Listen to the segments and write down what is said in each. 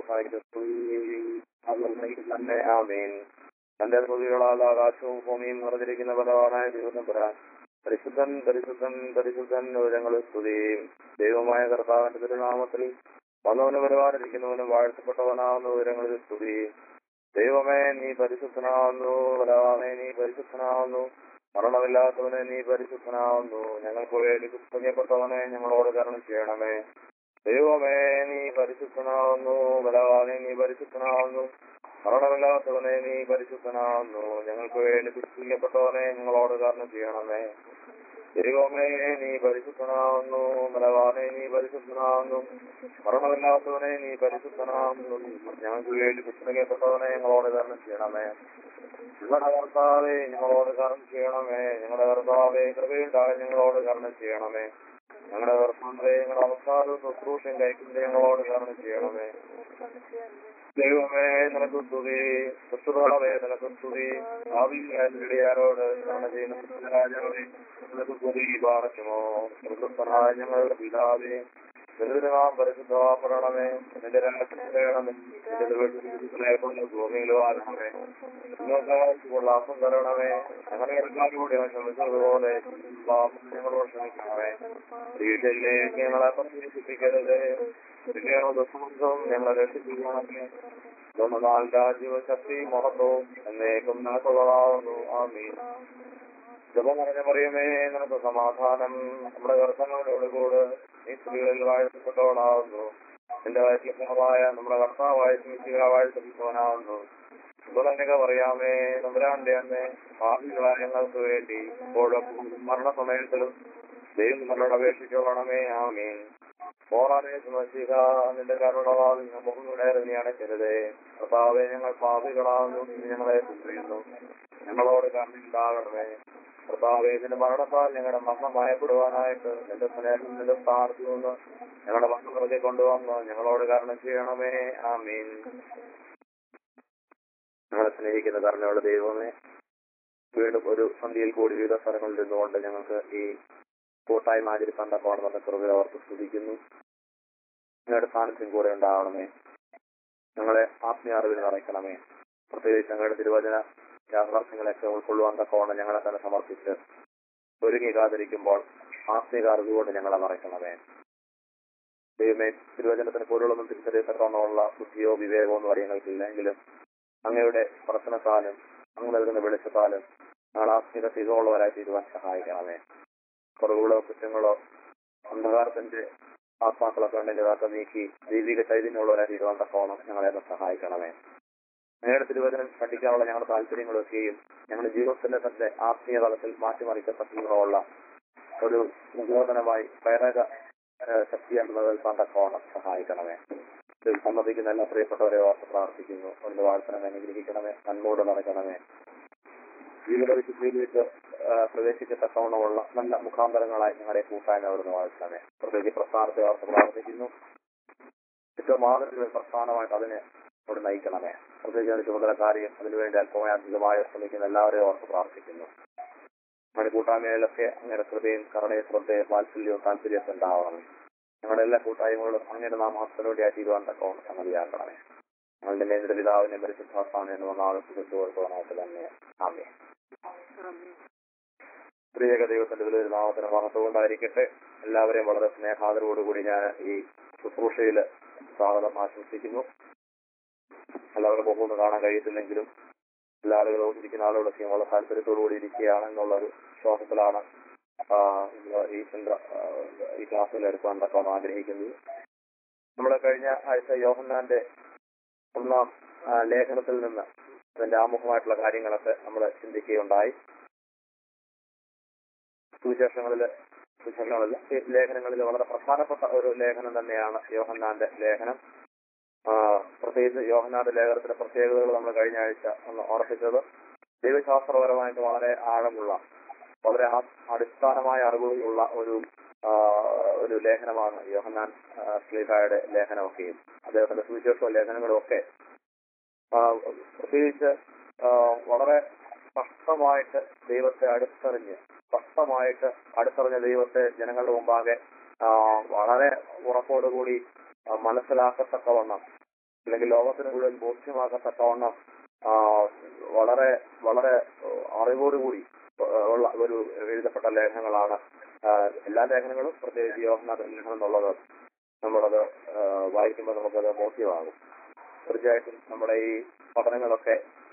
തന്നെ ആമീൻ തന്റെ സ്തുതികളാൽ ആകാശവും ഭൂമിയും നിറഞ്ഞിരിക്കുന്ന ബലവാനായ ദൈവം പറയാൻ പരിശുദ്ധൻ പരിശുദ്ധൻ പരിശുദ്ധൻ വിവരങ്ങളിൽ സ്തുതിയും ദൈവമായ കർത്താവിന്റെ തിരുനാമത്തിൽ വന്നവന് വരുവാനിരിക്കുന്നവനും വാഴ്ത്തപ്പെട്ടവനാവുന്ന വിവരങ്ങളിൽ സ്തുതി ദൈവമേ നീ പരിശുദ്ധനാവുന്നു ബലവാനെ നീ പരിശുദ്ധനാവുന്നു മരണമില്ലാത്തവനെ നീ പരിശുദ്ധനാവുന്നു ഞങ്ങൾക്ക് വേണ്ടി പുസ്തകപ്പെട്ടവനെ ഞങ്ങളോട് കരണം ചെയ്യണമേ ദൈവമേ നീ പരിശുദ്ധനാവുന്നു ബലവാനെ നീ പരിശുദ്ധനാവുന്നു മരണമില്ലാത്തവനെ നീ പരിശുദ്ധനാവുന്നു ഞങ്ങൾക്ക് വേണ്ടി പുസ്തകപ്പെട്ടവനെ ഞങ്ങളോട് കരണം ചെയ്യണമേ ദൈവമേ നീ പരിശുദ്ധനാവുന്നു ബലവാനെ നീ പരിശുദ്ധനാവുന്നു മരണമില്ലാത്തവനെ നീ പരിശുദ്ധനാവുന്നു ഞങ്ങൾക്ക് വേണ്ടി പുസ്തകപ്പെട്ടവനെ ഞങ്ങളോട് കരണം ചെയ്യണമേ ഞങ്ങളുടെ കർത്താവെ ഞങ്ങളോട് കരണം ചെയ്യണമേ ഞങ്ങളുടെ കർത്താവെ കൃപയുണ്ടായി ഞങ്ങളോട് കരണം ചെയ്യണമേ ഞങ്ങളുടെ കർത്താവെ ഞങ്ങളുടെ അവസാനവും ശുശ്രൂഷയും കഴിക്കുന്നത് ഞങ്ങളോട് കരണം ചെയ്യണമേ ദൈവമേ നിനക്ക് സ്തുതി ശുശ്രൂഷവേ നിനക്ക് സ്തുതി ഭാവിയാരോട് കരണം ചെയ്യുന്ന രാജാവേ നിനക്ക് സ്തുതി പാറയ്ക്കുമോ പ്രശസ്തനായ ഞങ്ങളുടെ പിതാവേ നിന്റെ നാം പരിശുദ്ധമാപ്പെടണമേ നിന്റെ രാജ്യം വേണമേ നിന്റെ വീട്ടിലെ ഭൂമിയിലോ ആകണമേ നിങ്ങൾക്ക് ലാഭം തരണമേ ഞങ്ങളുടെ ഇടക്കാരോട് ക്ഷമിച്ചതുപോലെ പാപം ഞങ്ങളോട് ക്ഷമിക്കണമേ വീട്ടിലേക്ക് ഞങ്ങളെ പ്രവേശിപ്പിക്കരുത് ദിവസം ഞങ്ങളെ രക്ഷിക്കണമേ നാൾ രാജ്യവും ശക്തി മഹത്വവും എന്നേക്കും നിനക്കുള്ളതാവുന്നു ആമീൻ ജപം പറഞ്ഞ പറയുമേ നിനക്ക് സമാധാനം നമ്മുടെ കർത്താവിനോട് കൂടെ ഈ സ്ത്രീകളിൽ വാഴ്ത്തപ്പെട്ടവനാവുന്നു എന്റെ വയറ്റിലമായ നമ്മുടെ കർത്താവായ സ്മിതിക വാഴ്ത്തപ്പെട്ടവനാവുന്നു തുടങ്ങിയ പറയാമേ നമ്പരാന്റെ അമ്മേ ഭാവികളായ ഞങ്ങൾക്ക് വേണ്ടി ഇപ്പോഴും മരണസമയത്തിലും ദൈവം നമ്മളോട് അപേക്ഷിച്ചോളണമേ ആമീൻ പോറാനെ സുമശിക നിന്റെ കരുണവാൾ മുഖങ്ങളുടെ അണയ്ക്കരുതേ കർത്താവെ ഞങ്ങൾ പാപികളാകുന്നു നീ ഞങ്ങളെ ചെയ്യുന്നു ഞങ്ങളോട് കണ്ണിണ്ടാകണമേ കർത്താവെ ഇതിന്റെ മരണത്താൽ ഞങ്ങളുടെ മരണം ഭയപ്പെടുവാനായിട്ട് എന്റെ സ്നേഹം നിന്റെ സ്ഥാനത്ത് നിന്ന് ഞങ്ങളുടെ മക്കൾ പുറകെ കൊണ്ടുവന്ന് ഞങ്ങളോട് കാരണം ചെയ്യണമേ ആമീൻ ഞങ്ങളെ സ്നേഹിക്കുന്ന കരുണയുള്ള ദൈവമേ വീണ്ടും ഒരു സന്ധ്യയിൽ കൂടി വിവിധ സ്ഥലങ്ങളിൽ നിന്നുകൊണ്ട് ഞങ്ങൾക്ക് ഈ കൂട്ടായ്മ ആചരിക്കാൻ തക്കോണമെന്ന കൃപയിൽ അവർക്ക് സ്തുതിക്കുന്നു ഞങ്ങളുടെ സാന്നിധ്യം കൂടെ ഉണ്ടാവണമേ ഞങ്ങളെ ആത്മീയ അറിവിൽ നിറയ്ക്കണമേ പ്രത്യേകിച്ച് ഞങ്ങളുടെ തിരുവചന യാഥാർത്ഥ്യങ്ങളൊക്കെ ഉൾക്കൊള്ളുവാൻ തക്കവണ്ണം ഞങ്ങളെ തന്നെ സമർപ്പിച്ച് ഒരുങ്ങി കാതിരിക്കുമ്പോൾ ആത്മീക അറിവുകൊണ്ട് ഞങ്ങളെ നിറയ്ക്കണമേ ദൈവമേ തിരുവചനത്തിന് പൊരുളൊന്നും തിരിച്ചറിയത്തക്കവണ്ണമുള്ള ബുദ്ധിയോ വിവേകമോ ഒന്നും അറിയങ്ങൾക്കില്ലെങ്കിലും അങ്ങയുടെ പ്രശ്നത്താലും അങ്ങ് നൽകുന്ന വെളിച്ചത്താലും ഞങ്ങൾ ആത്മീക തികവുള്ളവരായി തീരുവാൻ സഹായിക്കണമേ കുറവുകളോ കുറ്റങ്ങളോ അന്ധകാരത്തിന്റെ ആത്മാക്കളൊക്കെ ഉണ്ടെങ്കിൽ അതൊക്കെ നീക്കി ദൈവിക ചൈതന്യമുള്ളവരായി തീരുവാൻ തക്കവണ്ണം ഞങ്ങളെ ഒന്ന് സഹായിക്കണമേ ഞങ്ങളുടെ തിരുവചനം പഠിക്കാനുള്ള ഞങ്ങളുടെ താല്പര്യങ്ങളൊക്കെയും ഞങ്ങളുടെ ജീവിതത്തിന്റെ തന്നെ ആത്മീയ തലത്തിൽ മാറ്റിമറിക്കത്തക്കമുള്ള ഒരു പ്രചോദനമായി പ്രേരക ശക്തിയാണെന്ന് കേൾക്കാൻ തക്കവണ്ണം സഹായിക്കണമേ ഇതിൽ സമ്മതിക്കുന്ന എല്ലാ പ്രിയപ്പെട്ടവരെ ഓർത്ത് പ്രാർത്ഥിക്കുന്നു ഒന്ന് വാഴ്ത്തനം അനുഗ്രഹിക്കണമേ നന്മോട് നടക്കണമേ ജീവിത വിശുദ്ധിയിലേക്ക് പ്രവേശിക്കത്തക്കവണ്ണമുള്ള നല്ല മുഖാന്തരങ്ങളായി ഞങ്ങളുടെ കൂട്ടായ്മ അവിടുന്ന് വാഴ്ത്തണമേ പ്രത്യേകിച്ച് പ്രസ്ഥാനത്തെ ഓർത്ത് പ്രാർത്ഥിക്കുന്നു ഏറ്റവും മാതൃക പ്രസ്ഥാനമായിട്ട് അതിനെ അവിടെ നയിക്കണമേ പ്രത്യേകിച്ച് അതിന്റെ ചുമതലക്കാരെയും അതിനുവേണ്ടി അല്പമായി അധികമായി ശ്രമിക്കുന്ന എല്ലാവരെയും ഓർത്ത് പ്രാർത്ഥിക്കുന്നു നമ്മുടെ കൂട്ടായ്മയിലൊക്കെ അങ്ങനെ കൃപയും കരുണയും ശ്രദ്ധയും വാത്സല്യവും താല്പര്യമൊക്കെ ഉണ്ടാവണം ഞങ്ങളുടെ എല്ലാ കൂട്ടായ്മകളും അങ്ങനെ നാം ആസ്തലോടെയായി തീരുവാൻ തക്കവണ്ണം സംഗതിയാക്കണമേ ഞങ്ങളുടെ നേതൃ പിതാവിനെ പരിശുദ്ധാസ്ഥാനം എന്ന് വന്നാളും കൊടുക്കുവാനായിട്ട് തന്നെ ആമേ പ്രിയക ദൈവത്തിന്റെ വലിയൊരു നാമത്തിന് മഹത്വമുണ്ടായിരിക്കട്ടെ എല്ലാവരെയും വളരെ സ്നേഹാദരവോടുകൂടി ഞാൻ ഈ ശുശ്രൂഷയിൽ സ്വാഗതം ആശംസിക്കുന്നു എല്ലാവരും മുഖമൊന്നും കാണാൻ കഴിയത്തില്ലെങ്കിലും എല്ലാ ആളുകളും ഇരിക്കുന്ന ആളുകളൊക്കെ വളരെ താല്പര്യത്തോടുകൂടി ഇരിക്കുകയാണെന്നുള്ള ഒരു വിശ്വാസത്തിലാണ് ഈ ചിന്ത ഈ ക്ലാസ്സിൽ എടുക്കാൻ തക്കാണ് ആഗ്രഹിക്കുന്നത് നമ്മൾ കഴിഞ്ഞ ആഴ്ച യോഹന്നാന്റെ ഒന്നാം ലേഖനത്തിൽ നിന്ന് അതിന്റെ ആമുഖമായിട്ടുള്ള കാര്യങ്ങളൊക്കെ നമ്മൾ ചിന്തിക്കുകയുണ്ടായി സുവിശേഷങ്ങളില് സുവിശേഷങ്ങളില് ലേഖനങ്ങളിൽ വളരെ പ്രധാനപ്പെട്ട ഒരു ലേഖനം തന്നെയാണ് യോഹന്നാന്റെ ലേഖനം പ്രത്യേകിച്ച് യോഹന്നാന്റെ ലേഖനത്തിന്റെ പ്രത്യേകതകൾ നമ്മൾ കഴിഞ്ഞ ആഴ്ച ഒന്ന് ഓർപ്പിച്ചത് ദൈവശാസ്ത്രപരമായിട്ട് വളരെ ആഴമുള്ള വളരെ അടിസ്ഥാനമായ അറിവുകളുള്ള ഒരു ഒരു ലേഖനമാണ് യോഹന്നാൻ ശ്ലീഹായുടെ ലേഖനമൊക്കെയും അദ്ദേഹത്തിന്റെ സുവിശേഷ ലേഖനങ്ങളും ഒക്കെ പ്രത്യേകിച്ച് വളരെ സ്പഷ്ടമായിട്ട് ദൈവത്തെ അടുത്തറിഞ്ഞ് സ്പഷ്ടമായിട്ട് അടുത്തറിഞ്ഞ ദൈവത്തെ ജനങ്ങളുടെ മുമ്പാകെ വളരെ ഉറപ്പോടുകൂടി മനസ്സിലാക്കത്തക്കവണ്ണം അല്ലെങ്കിൽ ലോകത്തിന് മുഴുവൻ ബോധ്യമാകത്തക്കവണ്ണം ആ, വളരെ വളരെ അറിവോടുകൂടി ആ, ഉള്ള ഒരു എഴുതപ്പെട്ട ലേഖനങ്ങളാണ് ആ, എല്ലാ ലേഖനങ്ങളും പ്രത്യേകിച്ച് യോഹനാഥ ലേഖനം എന്നുള്ളത് നമ്മളത് ആ, വായിക്കുമ്പോൾ നമുക്കത് ബോധ്യമാകും തീർച്ചയായിട്ടും നമ്മുടെ ഈ പഠനങ്ങളൊക്കെ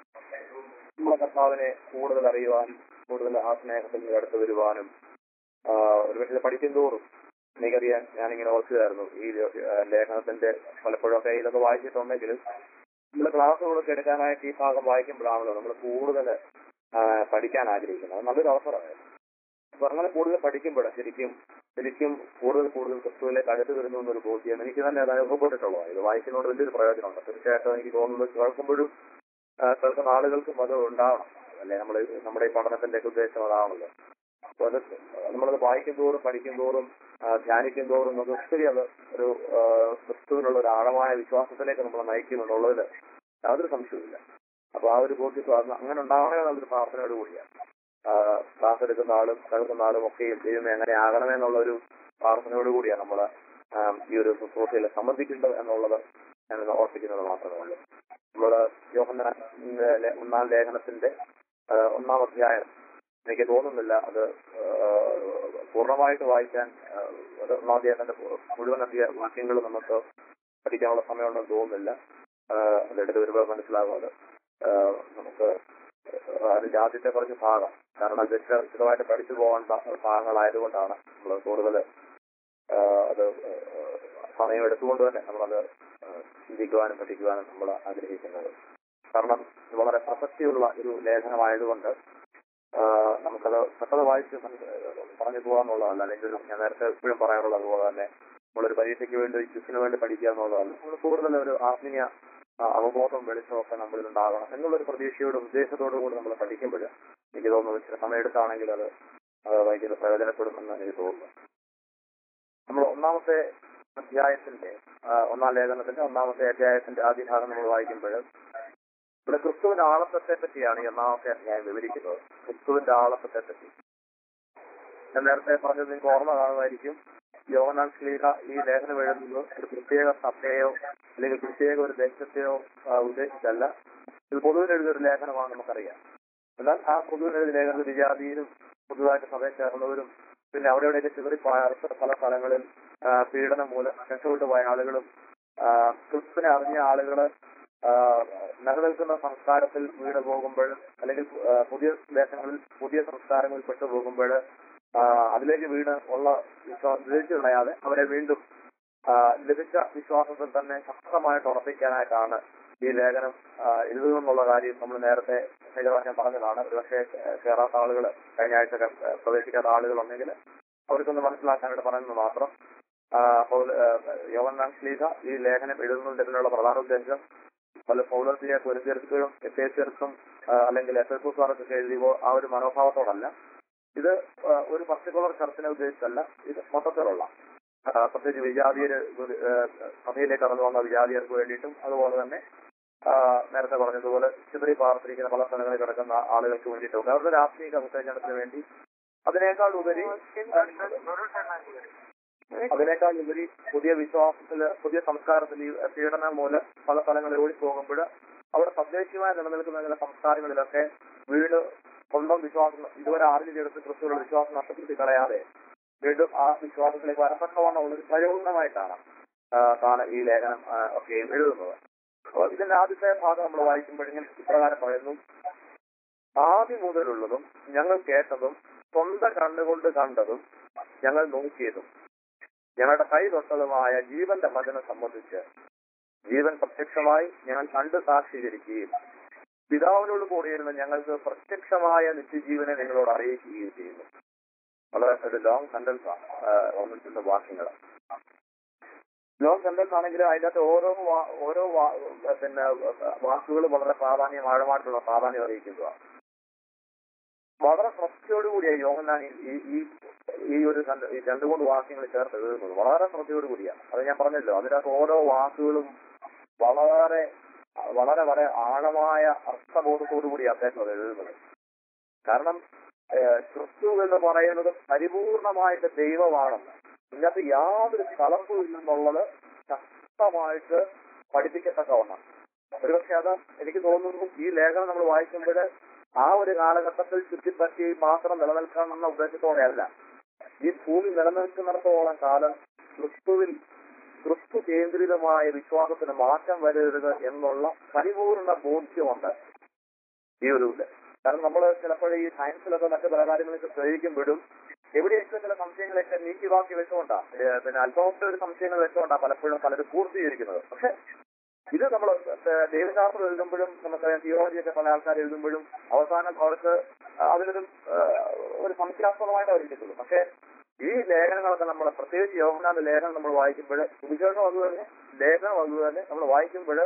നമ്മുടെ കർത്താവിനെ കൂടുതൽ അറിയുവാനും കൂടുതൽ ആ സ്നേഹത്തിൽ നിന്ന് അടുത്ത് വരുവാനും ആ, ഒരുപക്ഷെ പഠിക്കും തോറും എനിക്കറിയാൻ ഞാനിങ്ങനെ ഓർക്കുകയായിരുന്നു ഈ ആ, ലേഖനത്തിന്റെ പലപ്പോഴൊക്കെ ഇതൊക്കെ വായിച്ചിട്ടുണ്ടെങ്കിലും നമ്മൾ ക്ലാസ്സുകളൊക്കെ എടുക്കാനായിട്ട് ഈ ഭാഗം വായിക്കുമ്പോഴാണല്ലോ നമ്മൾ കൂടുതൽ പഠിക്കാൻ ആഗ്രഹിക്കുന്നത് അത് നല്ലൊരു അവസരമായിരുന്നു അപ്പൊ അങ്ങനെ കൂടുതൽ പഠിക്കുമ്പോൾ ശരിക്കും ശരിക്കും കൂടുതൽ കൂടുതൽ ക്രിസ്തുവിലേക്ക് അടുത്ത് വരുന്നു എന്നൊരു ബോധ്യം എനിക്ക് തന്നെ അത് അനുഭവപ്പെട്ടിട്ടുള്ളതാണ് ഇത് വായിക്കുന്നതുകൊണ്ട് വലിയൊരു പ്രയോജനമുണ്ട് തീർച്ചയായിട്ടും എനിക്ക് തോന്നുന്നത് കേൾക്കുമ്പോഴും ആ, കേൾക്കുന്ന ആളുകൾക്കും അത് ഉണ്ടാവണം അല്ലെ നമ്മൾ നമ്മുടെ ഈ പഠനത്തിന്റെ ഒക്കെ ഉദ്ദേശം അതാണല്ലോ അപ്പൊ അത് നമ്മളത് വായിക്കും തോറും പഠിക്കും തോറും ആ, ധ്യാനിക്കും തോറും നമുക്ക് ഒത്തിരി അത് ഒരു ആ, ക്രിസ്തുവിനുള്ള ഒരു ആഴമായ വിശ്വാസത്തിലേക്ക് നമ്മളെ നയിക്കും എന്നുള്ളതിൽ യാതൊരു സംശയവുമില്ല അപ്പൊ ആ ഒരു ബോധ്യത്വം അത് അങ്ങനെ ഉണ്ടാവണേ എന്നുള്ളൊരു പ്രാർത്ഥനയോട് കൂടിയാണ് ആ, ക്ലാസ് എടുക്കുന്ന ആളും കേൾക്കുന്ന ആളും ഒക്കെയും ദൈവമേ അങ്ങനെ ആകണമേ എന്നുള്ള ഒരു പ്രാർത്ഥനയോട് കൂടിയാണ് നമ്മൾ ഈ ഒരു ശുശ്രൂഷയിൽ സംബന്ധിക്കേണ്ടത് എന്നുള്ളത് ഞാൻ ഒന്ന് ഓർപ്പിക്കുന്നത് മാത്രമേ ഉള്ളൂ നമ്മള് യോഹന്നാന്റെ ലേ- ഒന്നാം ലേഖനത്തിന്റെ ആ, ഒന്നാം അധ്യായം എനിക്ക് തോന്നുന്നില്ല അത് ആ, പൂർണ്ണമായിട്ട് വായിക്കാൻ ആ, അത് ഒന്നാം അധ്യായത്തിന്റെ മുഴുവൻ അധ്യായ വാക്യങ്ങൾ നമുക്ക് പഠിക്കാനുള്ള സമയമുണ്ടെന്ന് തോന്നുന്നില്ല ആ, അതെടുത്ത് വരുമ്പോൾ മനസ്സിലാകും അത് ആ, നമുക്ക് അതിന്റെ ആദ്യത്തെ കുറച്ച് ഭാഗം കാരണം അത് വിശദ- വിശദമായിട്ട് പഠിച്ചു പോകേണ്ട ഭാഗങ്ങളായതുകൊണ്ടാണ് നമ്മൾ കൂടുതൽ അത് ആ, സമയം എടുത്തുകൊണ്ട് തന്നെ നമ്മളത് ആ, ചിന്തിക്കുവാനും പഠിക്കുവാനും നമ്മൾ ആഗ്രഹിക്കുന്നത് കാരണം ഇത് വളരെ പ്രസക്തിയുള്ള ഒരു ലേഖനമായതുകൊണ്ട് ആ, നമുക്കത് പെട്ടെന്ന് വായിച്ച് മനസ്സ് പറഞ്ഞു പോകാന്നുള്ളതല്ല അല്ലെങ്കിൽ ഒരു- ഞാൻ നേരത്തെ എപ്പോഴും പറയാറുള്ളത് അതുപോലെ തന്നെ നമ്മളൊരു പരീക്ഷയ്ക്ക് വേണ്ടി ക്വിസിന് വേണ്ടി പഠിക്കുക എന്നുള്ളതല്ല നമ്മൾ കൂടുതൽ ഒരു ആത്മീയ ആ, അവബോധം വെളിച്ചമൊക്കെ നമ്മളിൽ ഉണ്ടാകണം എന്നുള്ളൊരു പ്രതീക്ഷയോടും ഉദ്ദേശത്തോടും കൂടി നമ്മൾ പഠിക്കുമ്പോൾ എനിക്ക് തോന്നുന്നു ഇച്ചിരി സമയം എടുത്താണെങ്കിൽ അത് അത് ഭയങ്കര പ്രയോജനപ്പെടുമെന്ന് എനിക്ക് തോന്നുന്നു നമ്മൾ ഒന്നാമത്തെ അധ്യായത്തിന്റെ ആ, ഒന്നാം ലേഖനത്തിന്റെ ഒന്നാമത്തെ അധ്യായത്തിന്റെ ആദ്യ ഭാഗം നമ്മൾ വായിക്കുമ്പോൾ ഇവിടെ ക്രിസ്തുവിന്റെ ആളത്വത്തെ പറ്റിയാണ് ഈ ഒന്നാമത്തെ അധ്യായം വിവരിക്കുന്നത് ക്രിസ്തുവിന്റെ ആളത്വത്തെ പറ്റി ഞാൻ നേരത്തെ പറഞ്ഞത് നിങ്ങൾക്ക് ഓർമ്മ കാണുമായിരിക്കും യോഹനാൻ ശ്ലീഹ ഈ ലേഖനം എഴുതുന്നത് ഒരു പ്രത്യേക സഭയെയോ അല്ലെങ്കിൽ പ്രത്യേക ഒരു ദേശത്തെയോ ആ, ഉദ്ദേശിച്ചല്ല ഇത് പൊതുവിൽ എഴുതിയൊരു ലേഖനമാണ് നമുക്കറിയാം എന്നാൽ ആ പൊതുവിൽ എഴുതിയ ലേഖനത്തിൽ വിജാതിയിലും പുതുതായിട്ട് സഭയിൽ ചേർന്നവരും പിന്നെ അവിടെ ഇവിടെയൊക്കെ ചിതറിപ്പോയ അടുത്ത പല സ്ഥലങ്ങളിൽ ആ, പീഡനം മൂലം രക്ഷപ്പെട്ടു പോയ ആളുകളും ആ, ക്രിസ്തുവിനെ അറിഞ്ഞ ആളുകള് ആ, നിലനിൽക്കുന്ന സംസ്കാരത്തിൽ വീട് പോകുമ്പോൾ അല്ലെങ്കിൽ ആ, പുതിയ ദേശങ്ങളിൽ പുതിയ സംസ്കാരങ്ങളിൽ പെട്ടു പോകുമ്പോൾ അതിലേക്ക് വീട് ഉള്ള വിശ്വാസം തിരിച്ചു കളയാതെ അവരെ വീണ്ടും ആ, ലഭിച്ച വിശ്വാസത്തിൽ തന്നെ ശക്തമായിട്ട് ഉറപ്പിക്കാനായിട്ടാണ് ഈ ലേഖനം ആ, എഴുതുമെന്നുള്ള കാര്യം നമ്മൾ നേരത്തെ കഴിഞ്ഞ പ്രാവശ്യം പറഞ്ഞതാണ് ഒരുപക്ഷെ കയറാത്ത ആളുകൾ കഴിഞ്ഞ ആഴ്ച ക- പ്രവേശിക്കാത്ത ആളുകളുണ്ടെങ്കിൽ അവർക്കൊന്ന് മനസ്സിലാക്കാനായിട്ട് പറയുന്നത് മാത്രം ആ, പൗല യോവന്നാൻ ശ്ലീഹ ഈ ലേഖനം എഴുതുന്നതിനുള്ള പ്രധാന ഉദ്ദേശം പല പൗലത്തിയെ പൊരുത്തീർക്കും എഫേസ്യർക്കും അല്ലെങ്കിൽ എഫ് എസ് എസ്കാർക്കൊക്കെ എഴുതിയപ്പോൾ ആ ഒരു മനോഭാവത്തോടല്ല ഇത് ആ, ഒരു പർട്ടിക്കുലർ ചർച്ചിനെ ഉദ്ദേശിച്ചല്ല ഇത് മൊത്തത്തിലുള്ള ആ, പ്രത്യേകിച്ച് വിജാതിയര് ആ, സഭയിലേക്ക് കടന്നു വന്ന വിജാതിയർക്ക് വേണ്ടിയിട്ടും അതുപോലെ തന്നെ ആ, നേരത്തെ പറഞ്ഞതുപോലെ ചിതറി പാർത്തിരിക്കുന്ന പല സ്ഥലങ്ങളിൽ കിടക്കുന്ന ആളുകൾക്ക് വേണ്ടിയിട്ടും അവരുടെ രാഷ്ട്രീയ ഉത്തേജനത്തിന് വേണ്ടി അതിനേക്കാൾ ഉപരി അതിനേക്കാൾ ഉപരി പുതിയ വിശ്വാസത്തില് പുതിയ സംസ്കാരത്തിൽ ഈ പീഡനം മൂലം പല സ്ഥലങ്ങളിൽ ഓടിപ്പോകുമ്പോൾ അവിടെ തദ്ദേശീയമായി നിലനിൽക്കുന്ന ചില സംസ്കാരങ്ങളിലൊക്കെ വീട് സ്വന്തം വിശ്വാസം ഇതുവരെ ആർജിച്ചെടുത്ത് ക്രിസ്തുവിലുള്ള വിശ്വാസം നഷ്ടപ്പെടുത്തി കളയാതെ വീണ്ടും ആ വിശ്വാസത്തിലേക്ക് വരത്തക്കവണ്ണം ഉള്ളൊരു പ്രയോജനമായിട്ടാണ് ആ, താൻ ഈ ലേഖനം ആ, ഒക്കെ എഴുതുന്നത് അപ്പോൾ ഇതിന്റെ ആദ്യത്തെ ഭാഗം നമ്മൾ വായിക്കുമ്പോഴിങ്ങനെ ഇപ്രകാരം പറയുന്നു ആദ്യം മുതലുള്ളതും ഞങ്ങൾ കേട്ടതും സ്വന്തം കണ്ണുകൊണ്ട് കണ്ടതും ഞങ്ങൾ നോക്കിയതും ഞങ്ങളുടെ കൈ തൊട്ടതുമായ ജീവന്റെ വചനം സംബന്ധിച്ച് ജീവൻ പ്രത്യക്ഷമായി ഞങ്ങൾ കണ്ട് സാക്ഷീകരിക്കുകയും പിതാവിനോട് കൂടിയിരുന്ന ഞങ്ങൾക്ക് പ്രത്യക്ഷമായ നിത്യജീവനെ നിങ്ങളോട് അറിയിക്കുകയും ചെയ്യുന്നു വളരെ ഒരു ലോങ് സെന്റൻസ് ആണ് ഒന്നിന്റെ വാക്യങ്ങൾ ലോങ് സെന്റൻസ് ആണെങ്കിൽ അതിന്റെ അകത്ത് ഓരോ വാ- ഓരോ വാ- പിന്നെ വാക്കുകൾ വളരെ പ്രാധാന്യം ആഴമായിട്ടുള്ള പ്രാധാന്യം അറിയിക്കുന്നതാണ് വളരെ ശ്രദ്ധയോടുകൂടിയാണ് യോഹന്നാൻ ഈ- ഈ ഈ ഈ ഒരു രണ്ട് ഈ രണ്ടു മൂന്ന് വാക്യങ്ങൾ ചേർത്ത് എഴുതുന്നത് വളരെ ശ്രദ്ധയോട് കൂടിയാണ് അത് ഞാൻ പറഞ്ഞല്ലോ അതിനകത്ത് ഓരോ വാക്കുകളും വളരെ വളരെ വളരെ ആഴമായ അർത്ഥബോധത്തോടു കൂടി അദ്ദേഹം അത് എഴുതുന്നത് കാരണം ഏഹ്, ക്രിസ്തു എന്ന് പറയുന്നത് പരിപൂർണമായിട്ട് ദൈവമാണെന്ന് ഇതിനകത്ത് യാതൊരു കലർപ്പും ഇല്ലെന്നുള്ളത് ശക്തമായിട്ട് പഠിപ്പിക്കത്തക്കവണ്ണം ഒരുപക്ഷെ അത് എനിക്ക് തോന്നുന്നു ഈ ലേഖനം നമ്മൾ വായിക്കുമ്പോൾ ആ ഒരു കാലഘട്ടത്തിൽ ചുറ്റിപ്പറ്റി മാത്രം നിലനിൽക്കണം എന്ന ഉദ്ദേശത്തോടെയല്ല ഈ ഭൂമി നിലനിൽക്കുന്നിടത്തോളം കാലം ക്രിസ്തുവിൽ ക്രിസ്തു കേന്ദ്രിതമായ വിശ്വാസത്തിന് മാറ്റം വരരുത് എന്നുള്ള പരിപൂർണ ബോധ്യമുണ്ട് ഈ ഒരു ഇത് കാരണം നമ്മൾ ചിലപ്പോൾ ഈ സയൻസിലൊക്കെ മറ്റു പല കാര്യങ്ങളൊക്കെ പ്രയോഗിക്കുമ്പോഴും എവിടെയൊക്കെ ചില സംശയങ്ങളൊക്കെ നീക്കി ബാക്കി വെച്ചുകൊണ്ടാ ഏഹ് പിന്നെ അല്പമൊക്കെ ഒരു സംശയങ്ങൾ വെച്ചുകൊണ്ടാ പലപ്പോഴും പലരും പൂർത്തീകരിക്കുന്നത് പക്ഷെ ഇത് നമ്മൾ ദൈവശാസ്ത്രം എഴുതുമ്പോഴും നമുക്കറിയാം തിയോളജിയൊക്കെ പല ആൾക്കാർ എഴുതുമ്പോഴും അവസാനം അവർക്ക് അതിനൊരു ഏഹ്, ഒരു സംശയാസ്പദമായിട്ട് അവർ കിട്ടുള്ളൂ പക്ഷെ ഈ ലേഖനങ്ങളൊക്കെ നമ്മൾ പ്രത്യേകിച്ച് യോഹനാന്റെ ലേഖനം നമ്മൾ വായിക്കുമ്പോൾ സുവിശേഷം അതുതന്നെ ലേഖനം അതുതന്നെ നമ്മൾ വായിക്കുമ്പോൾ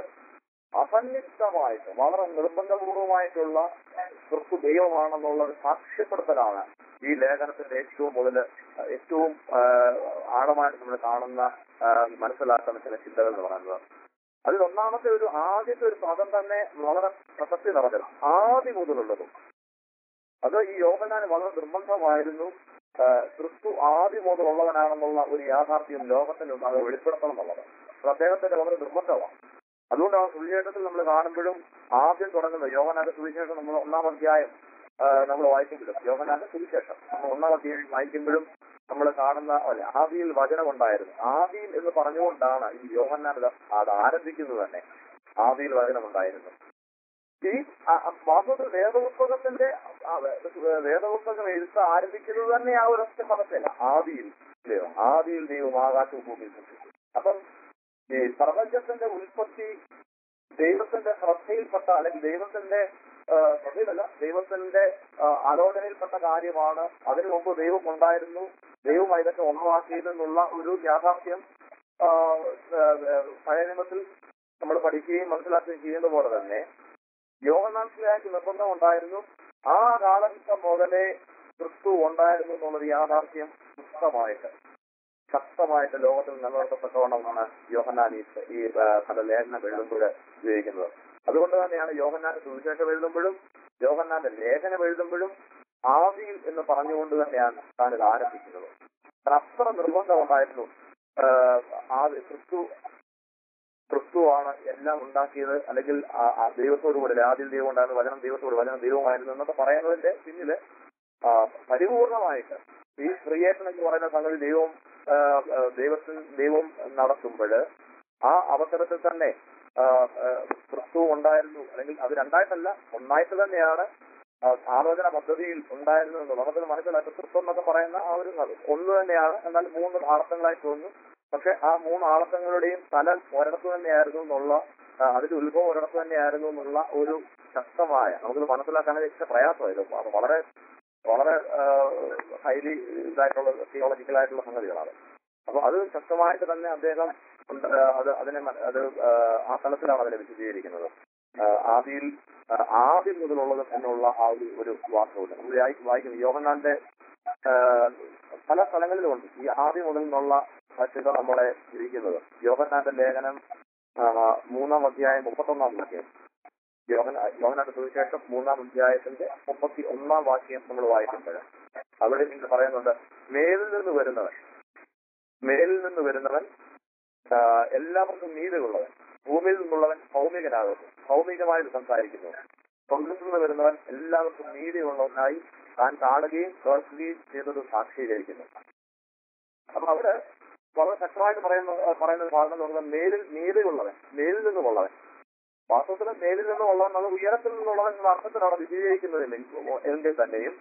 അസന്നിഗ്ധമായിട്ട് വളരെ നിർബന്ധപൂർവമായിട്ടുള്ള ക്രിസ്തു ദൈവമാണെന്നുള്ള ഒരു സാക്ഷ്യപ്പെടുത്തലാണ് ഈ ലേഖനത്തിന്റെ ഏറ്റവും മുതൽ ഏറ്റവും ആ, ആഴമായിട്ട് നമ്മൾ കാണുന്ന ആ, മനസ്സിലാക്കുന്ന ചില ചിന്തകൾ എന്ന് പറയുന്നത് അതിൽ ഒന്നാമത്തെ ഒരു ആദ്യത്തെ ഒരു പദം തന്നെ വളരെ പ്രസക്തി നിറഞ്ഞത് ആദ്യം മുതലുള്ളതും അത് ഈ യോഹനാന് വളരെ നിർബന്ധമായിരുന്നു ആ, ക്രിസ്തു ആദ്യം മുതലുള്ളവനാണെന്നുള്ള ഒരു യാഥാർത്ഥ്യം ലോകത്തിന് അത് വെളിപ്പെടുത്തണം എന്നുള്ളത് അത് അദ്ദേഹത്തിന്റെ വളരെ നിർബന്ധമാണ് അതുകൊണ്ടാണ് സുവിശേഷത്തിൽ നമ്മൾ കാണുമ്പോഴും ആദ്യം തുടങ്ങുന്നത് യോഹനാന്റെ സുവിശേഷം നമ്മൾ ഒന്നാം അധ്യായം ആ, നമ്മൾ വായിക്കുമ്പോഴും യോഹനാന്റെ സുവിശേഷം നമ്മൾ ഒന്നാം അധ്യായം വായിക്കുമ്പോഴും നമ്മൾ കാണുന്ന അല്ലെ ആദിയിൽ വചനം ഉണ്ടായിരുന്നു ആദിയിൽ എന്ന് പറഞ്ഞുകൊണ്ടാണ് ഈ യോഹന്നാൻ ഇത് അത് ആരംഭിക്കുന്നത് തന്നെ ആദിയിൽ വചനം ഉണ്ടായിരുന്നു ഈ ആ- ആ വാസ്തവത്തിൽ വേദപുസ്തകത്തിന്റെ ആ വേ- വേദപുസ്തകം എഴുത്ത് ആരംഭിക്കുന്നത് തന്നെ ആ ഒരു ഒറ്റ പദത്തില്ല ആദിയിൽ ഇല്ലയോ ആദിയിൽ ദൈവം ആകാശവും ഭൂമിയിൽ സൃഷ്ടിച്ചു അപ്പം ഈ പ്രപഞ്ചത്തിന്റെ ഉൽപ്പത്തി ദൈവത്തിന്റെ ശ്രദ്ധയിൽപ്പെട്ട അല്ലെങ്കിൽ ദൈവത്തിന്റെ ആ, ശ്രദ്ധയിലല്ല ദൈവത്തിന്റെ ആ, ആലോചനയിൽപ്പെട്ട കാര്യമാണ് അതിനു മുമ്പ് ദൈവം ഉണ്ടായിരുന്നു ദൈവം ഇതൊക്കെ ഒന്നവാക്കിയതെന്നുള്ള ഒരു യാഥാർത്ഥ്യം ആ, ആ, ആ, പഴയ നിയമത്തിൽ നമ്മൾ പഠിക്കുകയും മനസ്സിലാക്കുകയും ചെയ്യുന്ന പോലെ തന്നെ യോഗനാഥിലേക്ക് നിർബന്ധം ഉണ്ടായിരുന്നു ആ കാലഘട്ടം മുതലേ ക്രിസ്തു ഉണ്ടായിരുന്നു എന്നുള്ളൊരു യാഥാർത്ഥ്യം ശക്തമായിട്ട് ശക്തമായിട്ട് ലോകത്തിൽ നിലനിർത്തത്തക്കവണ്ണമാണ് യോഹന്നാൻ ഈ ഈ ആ, തന്റെ ലേഖനം എഴുതുമ്പോൾ ഉപയോഗിക്കുന്നത് അതുകൊണ്ട് തന്നെയാണ് യോഹന്നാന്റെ സുവിശേഷം എഴുതുമ്പോഴും യോഹന്നാന്റെ ലേഖനം എഴുതുമ്പോഴും ആദിയിൽ എന്ന് പറഞ്ഞുകൊണ്ട് തന്നെയാണ് താൻ ഇത് ആരംഭിക്കുന്നത് കാരണം അത്ര നിർബന്ധമുണ്ടായിരുന്നു ആ, ആദി ക്രിസ്തു ക്രിസ്തുവാണ് എല്ലാം ഉണ്ടാക്കിയത് അല്ലെങ്കിൽ ആ- ആ ദൈവത്തോട് കൂടെ ആദ്യം ദൈവം ഉണ്ടായിരുന്നു വചനം ദൈവത്തോട് വചനം ദൈവമായിരുന്നു എന്നൊക്കെ പറയുന്നതിന്റെ പിന്നില് ആ, പരിപൂർണമായിട്ട് ഈ ക്രിയേഷൻ എന്ന് പറയുന്ന സംഗതി ദൈവം ആ, ആ, ദൈവത്തിൽ ദൈവം നടത്തുമ്പോൾ ആ അവസരത്തിൽ തന്നെ ആ, ആ, ക്രിസ്തു ഉണ്ടായിരുന്നു അല്ലെങ്കിൽ അത് രണ്ടായിട്ടല്ല ഒന്നായിട്ട് തന്നെയാണ് ആ, ആലോചന പദ്ധതിയിൽ ഉണ്ടായിരുന്നു എന്ന് നമുക്കത് മനസ്സിലാക്കി ക്രിസ്തു എന്നൊക്കെ പറയുന്ന ആ ഒരു ഒന്ന് തന്നെയാണ് എന്നാൽ മൂന്ന് ആളത്തങ്ങളായി തോന്നുന്നു പക്ഷെ ആ മൂന്ന് ആളത്തങ്ങളുടെയും തല ഒരിടത്ത് തന്നെയായിരുന്നു എന്നുള്ള ആ, അതിന്റെ ഉത്ഭവം ഒരിടത്ത് തന്നെയായിരുന്നു എന്നുള്ള ഒരു ശക്തമായ നമുക്കിത് മനസ്സിലാക്കാനായിട്ട് പ്രയാസമായിരുന്നു അത് വളരെ വളരെ ഹൈലി ഇതായിട്ടുള്ള തിയോളജിക്കൽ ആയിട്ടുള്ള സംഗതികളാണ് അപ്പൊ അത് ശക്തമായിട്ട് തന്നെ അദ്ദേഹം ഉണ്ട്, ആ, അത് അതിനെ മ- അത് ആ, ആ തലത്തിലാണ് അതിനെ വിശദീകരിക്കുന്നത് ആ, ആദിയിൽ ആ, ആദ്യം മുതലുള്ളത് എന്നുള്ള ആ ഒരു ഒരു വാക്കുണ്ട് നമ്മൾ വായി- വായിക്കുന്നു യോഹന്നാന്റെ ആ, പല സ്ഥലങ്ങളിലുമുണ്ട് ഈ ആദ്യം മുതൽ നിന്നുള്ള ആ ചിന്ത നമ്മളെ ഇരിക്കുന്നത് യോഹന്നാന്റെ ലേഖനം ആ, മൂന്നാം അധ്യായം മുപ്പത്തൊന്നാം വാക്യം യോഹന യോഹനാന്റെ സുവിശേഷം മൂന്നാം അധ്യായത്തിന്റെ മുപ്പത്തി ഒന്നാം വാക്യം നമ്മൾ വായിക്കുമ്പോൾ അവിടെ ഇങ്ങനെ പറയുന്നുണ്ട് മേലിൽ നിന്ന് വരുന്നവൻ മേലിൽ നിന്ന് വരുന്നവൻ ആ, എല്ലാവർക്കും നീതിയുള്ളവൻ ഭൂമിയിൽ നിന്നുള്ളവൻ ഭൗമികനാകുന്നു ഭൗമികമായിട്ട് സംസാരിക്കുന്നു സ്വർഗത്തിൽ നിന്ന് വരുന്നവൻ എല്ലാവർക്കും നീതിയുള്ളവനായി താൻ കാണുകയും കേൾക്കുകയും ചെയ്തത് സാക്ഷീകരിക്കുന്നു അപ്പൊ അവിടെ വളരെ ശക്തമായിട്ട് പറയുന്ന പറയുന്ന ഒരു ഭാഗം എന്ന് പറയുന്നത് മേലിൽ നീതിയുള്ളവൻ മേലിൽ നിന്നുമുള്ളവൻ വാസ്തവത്തിൽ മേലിൽ നിന്നുള്ളവൻ അത് ഉയരത്തിൽ നിന്നുള്ളവൻ എന്ന അർത്ഥത്തിലാണ് വിശദീകരിക്കുന്നത് എങ്കിൽ തന്നെയും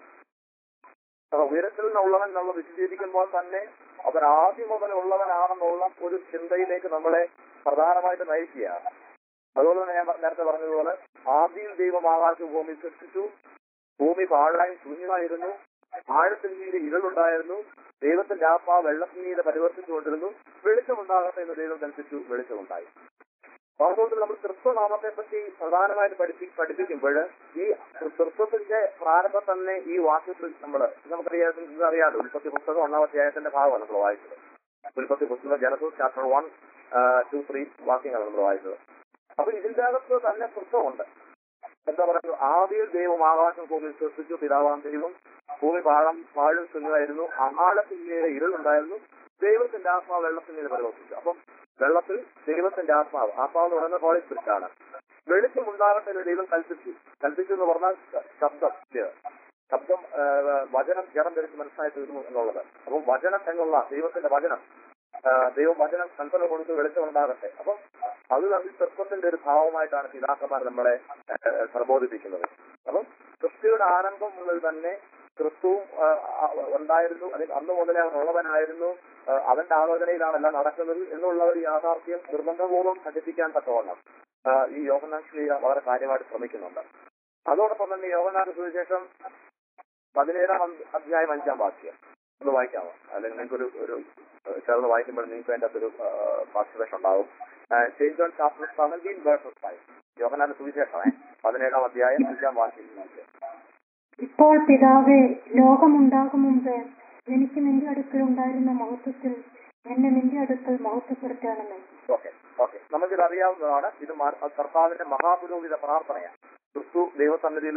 അപ്പൊ ഉയരത്തിൽ നിന്നുള്ളവൻ നമ്മൾ വിശദീകരിക്കുമ്പോൾ തന്നെ അവൻ ആദ്യം മുതൽ ഉള്ളവനാണെന്നുള്ള ഒരു ചിന്തയിലേക്ക് നമ്മളെ പ്രധാനമായിട്ട് നയിക്കുകയാണ് അതുപോലെ തന്നെ ഞാൻ നേരത്തെ പറഞ്ഞതുപോലെ ആദ്യം ദൈവം ആകാശ ഭൂമി സൃഷ്ടിച്ചു ഭൂമി പാഴായി ശൂന്യമായിരുന്നു ആഴത്തിൽ നീര് ഇരുളുണ്ടായിരുന്നു ദൈവത്തിന്റെ ആത്മാ വെള്ളത്തിൽ നീര് പരിവർത്തിച്ചുകൊണ്ടിരുന്നു വെളിച്ചമുണ്ടാകട്ടെ എന്ന് ദൈവം കൽപ്പിച്ചു വെളിച്ചമുണ്ടായി വാസ്തവത്തിൽ നമ്മൾ തൃത്വനാമത്തെ പറ്റി പ്രധാനമായിട്ട് പഠിപ്പി പഠിപ്പിക്കുമ്പോൾ ഈ തൃത്വത്തിന്റെ പ്രാരംഭം തന്നെ ഈ വാക്യത്തിൽ നമ്മൾ നമുക്കറിയാം ഇത് അറിയാലോ ഉൽപ്പത്തി പുസ്തകം ഒന്നാം അധ്യായത്തിന്റെ ഭാഗമാണ് നമ്മൾ വായിച്ചത് ഉൽപ്പത്തി പുസ്തകം Genesis chapter one two three വാക്യങ്ങളാണ് നമ്മൾ വായിച്ചത് അപ്പൊ ഇതിന്റെ അകത്ത് തന്നെ തൃത്വമുണ്ട് എന്താ പറയുന്നത് ആദ്യം ദൈവം ആകാശം ഭൂമിയിൽ സൃഷ്ടിച്ചു പിതാവാം ദൈവം ഭൂമി പാഴം പാഴും ശൂന്യമായിരുന്നു ആഴത്തിന്മേലെ ഇരുളുണ്ടായിരുന്നു ദൈവത്തിന്റെ ആത്മാ വെള്ളത്തിന്മേലെ പരിവർത്തിച്ചു അപ്പം വെള്ളത്തിൽ ദൈവത്തിന്റെ ആത്മാവ് ആത്മാവ് എന്ന് പറയുന്നത് ഹോളി സ്പിരിറ്റ് ആണ് വെളിച്ചം ഉണ്ടാകട്ടെ എന്ന് ദൈവം കൽപ്പിച്ചു കൽപ്പിച്ചു എന്ന് പറഞ്ഞാൽ ശബ്ദം ഇത്. ശബ്ദം ആ, വചനം ജഡം ധരിച്ച് മനസ്സിലായി തീർന്നു എന്നുള്ളത് അപ്പം വചനം എന്നുള്ള ദൈവത്തിന്റെ വചനം ആ, ദൈവം വചനം കൽപ്പന കൊടുത്ത് വെളിച്ചം ഉണ്ടാകട്ടെ അപ്പം അത് തമ്മിൽ തത്വത്തിന്റെ ഒരു ഭാവമായിട്ടാണ് പിതാക്കന്മാർ നമ്മളെ ആ, പ്രബോധിപ്പിക്കുന്നത് അപ്പം ക്രിസ്തുയുടെ ആരംഭം മുതൽ തന്നെ ക്രിസ്തുവും ആ, ആ, ഉണ്ടായിരുന്നു അതിൽ അന്ന് മുതലേ അവൻ ഉള്ളവനായിരുന്നു ആ, അവന്റെ ആലോചനയിലാണ് എല്ലാം നടക്കുന്നത് എന്നുള്ള ഒരു യാഥാർത്ഥ്യം നിർബന്ധപൂർവ്വം ഘടിപ്പിക്കാൻ തക്കവണ്ണം ആ, ഈ യോഹന്നാൻ ശ്രീക വളരെ കാര്യമായിട്ട് ശ്രമിക്കുന്നുണ്ട് അതോടൊപ്പം തന്നെ യോഹന്നാന്റെ സുവിശേഷം പതിനേഴാം അധ്യ- അധ്യായം അഞ്ചാം വാക്യം ഒന്ന് വായിക്കാമോ അല്ലെങ്കിൽ നിങ്ങൾക്കൊരു ഒരു ഏഹ്, ചേർന്ന് വായിക്കുമ്പോൾ നിങ്ങൾക്ക് അതിന്റെ അകത്തൊരു പാർട്ടിസിപ്പേഷൻ ഉണ്ടാവും saint John chapter seventeen verses five യോഹന്നാന്റെ സുവിശേഷമേ പതിനേഴാം അധ്യായം അഞ്ചാം വാക്യം വായിക്കാം. ഇപ്പോൾ പിതാവേ ലോകമുണ്ടാകും മുമ്പ് എനിക്ക് നിന്റെ അടുക്കൽ ഉണ്ടായിരുന്ന മഹത്വത്തിൽ എന്നെ നിന്റെ അടുക്കൽ മഹത്വപ്പെടുത്തണമേ ഓക്കെ ഓക്കെ നമുക്കിത് അറിയാവുന്നതാണ് ഇത് മ- കർത്താവിന്റെ മഹാപുരോഹിത പ്രാർത്ഥനയാണ് ക്രിസ്തു ദൈവസന്നിധിയിൽ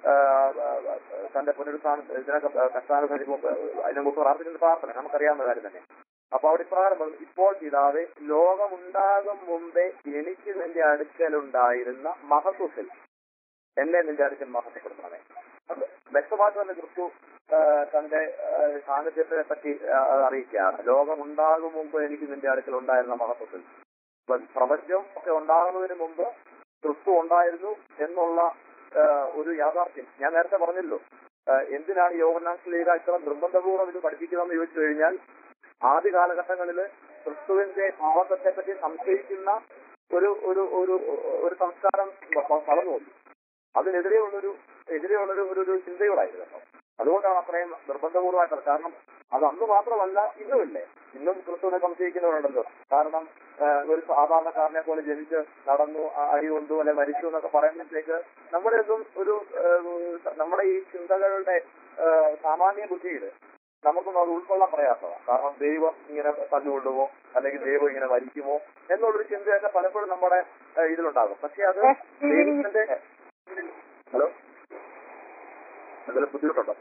തന്റെ പുനരുത്ഥാന ഇതിനൊക്കെ കർത്താവ് അതിനെ മുമ്പ് പ്രാർത്ഥിക്കുന്ന പ്രാർത്ഥന നമുക്കറിയാവുന്ന കാര്യം തന്നെ അപ്പൊ അവിടെ ഇപ്രകാരം പറഞ്ഞു, ഇപ്പോൾ പിതാവെ ലോകമുണ്ടാകും മുമ്പേ എനിക്ക് നിന്റെ അടുക്കലുണ്ടായിരുന്ന മഹത്വത്തിൽ എന്നെ നിന്റെ അടുക്കൽ മഹത്വപ്പെടുത്തണമേ അത് വ്യക്തമായിട്ട് തന്നെ ക്രിസ്തു ആ, തന്റെ ആ, സാന്നിധ്യത്തെ പറ്റി ആ, അറിയിക്കുകയാണ് ലോകമുണ്ടാകും മുമ്പ് എനിക്ക് നിന്റെ അടുക്കൽ ഉണ്ടായിരുന്ന മഹത്വത്തിൽ ഇപ്പൊ പ്രപഞ്ചം ഒക്കെ ഉണ്ടാകുന്നതിന് മുമ്പ് ക്രിസ്തു ഉണ്ടായിരുന്നു എന്നുള്ള ആ, ഒരു യാഥാർത്ഥ്യം ഞാൻ നേരത്തെ പറഞ്ഞല്ലോ ആ, എന്തിനാണ് യോഗനാശിലേഖ ഇത്ര നിർബന്ധപൂർവ്വം ഇത് പഠിപ്പിക്കുന്നതെന്ന് ചോദിച്ചു കഴിഞ്ഞാൽ ആദ്യ കാലഘട്ടങ്ങളിൽ ക്രിസ്തുവിന്റെ ഭാവത്വത്തെ പറ്റി സംശയിക്കുന്ന ഒരു ഒരു ഒരു ഒരു സംസ്കാരം വളർന്നു വന്നു അതിനെതിരെയുള്ളൊരു എതിരെയുള്ളൊരു ഒരു ഒരു ചിന്തയോടായിരുന്നു കേട്ടോ അതുകൊണ്ടാണ് അത്രയും നിർബന്ധപൂർവ്വമായിട്ട് കാരണം അത് അന്ന് മാത്രമല്ല ഇന്നുമില്ലേ ഇന്നും ക്രിസ്തുവിനെ സംശയിക്കുന്നവരുണ്ടല്ലോ കാരണം ആ, ഒരു സാധാരണക്കാരനെ പോലെ ജനിച്ച് നടന്നു ആ, അടി കൊണ്ടു അല്ലെ മരിച്ചു എന്നൊക്കെ പറയുമ്പോഴത്തേക്ക് നമ്മുടെ ഒന്നും ഒരു ആ, നമ്മുടെ ഈ ചിന്തകളുടെ ആ, സാമാന്യ ബുദ്ധിയിൽ നമുക്കൊന്നും അത് ഉൾക്കൊള്ളാൻ പ്രയാസമാണ് കാരണം ദൈവം ഇങ്ങനെ തല്ലുകൊള്ളുമോ അല്ലെങ്കിൽ ദൈവം ഇങ്ങനെ മരിക്കുമോ എന്നുള്ളൊരു ചിന്തയൊക്കെ പലപ്പോഴും നമ്മുടെ ആ, ഇതിലുണ്ടാകും പക്ഷെ അത് ദൈവത്തിന്റെ ഹലോ എന്തെങ്കിലും ബുദ്ധിമുട്ടുണ്ടോ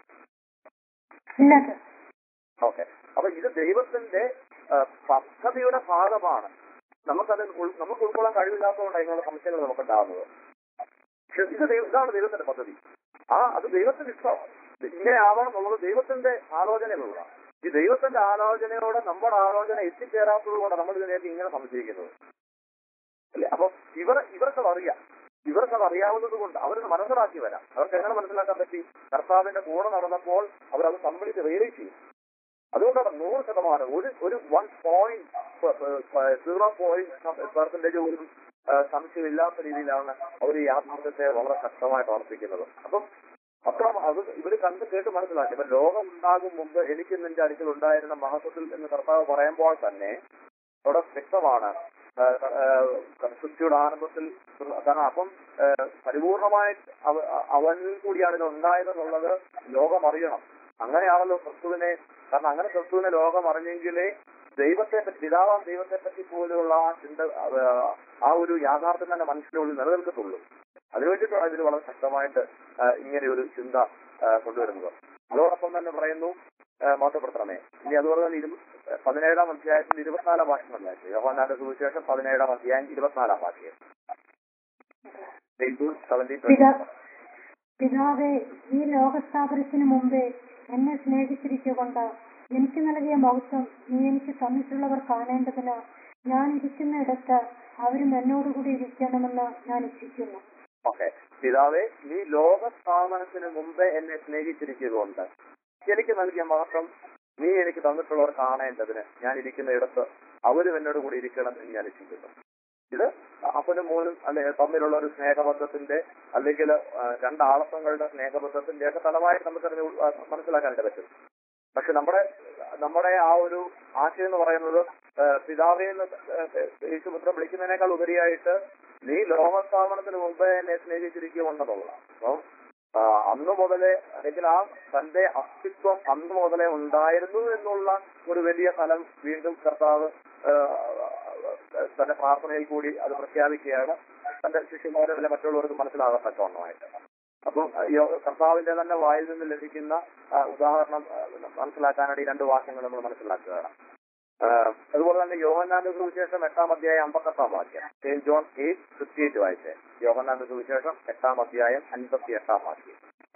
ഇല്ലത് ഓക്കെ അപ്പൊ ഇത് ദൈവത്തിന്റെ ആ, പദ്ധതിയുടെ ഭാഗമാണ് നമുക്കത് ഉൾ- നമുക്ക് ഉൾക്കൊള്ളാൻ കഴിവില്ലാത്തതുകൊണ്ട് അതിനുള്ള സംശയങ്ങൾ നമുക്കുണ്ടാകുന്നത് പക്ഷെ ഇത് ദൈവ- ഇതാണ് ദൈവത്തിന്റെ പദ്ധതി ആ അത് ദൈവത്തിന്റെ ഇഷ്ടമാണ് ഇങ്ങനെ ആവണം എന്നുള്ളത് ദൈവത്തിന്റെ ആലോചനയിലുള്ള ഈ ദൈവത്തിന്റെ ആലോചനയോടെ നമ്മുടെ ആലോചന എത്തിച്ചേരാത്തത് കൊണ്ട് നമ്മൾ ഇതിനെയൊക്കെ ഇങ്ങനെ സംശയിക്കുന്നത് അല്ലെ അപ്പൊ ഇവർ ഇവർക്കത് അറിയാം ഇവർക്കത് അറിയാവുന്നത് കൊണ്ട് അവരത് മനസ്സിലാക്കി വരാം അവർക്ക് എങ്ങനെ മനസ്സിലാക്കാൻ പറ്റി കർത്താവിന്റെ കൂടെ നടന്നപ്പോൾ അവരത് കംപ്ലീറ്റ് റിയലൈസ് ചെയ്യും അതുകൊണ്ടാണ് നൂറ് ശതമാനം ഒരു ഒരു one point zero point percentage പോലും ആ, സംശയമില്ലാത്ത രീതിയിലാണ് അവർ ഈ യാഥാർത്ഥ്യത്തെ വളരെ ശക്തമായിട്ട് ഓർപ്പിക്കുന്നത് അപ്പം അത്ര അത് ഇവര് കണ്ട് കേട്ട് മനസ്സിലാക്കി അപ്പൊ ലോകം ഉണ്ടാകും മുമ്പ് എനിക്ക് നിന്റെ അടുക്കൽ ഉണ്ടായിരുന്ന മഹത്വത്തിൽ എന്ന് കർത്താവ് പറയുമ്പോൾ തന്നെ അവിടെ വ്യക്തമാണ് ആ, ആ, സൃഷ്ടിയുടെ ആരംഭത്തിൽ കാരണം അപ്പം ആ, പരിപൂർണമായി അവ- അവനിൽ കൂടിയാണ് ഇത് ഉണ്ടായതെന്നുള്ളത് ലോകം അറിയണം അങ്ങനെയാണല്ലോ ക്രിസ്തുവിനെ കാരണം അങ്ങനെ ക്രിസ്തുവിനെ ലോകം അറിഞ്ഞെങ്കിലേ ദൈവത്തെ പറ്റി പിതാവാം ദൈവത്തെ പറ്റി പോലെയുള്ള ആ ചിന്ത ആ, ആ ഒരു യാഥാർത്ഥ്യം തന്നെ മനുഷ്യനുള്ളിൽ നിലനിൽക്കത്തുള്ളൂ അതിനുവേണ്ടിയിട്ടാണ് ഇതിൽ വളരെ ശക്തമായിട്ട് ആ, ഇങ്ങനെ ഒരു ചിന്ത ആ, കൊണ്ടുവരുന്നത് അതോടൊപ്പം തന്നെ പറയുന്നു ആ, മാറ്റപ്പെടുത്തണമേ ഇനി അതുപോലെ തന്നെ ഇരു പതിനേഴാം അധ്യായത്തിൽ ഇരുപത്തിനാലാം വാക്യം അല്ലായിരുന്നു യോഹന്നാന്റെ സുവിശേഷം പതിനേഴാം അധ്യായം ഇരുപത്തിനാലാം വാക്യം പിതാ പിതാവേ ഈ ലോകസ്ഥാപനത്തിന് മുമ്പേ എന്നെ സ്നേഹിച്ചിരിക്കൊണ്ട് എനിക്ക് നൽകിയ മഹത്വം നീ എനിക്ക് തന്നിട്ടുള്ളവർ കാണേണ്ടതിന് ഞാൻ ഇരിക്കുന്ന ഇടത്ത് അവരും എന്നോടുകൂടി ഇരിക്കണമെന്ന് ഞാൻ ഇച്ഛിക്കുന്നു ഓക്കെ പിതാവേ നീ ലോകസ്ഥാപനത്തിന് മുമ്പേ എന്നെ സ്നേഹിച്ചിരിക്കുകൊണ്ട് എനിക്ക് നൽകിയ മഹത്വം നീ എനിക്ക് തന്നിട്ടുള്ളവർ കാണേണ്ടതിന് ഞാൻ ഇരിക്കുന്ന ഇടത്ത് അവരും എന്നോട് കൂടി ഇരിക്കണം എന്ന് ഞാൻ ഇച്ഛിക്കുന്നു ഇത് അപ്പനും മോനും അല്ലെ തമ്മിലുള്ള ഒരു സ്നേഹബന്ധത്തിന്റെ അല്ലെങ്കിൽ ആ, രണ്ടാളത്വങ്ങളുടെ സ്നേഹബന്ധത്തിന്റെ ഒക്കെ തലമായിട്ട് നമുക്കതിനെ ഉൾ- ആ, മനസ്സിലാക്കാനായിട്ട് പറ്റും പക്ഷെ നമ്മുടെ നമ്മുടെ ആ ഒരു ആശയം എന്ന് പറയുന്നത് ആ, പിതാവേ എന്ന് യേശുപുത്രം വിളിക്കുന്നതിനേക്കാൾ ഉപരിയായിട്ട് നീ ലോകസ്ഥാപനത്തിന് മുമ്പേ എന്നെ സ്നേഹിച്ചിരിക്കുമെന്നുള്ളതാണ് അപ്പം ആ, അന്ന് മുതലേ അല്ലെങ്കിൽ ആ തന്റെ അസ്തിത്വം അന്ന് മുതലേ ഉണ്ടായിരുന്നു എന്നുള്ള ഒരു വലിയ ഫലം വീണ്ടും കർത്താവ് ആ, തന്റെ പ്രാർത്ഥനയിൽ കൂടി അത് പ്രഖ്യാപിക്കുകയാണ് തന്റെ ശിഷ്യന്മാരെ അല്ലെ മറ്റുള്ളവർക്ക് മനസ്സിലാകാൻ തക്കവണ്ണമായിട്ട് അപ്പം യോ- കർത്താവിന്റെ തന്നെ വായിൽ നിന്ന് ലഭിക്കുന്ന ആ, ഉദാഹരണം ആ, മനസ്സിലാക്കാനായിട്ട് ഈ രണ്ട് വാക്യങ്ങൾ നമ്മൾ മനസ്സിലാക്കുകയാണ് ആഹ് അതുപോലെ തന്നെ യോഹന്നാന്റെ സുവിശേഷം എട്ടാം അധ്യായം അമ്പത്തെട്ടാം വാക്യം saint John eight fifty eight വായിച്ചേ യോഹന്നാന്റെ സുവിശേഷം എട്ടാം അധ്യായം അൻപത്തി എട്ടാം വാക്യം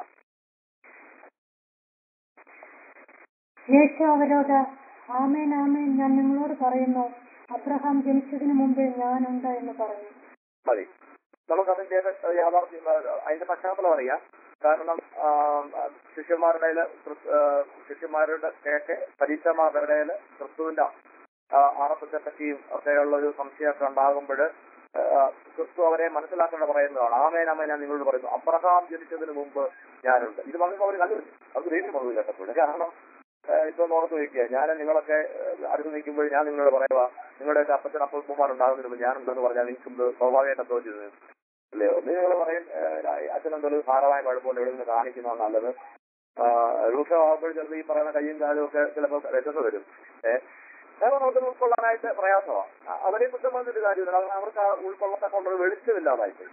യേശു അവരോട് ആമേൻ ആമേൻ ഞാൻ നിങ്ങളോട് പറയുന്നു അബ്രഹാം ജനിച്ചതിന് മുമ്പേ ഞാനുണ്ട് എന്ന് പറഞ്ഞു മതി നമുക്കതിന്റെ യാഥാർത്ഥ്യം ആ, അതിന്റെ പശ്ചാത്തലം അറിയാം കാരണം ആ, ശിഷ്യന്മാരുടെ ഇടയില് ക്രിസ്- ആ, ശിഷ്യന്മാരുടെ കേക്ക് പരീക്ഷമാരുടെ ഇടയിൽ ക്രിസ്തുവിന്റെ ആ, ആറപ്പത്തെ പറ്റിയും ഒക്കെയുള്ള ഒരു സംശയമൊക്കെ ഉണ്ടാകുമ്പോൾ ക്രിസ്തു അവരെ മനസ്സിലാക്കേണ്ട പറയുന്നതാണ് ആമേൻ ആമേൻ ഞാൻ നിങ്ങളോട് പറയുന്നു അബ്രഹാം ജനിച്ചതിന് മുമ്പ് ഞാനുണ്ട് ഇത് വന്നപ്പോൾ അവർ കണ്ടു അവർക്ക് ദേഷ്യം വന്നു കേട്ടപ്പോൾ കാരണം ഏഹ് ഇപ്പൊ നോർത്ത് വയ്ക്കുക ഞാൻ നിങ്ങളൊക്കെ ഏഹ് അടുത്ത് നിൽക്കുമ്പോൾ ഞാൻ നിങ്ങളോട് പറയുക നിങ്ങളുടെയൊക്കെ അപ്പച്ചൻ അപ്പന്മാർ ഉണ്ടാകുന്നതിന് മുമ്പ് ഞാനുണ്ടെന്ന് പറഞ്ഞാൽ നിങ്ങൾക്ക് ഇത് സ്വാഭാവികമായിട്ട് തോന്നുന്നത് അല്ലേ ഒന്ന് നിങ്ങൾ പറയും ഏഹ് അച്ഛൻ എന്തെങ്കിലും സാരമായ കുഴപ്പമില്ല ഇവിടെ നിന്ന് കാണിക്കുന്നതാണ് നല്ലത് രൂക്ഷമാകുമ്പോൾ ചിലപ്പോൾ ഈ പറയുന്ന കയ്യും കാലും ഒക്കെ ചിലപ്പോൾ രസത വരും ഏഹ് അതൊക്കെ നമുക്ക് ഉൾക്കൊള്ളാനായിട്ട് പ്രയാസമാണ് അവരെ കുറ്റം പറഞ്ഞൊരു കാര്യമില്ല കാരണം അവർക്ക് ആ ഉൾക്കൊള്ളത്തക്കൊണ്ടൊരു വെളിച്ചമില്ലാതായിട്ട്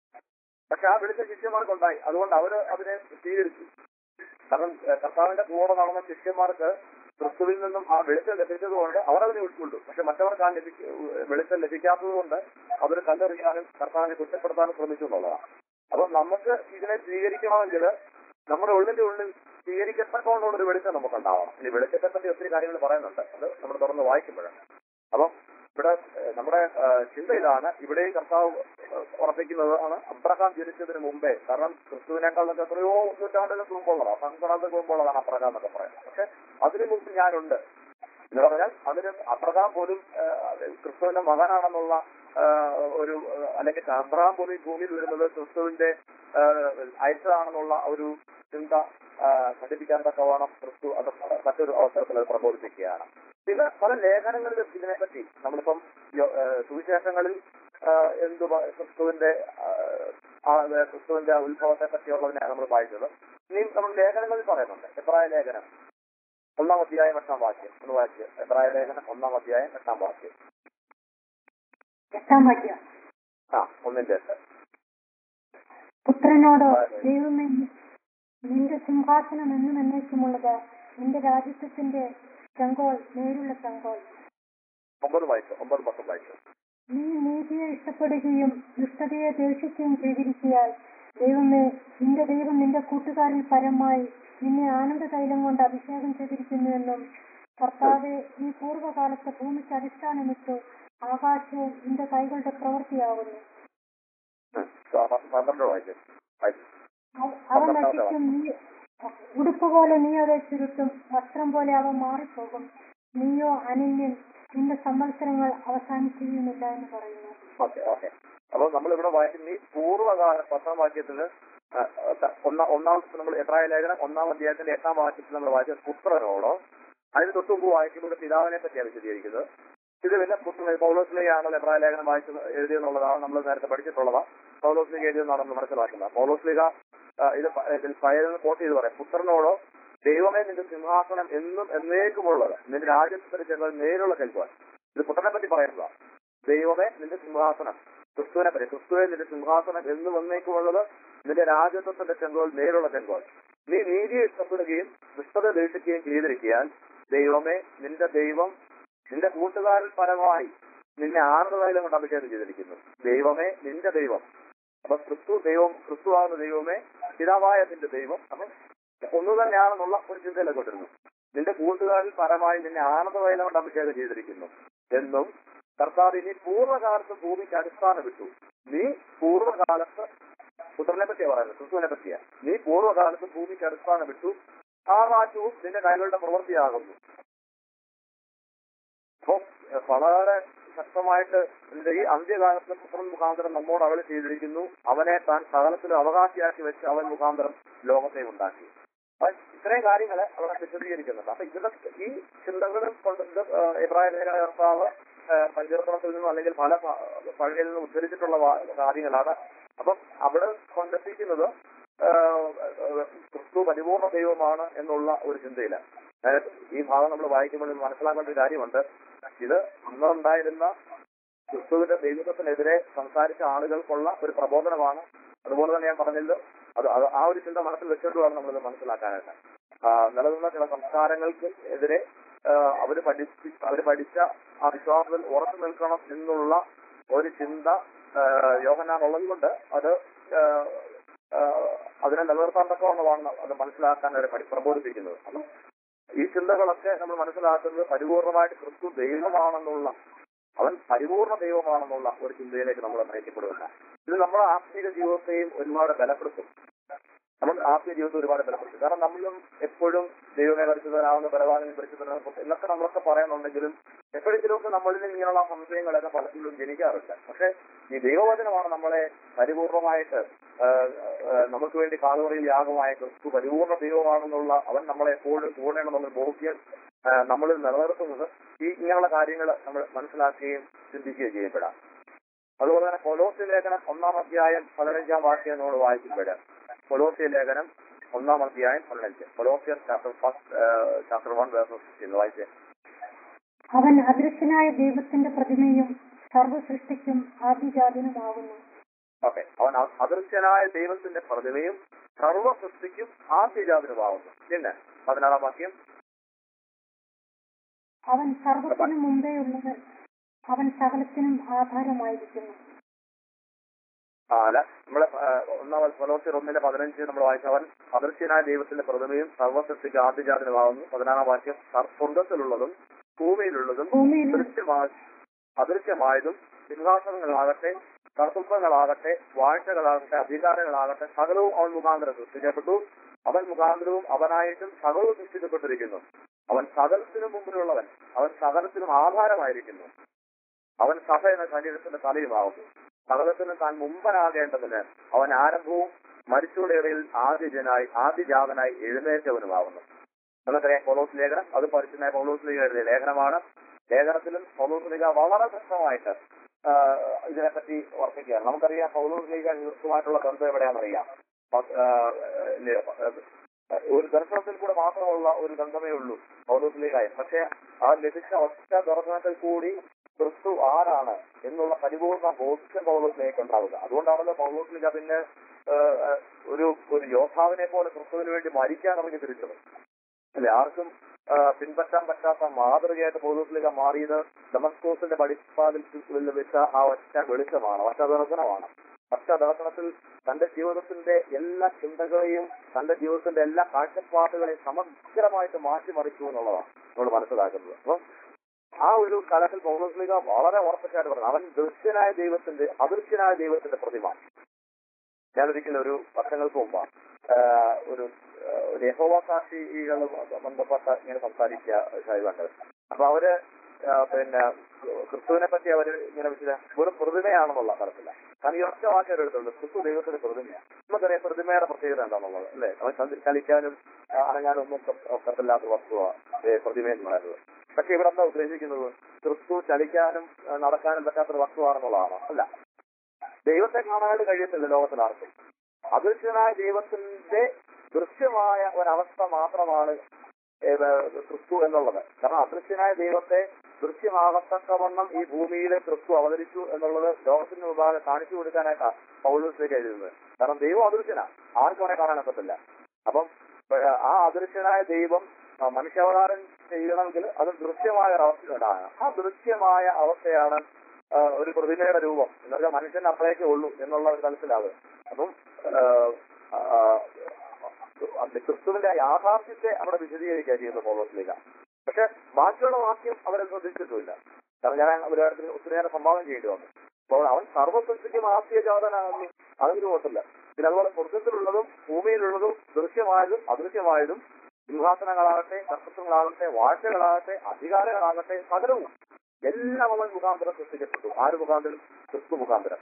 പക്ഷെ ആ വെളിച്ചം ശിഷ്യന്മാർക്കുണ്ടായി അതുകൊണ്ട് അവർ അതിനെ സ്വീകരിച്ചു കാരണം ഏഹ് കർത്താവിന്റെ കൂടെ നടന്ന ശിഷ്യന്മാർക്ക് ക്രിസ്തുവിൽ നിന്നും ആ വെളിച്ചം ലഭിച്ചതുകൊണ്ട് അവർ അതിനെ ഉൾക്കൊണ്ടു പക്ഷെ മറ്റവർക്ക് ആ ലഭിക്ക വെളിച്ചം ലഭിക്കാത്തത് കൊണ്ട് അവർ കല്ലെറിയാനും കർത്താവിനെ കുറ്റപ്പെടുത്താനും ശ്രമിച്ചു എന്നുള്ളതാണ് അപ്പൊ നമുക്ക് ഇതിനെ സ്വീകരിക്കണമെങ്കിൽ നമ്മുടെ ഉള്ളിന്റെ ഉള്ളിൽ സ്വീകരിക്കത്തക്കോണ്ടുള്ള ഒരു വെളിച്ചം നമുക്ക് ഉണ്ടാവണം ഇനി വെളിച്ചത്തെ പറ്റി ഒത്തിരി കാര്യങ്ങൾ പറയുന്നുണ്ട് അത് നമ്മൾ തുറന്ന് വായിക്കുമ്പോഴാണ് അപ്പം ഇവിടെ ഏഹ്, നമ്മുടെ ഏഹ്, ചിന്ത ഇതാണ് ഇവിടെയും കർത്താവ് ഏഹ്, ഉറപ്പിക്കുന്നത് ആണ് അബ്രഹാം ജനിച്ചതിന് മുമ്പേ കാരണം ക്രിസ്തുവിനേക്കാളൊക്കെ എത്രയോ നൂറ്റാണ്ടുകൾക്ക് മുമ്പുള്ളതാണ് സഹസ്രാബ്ദങ്ങൾക്ക് മുമ്പുള്ളതാണ് അബ്രഹാം എന്നൊക്കെ പറയുന്നത് പക്ഷെ അതിനു മുമ്പ് ഞാനുണ്ട് എന്ന് പറഞ്ഞാൽ അതിന് അബ്രഹാം പോലും ഏഹ്, ക്രിസ്തുവിന്റെ മകനാണെന്നുള്ള ഏഹ്, ഒരു ഏഹ്, അല്ലെങ്കിൽ അബ്രഹാം പോലും ഈ ഭൂമിയിൽ വരുന്നത് ക്രിസ്തുവിന്റെ ഏഹ്, അയച്ചതാണെന്നുള്ള ഒരു ചിന്ത ഏഹ്, ഘടിപ്പിക്കാൻ തക്കവണ്ണം ക്രിസ്തു അത് മറ്റൊരു അവസരത്തിൽ അത് പ്രബോധിപ്പിക്കുകയാണ് പിന്നെ പല ലേഖനങ്ങളിലും ഇതിനെപ്പറ്റി നമ്മളിപ്പം യോ- ഏഹ്, സുവിശേഷങ്ങളിൽ ഏഹ്, എന്ത് പ- ക്രിസ്തുവിന്റെ ഏഹ്, ആ ഏഹ്, ക്രിസ്തുവിന്റെ ഉത്ഭവത്തെ പറ്റിയുള്ളതിനെ നമ്മൾ വായിച്ചത് ഇനിയും നമ്മൾ ലേഖനങ്ങളിൽ പറയുന്നുണ്ട് എബ്രായ ലേഖനം ഒന്നാം അധ്യായം എട്ടാം വാക്യം ഒന്ന് വായിച്ച് എബ്രായ ലേഖനം ഒന്നാം അധ്യായം എട്ടാം വാക്യം എട്ടാം വാക്യം ആ ഒന്നിന്റെ എട്ട് പുത്രനോട് ദൈവമേ നിന്റെ സിംഹാസനം എന്നും എന്നേക്കുമുള്ളത് നിന്റെ രാജ്യത്വത്തിന്റെ ചെങ്കോൽ നേരുള്ള ചെങ്കോൽ ഒമ്പത് വായിച്ചു ഒമ്പത് പത്തും വായിച്ചു നീ നീതിയെ ഇഷ്ടപ്പെടുകയും ദുഷ്ടതയെ ദേഷിക്കുകയും ചെയ്തിരിക്കയാൽ ദൈവമേ നിന്റെ ദൈവം നിന്റെ കൂട്ടുകാരിൽ പരമായി നിന്നെ ആനന്ദ തൈലം കൊണ്ട് അഭിഷേകം ചെയ്തിരിക്കുന്നുവെന്നും കർത്താവെ നീ പൂർവ്വകാലത്ത് ഭൂമിക്ക് അടിസ്ഥാനമിട്ടു ആകാശവും നിന്റെ കൈകളുടെ പ്രവൃത്തിയാകുന്നു ഉം. ആ, പ- പന്ത്രണ്ട് വായിച്ചു വായിച്ചു അവ- അവ നശിക്കും നീ ഉടുപ്പ് പോലെ നീ അവയെ ചുരുട്ടും വസ്ത്രം പോലെ അവ മാറിപ്പോകും നീയോ അനന്യൻ നിന്റെ സംവത്സരങ്ങൾ അവസാനിക്കുകയുമില്ല എന്ന് പറയുന്നു ഓക്കെ ഓക്കെ അപ്പൊ നമ്മൾ ഇവിടെ വായിക്കുന്ന ഈ പൂർവ്വകാല പത്താം വാക്യത്തില് ആ, ആ, ഒന്നാം ഒന്നാം നമ്മൾ എത്രായ ലേഖനം ഒന്നാം അധ്യായത്തിന്റെ എട്ടാം വാക്യത്തിൽ നമ്മൾ വായിച്ച പുത്രനോടോ അതിന് തൊട്ട് മുമ്പ് വായിക്കുമ്പോൾ പിതാവിനെ പറ്റിയാണ് വിശദീകരിക്കുന്നത് ഇത് പിന്നെ പുത്രൻ പൗലോസ്ലിയാണല്ലോ എബ്രായ ലേഖനം വായിച്ചത് എഴുതിയെന്നുള്ളതാണ് നമ്മൾ നേരത്തെ പഠിച്ചിട്ടുള്ളതാണ് പൗലോസ്ലിക എഴുതിയെന്നാണ് നമ്മൾ മനസ്സിലാക്കുന്നത് പൗലോസ്ലിക ആ, ഇത് പ- ഇതിൽ പയൽ കോട്ട് ചെയ്ത് പറയാം പുത്രനോടോ ദൈവമേ നിന്റെ സിംഹാസനം എന്നും എന്നേക്കുമുള്ളത് നിന്റെ രാജ്യത്തിന്റെ ചെന്നാൽ നേരിലുള്ള കൽപ്പാൻ ഇത് പുത്രനെ പറ്റി പറയുന്നതാണ് ദൈവമേ നിന്റെ സിംഹാസനം ക്രിസ്തുവിനെ പറ്റി ക്രിസ്തുവെ നിന്റെ സിംഹാസനം എന്നും എന്നേക്കുമുള്ളത് നിന്റെ രാജ്യത്വത്തിന്റെ ചെങ്കോൽ നേരിലുള്ള ചെങ്കോൽ നീ നീതിയെ ഇഷ്ടപ്പെടുകയും ദുഷ്ടത ദേഷിക്കുകയും ചെയ്തിരിക്കാൻ ദൈവമേ നിന്റെ ദൈവം നിന്റെ കൂട്ടുകാരിൽ പരമായി നിന്നെ ആനന്ദതൈലം കൊണ്ട് അഭിഷേകം ചെയ്തിരിക്കുന്നു ദൈവമേ നിന്റെ ദൈവം അപ്പൊ ക്രിസ്തു ദൈവം ക്രിസ്തുവാകുന്ന ദൈവമേ പിതാവായ നിന്റെ ദൈവം അപ്പൊ ഒന്നു തന്നെയാണെന്നുള്ള ഒരു ചിന്തയിലേക്ക് കൊണ്ടിരുന്നു നിന്റെ കൂട്ടുകാരിൽ പരമായി നിന്നെ ആനന്ദതൈലം കൊണ്ട് അഭിഷേകം ചെയ്തിരിക്കുന്നു എന്നും കർത്താവ് ഇനി പൂർവ്വകാലത്ത് ഭൂമിക്ക് അടിസ്ഥാനം വിട്ടു നീ പൂർവ്വകാലത്ത് പുത്രനെ പറ്റിയാ പറയുന്നത് ക്രിസ്തുവിനെ പറ്റിയാ നീ പൂർവ്വകാലത്ത് ഭൂമിക്ക് അടിസ്ഥാനം വിട്ടു ആ മാറ്റവും നിന്റെ കൈകളുടെ പ്രവൃത്തിയാകുന്നു അപ്പൊ എഹ്, വളരെ ശക്തമായിട്ട് ഇതിന്റെ ഈ അന്ത്യകാലത്ത് പുത്രൻ മുഖാന്തരം നമ്മോട് അവൾ ചെയ്തിരിക്കുന്നു അവനെ താൻ സകലത്തിലും അവകാശിയാക്കി വെച്ച് അവൻ മുഖാന്തരം ലോകത്തെ ഉണ്ടാക്കി അപ്പൊ ഇത്രയും കാര്യങ്ങൾ അവിടെ വിശദീകരിക്കുന്നുണ്ട് അപ്പൊ ഇതൊക്കെ ഈ ചിന്തകളും കൊണ്ട് ഇത് ഏഹ്, ഇബ്രാഹിം ലേഖന കർത്താവ് ഏഹ്, പഞ്ചരത്നത്തിൽ നിന്നും അല്ലെങ്കിൽ പല പ- പഴയിൽ നിന്നും ഉദ്ധരിച്ചിട്ടുള്ള വാ- കാര്യങ്ങളാണ് അപ്പം അവിടെ കൊണ്ടെത്തിക്കുന്നത് ഏഹ്, ഏഹ്, ക്രിസ്തു പരിപൂർണ ദൈവമാണ് എന്നുള്ള ഒരു ചിന്തയില്ല അതായത് ഈ ഭാഗം നമ്മൾ വായിക്കുമ്പോൾ ഇത് മനസ്സിലാക്കേണ്ട ഒരു കാര്യമുണ്ട് ഇത് അന്നുണ്ടായിരുന്ന ക്രിസ്തുവിന്റെ ദൈവത്വത്തിനെതിരെ സംസാരിച്ച ആളുകൾക്കുള്ള ഒരു പ്രബോധനമാണ് അതുപോലെ തന്നെ ഞാൻ പറഞ്ഞത് അത് അത് ആ ഒരു ചിന്ത മനസ്സിൽ വെച്ചുകൊണ്ട് വേണം നമ്മളിത് മനസ്സിലാക്കാനായിട്ട് ആ, നിലനിന്ന ചില സംസ്കാരങ്ങൾക്ക് എതിരെ അവര് പഠിച്ച് അവര് പഠിച്ച ആ വിശ്വാസത്തിൽ ഉറച്ചു നിൽക്കണം എന്നുള്ള ഒരു ചിന്ത യോഹനാനുള്ളത് കൊണ്ട് അത് ആ, ആ, അതിനെ നിലനിർത്താൻ തക്കവണ്ണമാണ് അത് മനസ്സിലാക്കാൻ അവരെ പഠി പ്രബോധിപ്പിക്കുന്നത് അപ്പം ഈ ചിന്തകളൊക്കെ നമ്മൾ മനസ്സിലാക്കുന്നത് പരിപൂർണമായിട്ട് ക്രിസ്തു ദൈവമാണെന്നുള്ള അവൻ പരിപൂർണ ദൈവമാണെന്നുള്ള ഒരു ചിന്തയിലേക്ക് നമ്മൾ നയിക്കപ്പെടുകയാണ് ഇത് നമ്മുടെ ആത്മീക ജീവിതത്തെയും ഒരുപാട് ബലപ്പെടുത്തും നമ്മൾ ആത്മീയ ജീവിതത്തെ ഒരുപാട് ബലപ്പെടുത്തും കാരണം നമ്മളും എപ്പോഴും ദൈവമേ പരിശുദ്ധനാവുന്ന പരവാനും പരിശുദ്ധനാകും എന്നൊക്കെ നമ്മളൊക്കെ പറയുന്നുണ്ടെങ്കിലും എപ്പോഴെങ്കിലുമൊക്കെ നമ്മളിൽ ഇങ്ങനെയുള്ള സംശയങ്ങളൊക്കെ പലപ്പോഴും ജനിക്കാറുണ്ട് പക്ഷെ ഈ ദൈവവചനമാണ് നമ്മളെ പരിപൂർണമായിട്ട് ആ, ആ, നമുക്ക് വേണ്ടി കാലുവറിയിൽ യാഗമായ ക്രിസ്തു പരിപൂർണ ദൈവമാണെന്നുള്ള അവൻ നമ്മളെ എപ്പോഴും കൂടെയാണെന്നുള്ള ബോധ്യം ആ, നമ്മളിൽ നിലനിർത്തുന്നത് ഈ ഇങ്ങനെയുള്ള കാര്യങ്ങൾ നമ്മൾ മനസ്സിലാക്കുകയും ചിന്തിക്കുകയും ചെയ്യപ്പെടാം അതുപോലെ തന്നെ കൊലോസ്യ ലേഖനം ഒന്നാം അധ്യായം പതിനഞ്ചാം വാക്യം നമ്മൾ വായിക്കുമ്പോൾ കൊലോസ്യ ലേഖനം ഒന്നാം അധ്യായം പതിനഞ്ച് കൊലോസ്യർ chapter first chapter one verses വായിച്ചേ അവൻ അദൃശ്യനായ ദൈവത്തിന്റെ പ്രതിമയും സർവ്വ സൃഷ്ടിക്കും ആദ്യജാതനുമാകുന്നു ഓക്കെ അവൻ അ- അദൃശ്യനായ ദൈവത്തിന്റെ പ്രതിമയും സർവ്വ സൃഷ്ടിക്കും ആദ്യജാതനുമാവുന്നു പിന്നെ പതിനാറാം വാക്യം അവൻ സർവത്തിനു മുമ്പേ ഉള്ളവൻ അവൻ സകലത്തിനും ആധാരമായിരിക്കുന്നു ആ, അല്ല നമ്മളെ ആ, ഒന്നാമത് കൊലോസ്യർ ഒന്നിന്റെ പതിനഞ്ച് നമ്മൾ വായിച്ച അവൻ അദൃശ്യനായ ദൈവത്തിന്റെ പ്രതിമയും സർവ്വ സൃഷ്ടിക്ക് ആദ്യജാതനുമാവുന്നു പതിനാറാം വാക്യം സർ- സ്വർഗ്ഗത്തിലുള്ളതും ഭൂമിയിലുള്ളതും ഭൂമിയിൽ ദൃശ്യമായ അദൃശ്യമായതും സിംഹാസനങ്ങളാകട്ടെ കർത്തൃത്വങ്ങളാകട്ടെ വാഴ്ചകളാകട്ടെ അധികാരങ്ങളാകട്ടെ സകലവും അവൻ മുഖാന്തരം സൃഷ്ടിക്കപ്പെട്ടു അവൻ മുഖാന്തരവും അവനായിട്ടും സകലവും സൃഷ്ടിക്കപ്പെട്ടിരിക്കുന്നു അവൻ സകലത്തിനും മുമ്പിലുള്ളവൻ അവൻ സകലത്തിനും ആധാരമായിരിക്കുന്നു അവൻ സഭ എന്ന ശരീരത്തിന്റെ തലയുമാകുന്നു സകലത്തിന് താൻ മുമ്പനാകേണ്ടതിന് അവൻ ആരംഭവും മരിച്ചവരുടെ ഇടയിൽ ആദ്യജനായി ആദ്യജാതനായി എഴുന്നേറ്റവനുമാകുന്നു നമുക്കറിയാം പൗലോസ് ലേഖനം അത് പരിശുദ്ധമായ പൗലോസ് ലീഗ എഴുതിയ ലേഖനമാണ് ലേഖനത്തിലും പൗലോസ് ലീഗ വളരെ വ്യക്തമായിട്ട് ആ, ഇതിനെപ്പറ്റി വർദ്ധിക്കുകയാണ് നമുക്കറിയാം പൗലോസ് ലീഗ യുദ്ധമായിട്ടുള്ള ബന്ധം എവിടെയാണെന്നറിയാം പ- ആ, ലെ- ആ, ഒരു ദർശനത്തിൽ കൂടെ മാത്രമുള്ള ഒരു ബന്ധമേ ഉള്ളൂ പൗലോസ് ലീഗായി പക്ഷെ ആ ലഭിച്ച ഒറ്റ ദർശനത്തിൽ കൂടി ക്രിസ്തു ആരാണ് എന്നുള്ള പരിപൂർണ ബോധ്യം പൗലോസിലേക്ക് ഉണ്ടാവുക അതുകൊണ്ടാണല്ലോ പൗലോസ് ലീഗ പിന്നെ ആ, ആ, ഒരു ഒരു യോദ്ധാവിനെ പോലെ ക്രിസ്തുവിന് വേണ്ടി മരിക്കാൻ ഇറങ്ങി തിരിച്ചത് അല്ലെ ആർക്കും ആ, പിൻപറ്റാൻ പറ്റാത്ത മാതൃകയായിട്ട് പൗലോസ്ലിക മാറിയത് ഡമസ്കോസിന്റെ പടിപ്പാതിൽ ലഭിച്ച ആ ഒറ്റ വെളിച്ചമാണ് ഒറ്റ ദർശനമാണ് ഒറ്റ ദർശനത്തിൽ തന്റെ ജീവിതത്തിന്റെ എല്ലാ ചിന്തകളെയും തന്റെ ജീവിതത്തിന്റെ എല്ലാ കാഴ്ചപ്പാടുകളെയും സമഗ്രമായിട്ട് മാറ്റിമറിച്ചു എന്നുള്ളതാണ് നമ്മൾ മനസ്സിലാക്കുന്നത് അപ്പം ആ ഒരു കാലത്തിൽ പൗലോസ്ലിക വളരെ ഉറപ്പിച്ചായിട്ട് പറഞ്ഞു അവൻ ദൃശ്യനായ ദൈവത്തിന്റെ അദൃശ്യനായ ദൈവത്തിന്റെ പ്രതിമ ഞാനൊരിക്കലും ഒരു വർഷങ്ങൾക്ക് മുമ്പ് ആ, ഒരു ആ, ഒരു യഹോവ സാക്ഷികൾ ബന്ധപ്പെട്ട ഇങ്ങനെ സംസാരിക്കുക കഴിവുണ്ട് അപ്പൊ അവര് ആ, പിന്നെ ക്രിസ്തുവിനെ പറ്റി അവര് ഇങ്ങനെ വെച്ചില്ല വെറും പ്രതിമയാണെന്നുള്ള തരത്തില്ല കാരണം ഈ ഒറ്റ വാക്യം എടുത്തുള്ളൂ ക്രിസ്തു ദൈവത്തിന്റെ പ്രതിമയാണ് നമുക്കറിയാം പ്രതിമയുടെ പ്രത്യേകത എന്താണെന്നുള്ളത് അല്ലെ അവൻ ചലി- ചലിക്കാനും ആ, അനങ്ങാനും ഒന്നും ഒക്കെ- ഒക്കത്തില്ലാത്ത വസ്തുവാണ് പ്രതിമ എന്ന് പറയുന്നത് പക്ഷെ ഇവിടെ എന്താ ഉദ്ദേശിക്കുന്നത് ക്രിസ്തു ചലിക്കാനും ആ, നടക്കാനും പറ്റാത്തൊരു വസ്തുവാണെന്നുള്ളതാണോ അല്ല ദൈവത്തെ കാണാനായിട്ട് കഴിയത്തില്ല ലോകത്തിൽ ആർക്കും അദൃശ്യനായ ദൈവത്തിന്റെ ദൃശ്യമായ ഒരവസ്ഥ മാത്രമാണ് ഏത് ക്രിസ്തു എന്നുള്ളത് കാരണം അദൃശ്യനായ ദൈവത്തെ ദൃശ്യമാകത്തക്കവണ്ണം ഈ ഭൂമിയിലെ ക്രിസ്തു അവതരിച്ചു എന്നുള്ളത് ലോകത്തിന് മുമ്പാകെ കാണിച്ചു കൊടുക്കാനായിട്ടാണ് പൗലോസിലേക്ക് എഴുതുന്നത് കാരണം ദൈവം അദൃശ്യനാ ആർക്കും അവനെ കാണാനൊക്കത്തില്ല അപ്പം ഏഹ്, ആ അദൃശ്യനായ ദൈവം ആ, മനുഷ്യാവതാരം ചെയ്യണമെങ്കിൽ അത് ദൃശ്യമായ ഒരു അവസ്ഥ ഉണ്ടാകണം ആ ദൃശ്യമായ അവസ്ഥയാണ് ആ, ഒരു പ്രതിമയുടെ രൂപം എന്ന് പറഞ്ഞാൽ മനുഷ്യൻ അത്രയൊക്കെ ഉള്ളൂ എന്നുള്ള ഒരു തലത്തിലാവ് അപ്പം ആ, ആ, അത് ക്രിസ്തുവിന്റെ ആ യാഥാർത്ഥ്യത്തെ അവിടെ വിശദീകരിക്കുക ചെയ്യുന്നത് പൗലോസിലേക്ക പക്ഷെ ബാക്കിയുള്ള വാക്യം അവരെ ശ്രദ്ധിച്ചിട്ടുമില്ല കാരണം ഞാൻ അവരുടെ ഒത്തിരി നേരം സംഭാവന ചെയ്യേണ്ടി വന്നു അപ്പോൾ അവൻ സർവസൃഷ്ടിക്കും ആസ്യജാതനാകുന്നു അതൊരു ഓട്ടില്ല പിന്നെ അതുപോലെ സ്വർഗത്തിലുള്ളതും ഭൂമിയിലുള്ളതും ദൃശ്യമായതും അദൃശ്യമായതും സിംഹാസനങ്ങളാകട്ടെ കർത്തൃത്വങ്ങളാകട്ടെ വാഴ്ചകളാകട്ടെ അധികാരങ്ങളാകട്ടെ സകലവും എല്ലാം അവൻ മുഖാന്തരം സൃഷ്ടിക്കപ്പെട്ടു ആര് മുഖാന്തരം ക്രിസ്തു മുഖാന്തരം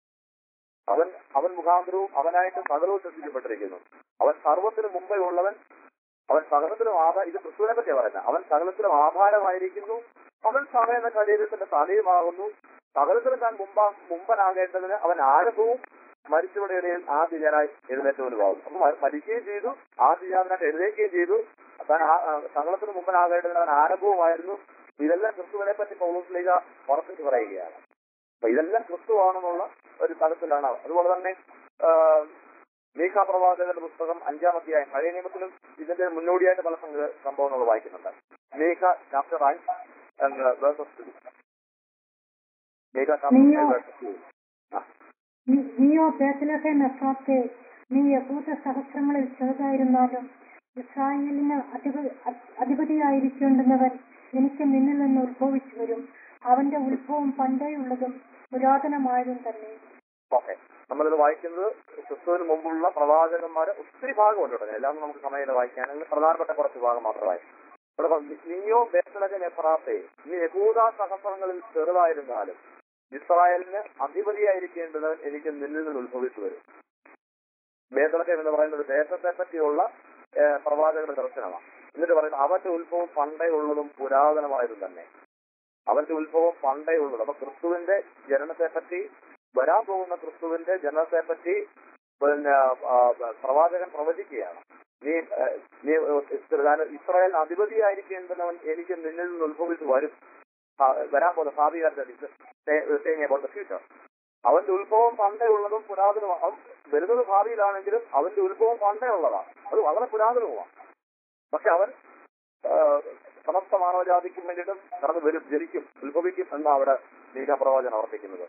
അവൻ അവൻ മുഖാന്തരവും അവനായിട്ട് സകലവും സൃഷ്ടിക്കപ്പെട്ടിരിക്കുന്നു അവൻ സർവത്തിനും മുമ്പേ ഉള്ളവൻ അവൻ സകലത്തിലും ആധാര ഇത് ക്രിസ്തുവിനെ പറ്റിയാ പറയുന്നത് അവൻ സകലത്തിലും ആധാരമായിരിക്കുന്നു അവൻ സഭ എന്ന ശരീരത്തിന്റെ തലയുമാകുന്നു സകലത്തിലും താൻ മുമ്പ മുമ്പനാകേണ്ടതിന് അവൻ ആരംഭവും മരിച്ചവരുടെ ഇടയിൽ ആദ്യജനായി എഴുന്നേറ്റവനുമാകും അപ്പൊ മ- മരിക്കുകയും ചെയ്തു ആദ്യജാതനായിട്ട് എഴുന്നേൽക്കുകയും ചെയ്തു താൻ ആ- ആ, സകലത്തിന് മുമ്പനാകേണ്ടതിന് അവൻ ആരംഭവുമായിരുന്നു ഇതെല്ലാം ക്രിസ്തുവിനെ പറ്റി പൗലോസ്ലിക ഉറപ്പിച്ച് പറയുകയാണ് അപ്പൊ ഇതെല്ലാം ക്രിസ്തുവാണെന്നുള്ള ഒരു തലത്തിലാണ് അവൻ. അതുപോലെ തന്നെ ആ, മീഖ പ്രവാചകന്റെ പുസ്തകം അഞ്ചാം അധ്യായം പഴയ നിയമത്തിലും ഇതിന്റെ മുന്നോടിയായിട്ട് പല സംഗ- സംഭവങ്ങൾ വായിക്കുന്നുണ്ട് മീഖ ചാപ്റ്റർ മീഖ നീയോ? ചാപ്റ്റർ ആ നീ- നീയോ ബേത്തലഹേം എഫ്രാത്തെ നീ യഹൂദ സഹസ്രങ്ങളിൽ ചെറുതായിരുന്നാലും ഇസ്രായേലിന് അധിപ- അ- അധിപതിയായിരിക്കേണ്ടുന്നവൻ എനിക്ക് നിന്നിൽ നിന്ന് ഉത്ഭവിച്ചു വരും അവന്റെ ഉത്ഭവം പണ്ടേയുള്ളതും പുരാതനമായതും തന്നെ ഓക്കെ നമ്മളിത് വായിക്കുന്നത് ക്രിസ്തുവിന് മുമ്പുള്ള പ്രവാചകന്മാരെ ഒത്തിരി ഭാഗമുണ്ട് കേട്ടോ എല്ലാം നമുക്ക് സമയത്ത് വായിക്കാനുള്ള പ്രധാനപ്പെട്ട കുറച്ച് ഭാഗം മാത്രമായി ഇവിടെ പറഞ്ഞു, നീയോ ബേത്തലകൻ എഫറാത്തെ നീ യഹൂദ സഹസ്രങ്ങളിൽ ചെറുതായിരുന്നാലും ഇസ്രായേലിന് അധിപതിയായിരിക്കേണ്ടവൻ എനിക്ക് നിന്നിൽ നിന്ന് ഉത്ഭവിച്ചു വരും ബേത്തലകം എന്ന് പറയുന്നത് ദേശത്തെ പറ്റിയുള്ള ഏഹ്, പ്രവാചകന്റെ ദർശനമാണ് എന്നിട്ട് പറയുന്നത് അവന്റെ ഉത്ഭവം പണ്ടേ ഉള്ളതും പുരാതനമായതും തന്നെ അവന്റെ ഉത്ഭവം പണ്ടേ ഉള്ളത് അപ്പൊ ക്രിസ്തുവിന്റെ ജനനത്തെ പറ്റി വരാൻ പോകുന്ന ക്രിസ്തുവിന്റെ ജനനത്തെ പറ്റി പിന്നെ ആ, പ്രവാചകൻ പ്രവചിക്കുകയാണ് നീ ആ, നീ ഇസ്രായേൽ ഇസ്രായേൽ അധിപതിയായിരിക്കേണ്ടവൻ എനിക്ക് നിന്നിൽ നിന്ന് ഉത്ഭവിച്ച് വരും ആ, വരാൻ പോകുന്ന ഭാവികാരുടെ ഫ്യൂച്ചർ അവന്റെ ഉത്ഭവം പണ്ടേ ഉള്ളതും പുരാതനവും അവൻ വരുന്നത് ഭാവിയിലാണെങ്കിലും അവന്റെ ഉത്ഭവം പണ്ടേ ഉള്ളതാണ് അത് വളരെ പുരാതനവുമാണ് പക്ഷെ അവൻ ആ, സമസ്ത മാനവജാതിക്കും വേണ്ടിയിട്ടും കടന്നു വരും ജനിക്കും ഉത്ഭവിക്കും എന്നാണ് അവിടെ നീലപ്രവാചനം ആവർത്തിക്കുന്നത്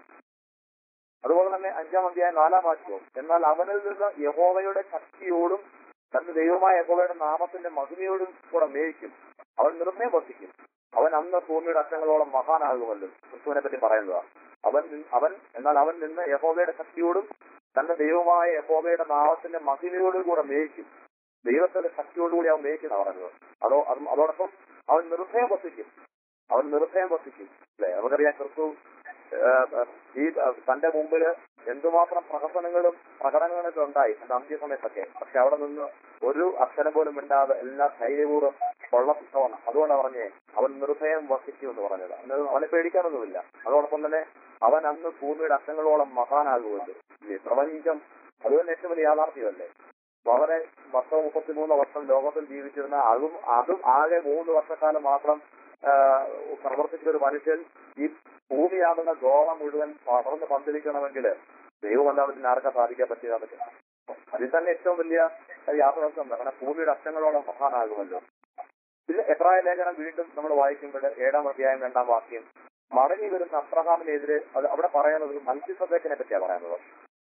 അതുപോലെ തന്നെ അഞ്ചാം അധ്യായം നാലാം വാക്യവും എന്നാൽ അവനിൽ നിന്ന് യഹോവയുടെ ശക്തിയോടും തന്റെ ദൈവമായ യഹോവയുടെ നാമത്തിന്റെ മഹിമയോടും കൂടെ മേയിക്കും അവൻ നിർമ്മയം വസിക്കും അവൻ അന്ന് ഭൂമിയുടെ അറ്റങ്ങളോളം മഹാനാകുമല്ലോ ക്രിസ്തുവിനെ പറ്റി പറയുന്നതാണ് അവൻ നി- അവൻ എന്നാൽ അവൻ നിന്ന് യഹോവയുടെ ശക്തിയോടും തന്റെ ദൈവമായ യഹോവയുടെ നാമത്തിന്റെ മഹിമയോടും കൂടെ മേയിക്കും ദൈവത്തിന്റെ ശക്തിയോടുകൂടി അവൻ മേയിക്കുന്ന പറഞ്ഞത് അതോ അത് അതോടൊപ്പം അവൻ നിർഭയം വസിക്കും അവൻ നിർഭയം വസിക്കും അല്ലെ നമുക്കറിയാം ക്രിസ്തു ആ, ആ, ഈ ആ, തന്റെ മുമ്പില് എന്തുമാത്രം പ്രഹസനങ്ങളും പ്രകടനങ്ങളൊക്കെ ഉണ്ടായി എന്റെ അന്ത്യസമയത്തൊക്കെ പക്ഷെ അവിടെ നിന്ന് ഒരു അക്ഷരം പോലും മിണ്ടാതെ എല്ലാ ധൈര്യപൂർവ്വം കൊള്ളപ്പെട്ടവണ് അതുകൊണ്ടാണ് പറഞ്ഞേ അവൻ നിർഭയം വസിക്കും എന്ന് പറഞ്ഞത് അന്ന് അവനെ പേടിക്കാനൊന്നുമില്ല അതോടൊപ്പം തന്നെ അവൻ അന്ന് ഭൂമിയുടെ അക്ഷങ്ങളോളം മഹാനാകുമല്ലോ ഇല്ലേ? പ്രപഞ്ചം അത് തന്നെ ഏറ്റവും വലിയ യാഥാർത്ഥ്യമല്ലേ വളരെ പത്തോ മുപ്പത്തിമൂന്ന് വർഷം ലോകത്തിൽ ജീവിച്ചിരുന്ന അതും അതും ആകെ മൂന്ന് വർഷക്കാലം മാത്രം ആ, പ്രവർത്തിച്ച ഒരു മനുഷ്യൻ ഈ ഭൂമിയാകുന്ന ഗോളം മുഴുവൻ പടർന്ന് പന്തിരിക്കണമെങ്കിൽ ദൈവമല്ലാതെ പിന്നെ ആർക്കാ സാധിക്കാൻ പറ്റുക പറ്റും അതിൽ തന്നെ ഏറ്റവും വലിയ യാഥാർത്ഥ്യം കാരണം ഭൂമിയുടെ അക്ഷങ്ങളോളം മഹാനാകുമല്ലോ പിന്നെ എബ്രായ ലേഖനം വീണ്ടും നമ്മൾ വായിക്കുമ്പോൾ ഏഴാം അധ്യായം രണ്ടാം വാക്യം മടങ്ങി വരുന്ന അബ്രഹാമിനെതിരെ അത് അവിടെ പറയുന്നത് മത്സ്യസദ്ദേക്കിനെ പറ്റിയാണ് പറയുന്നത്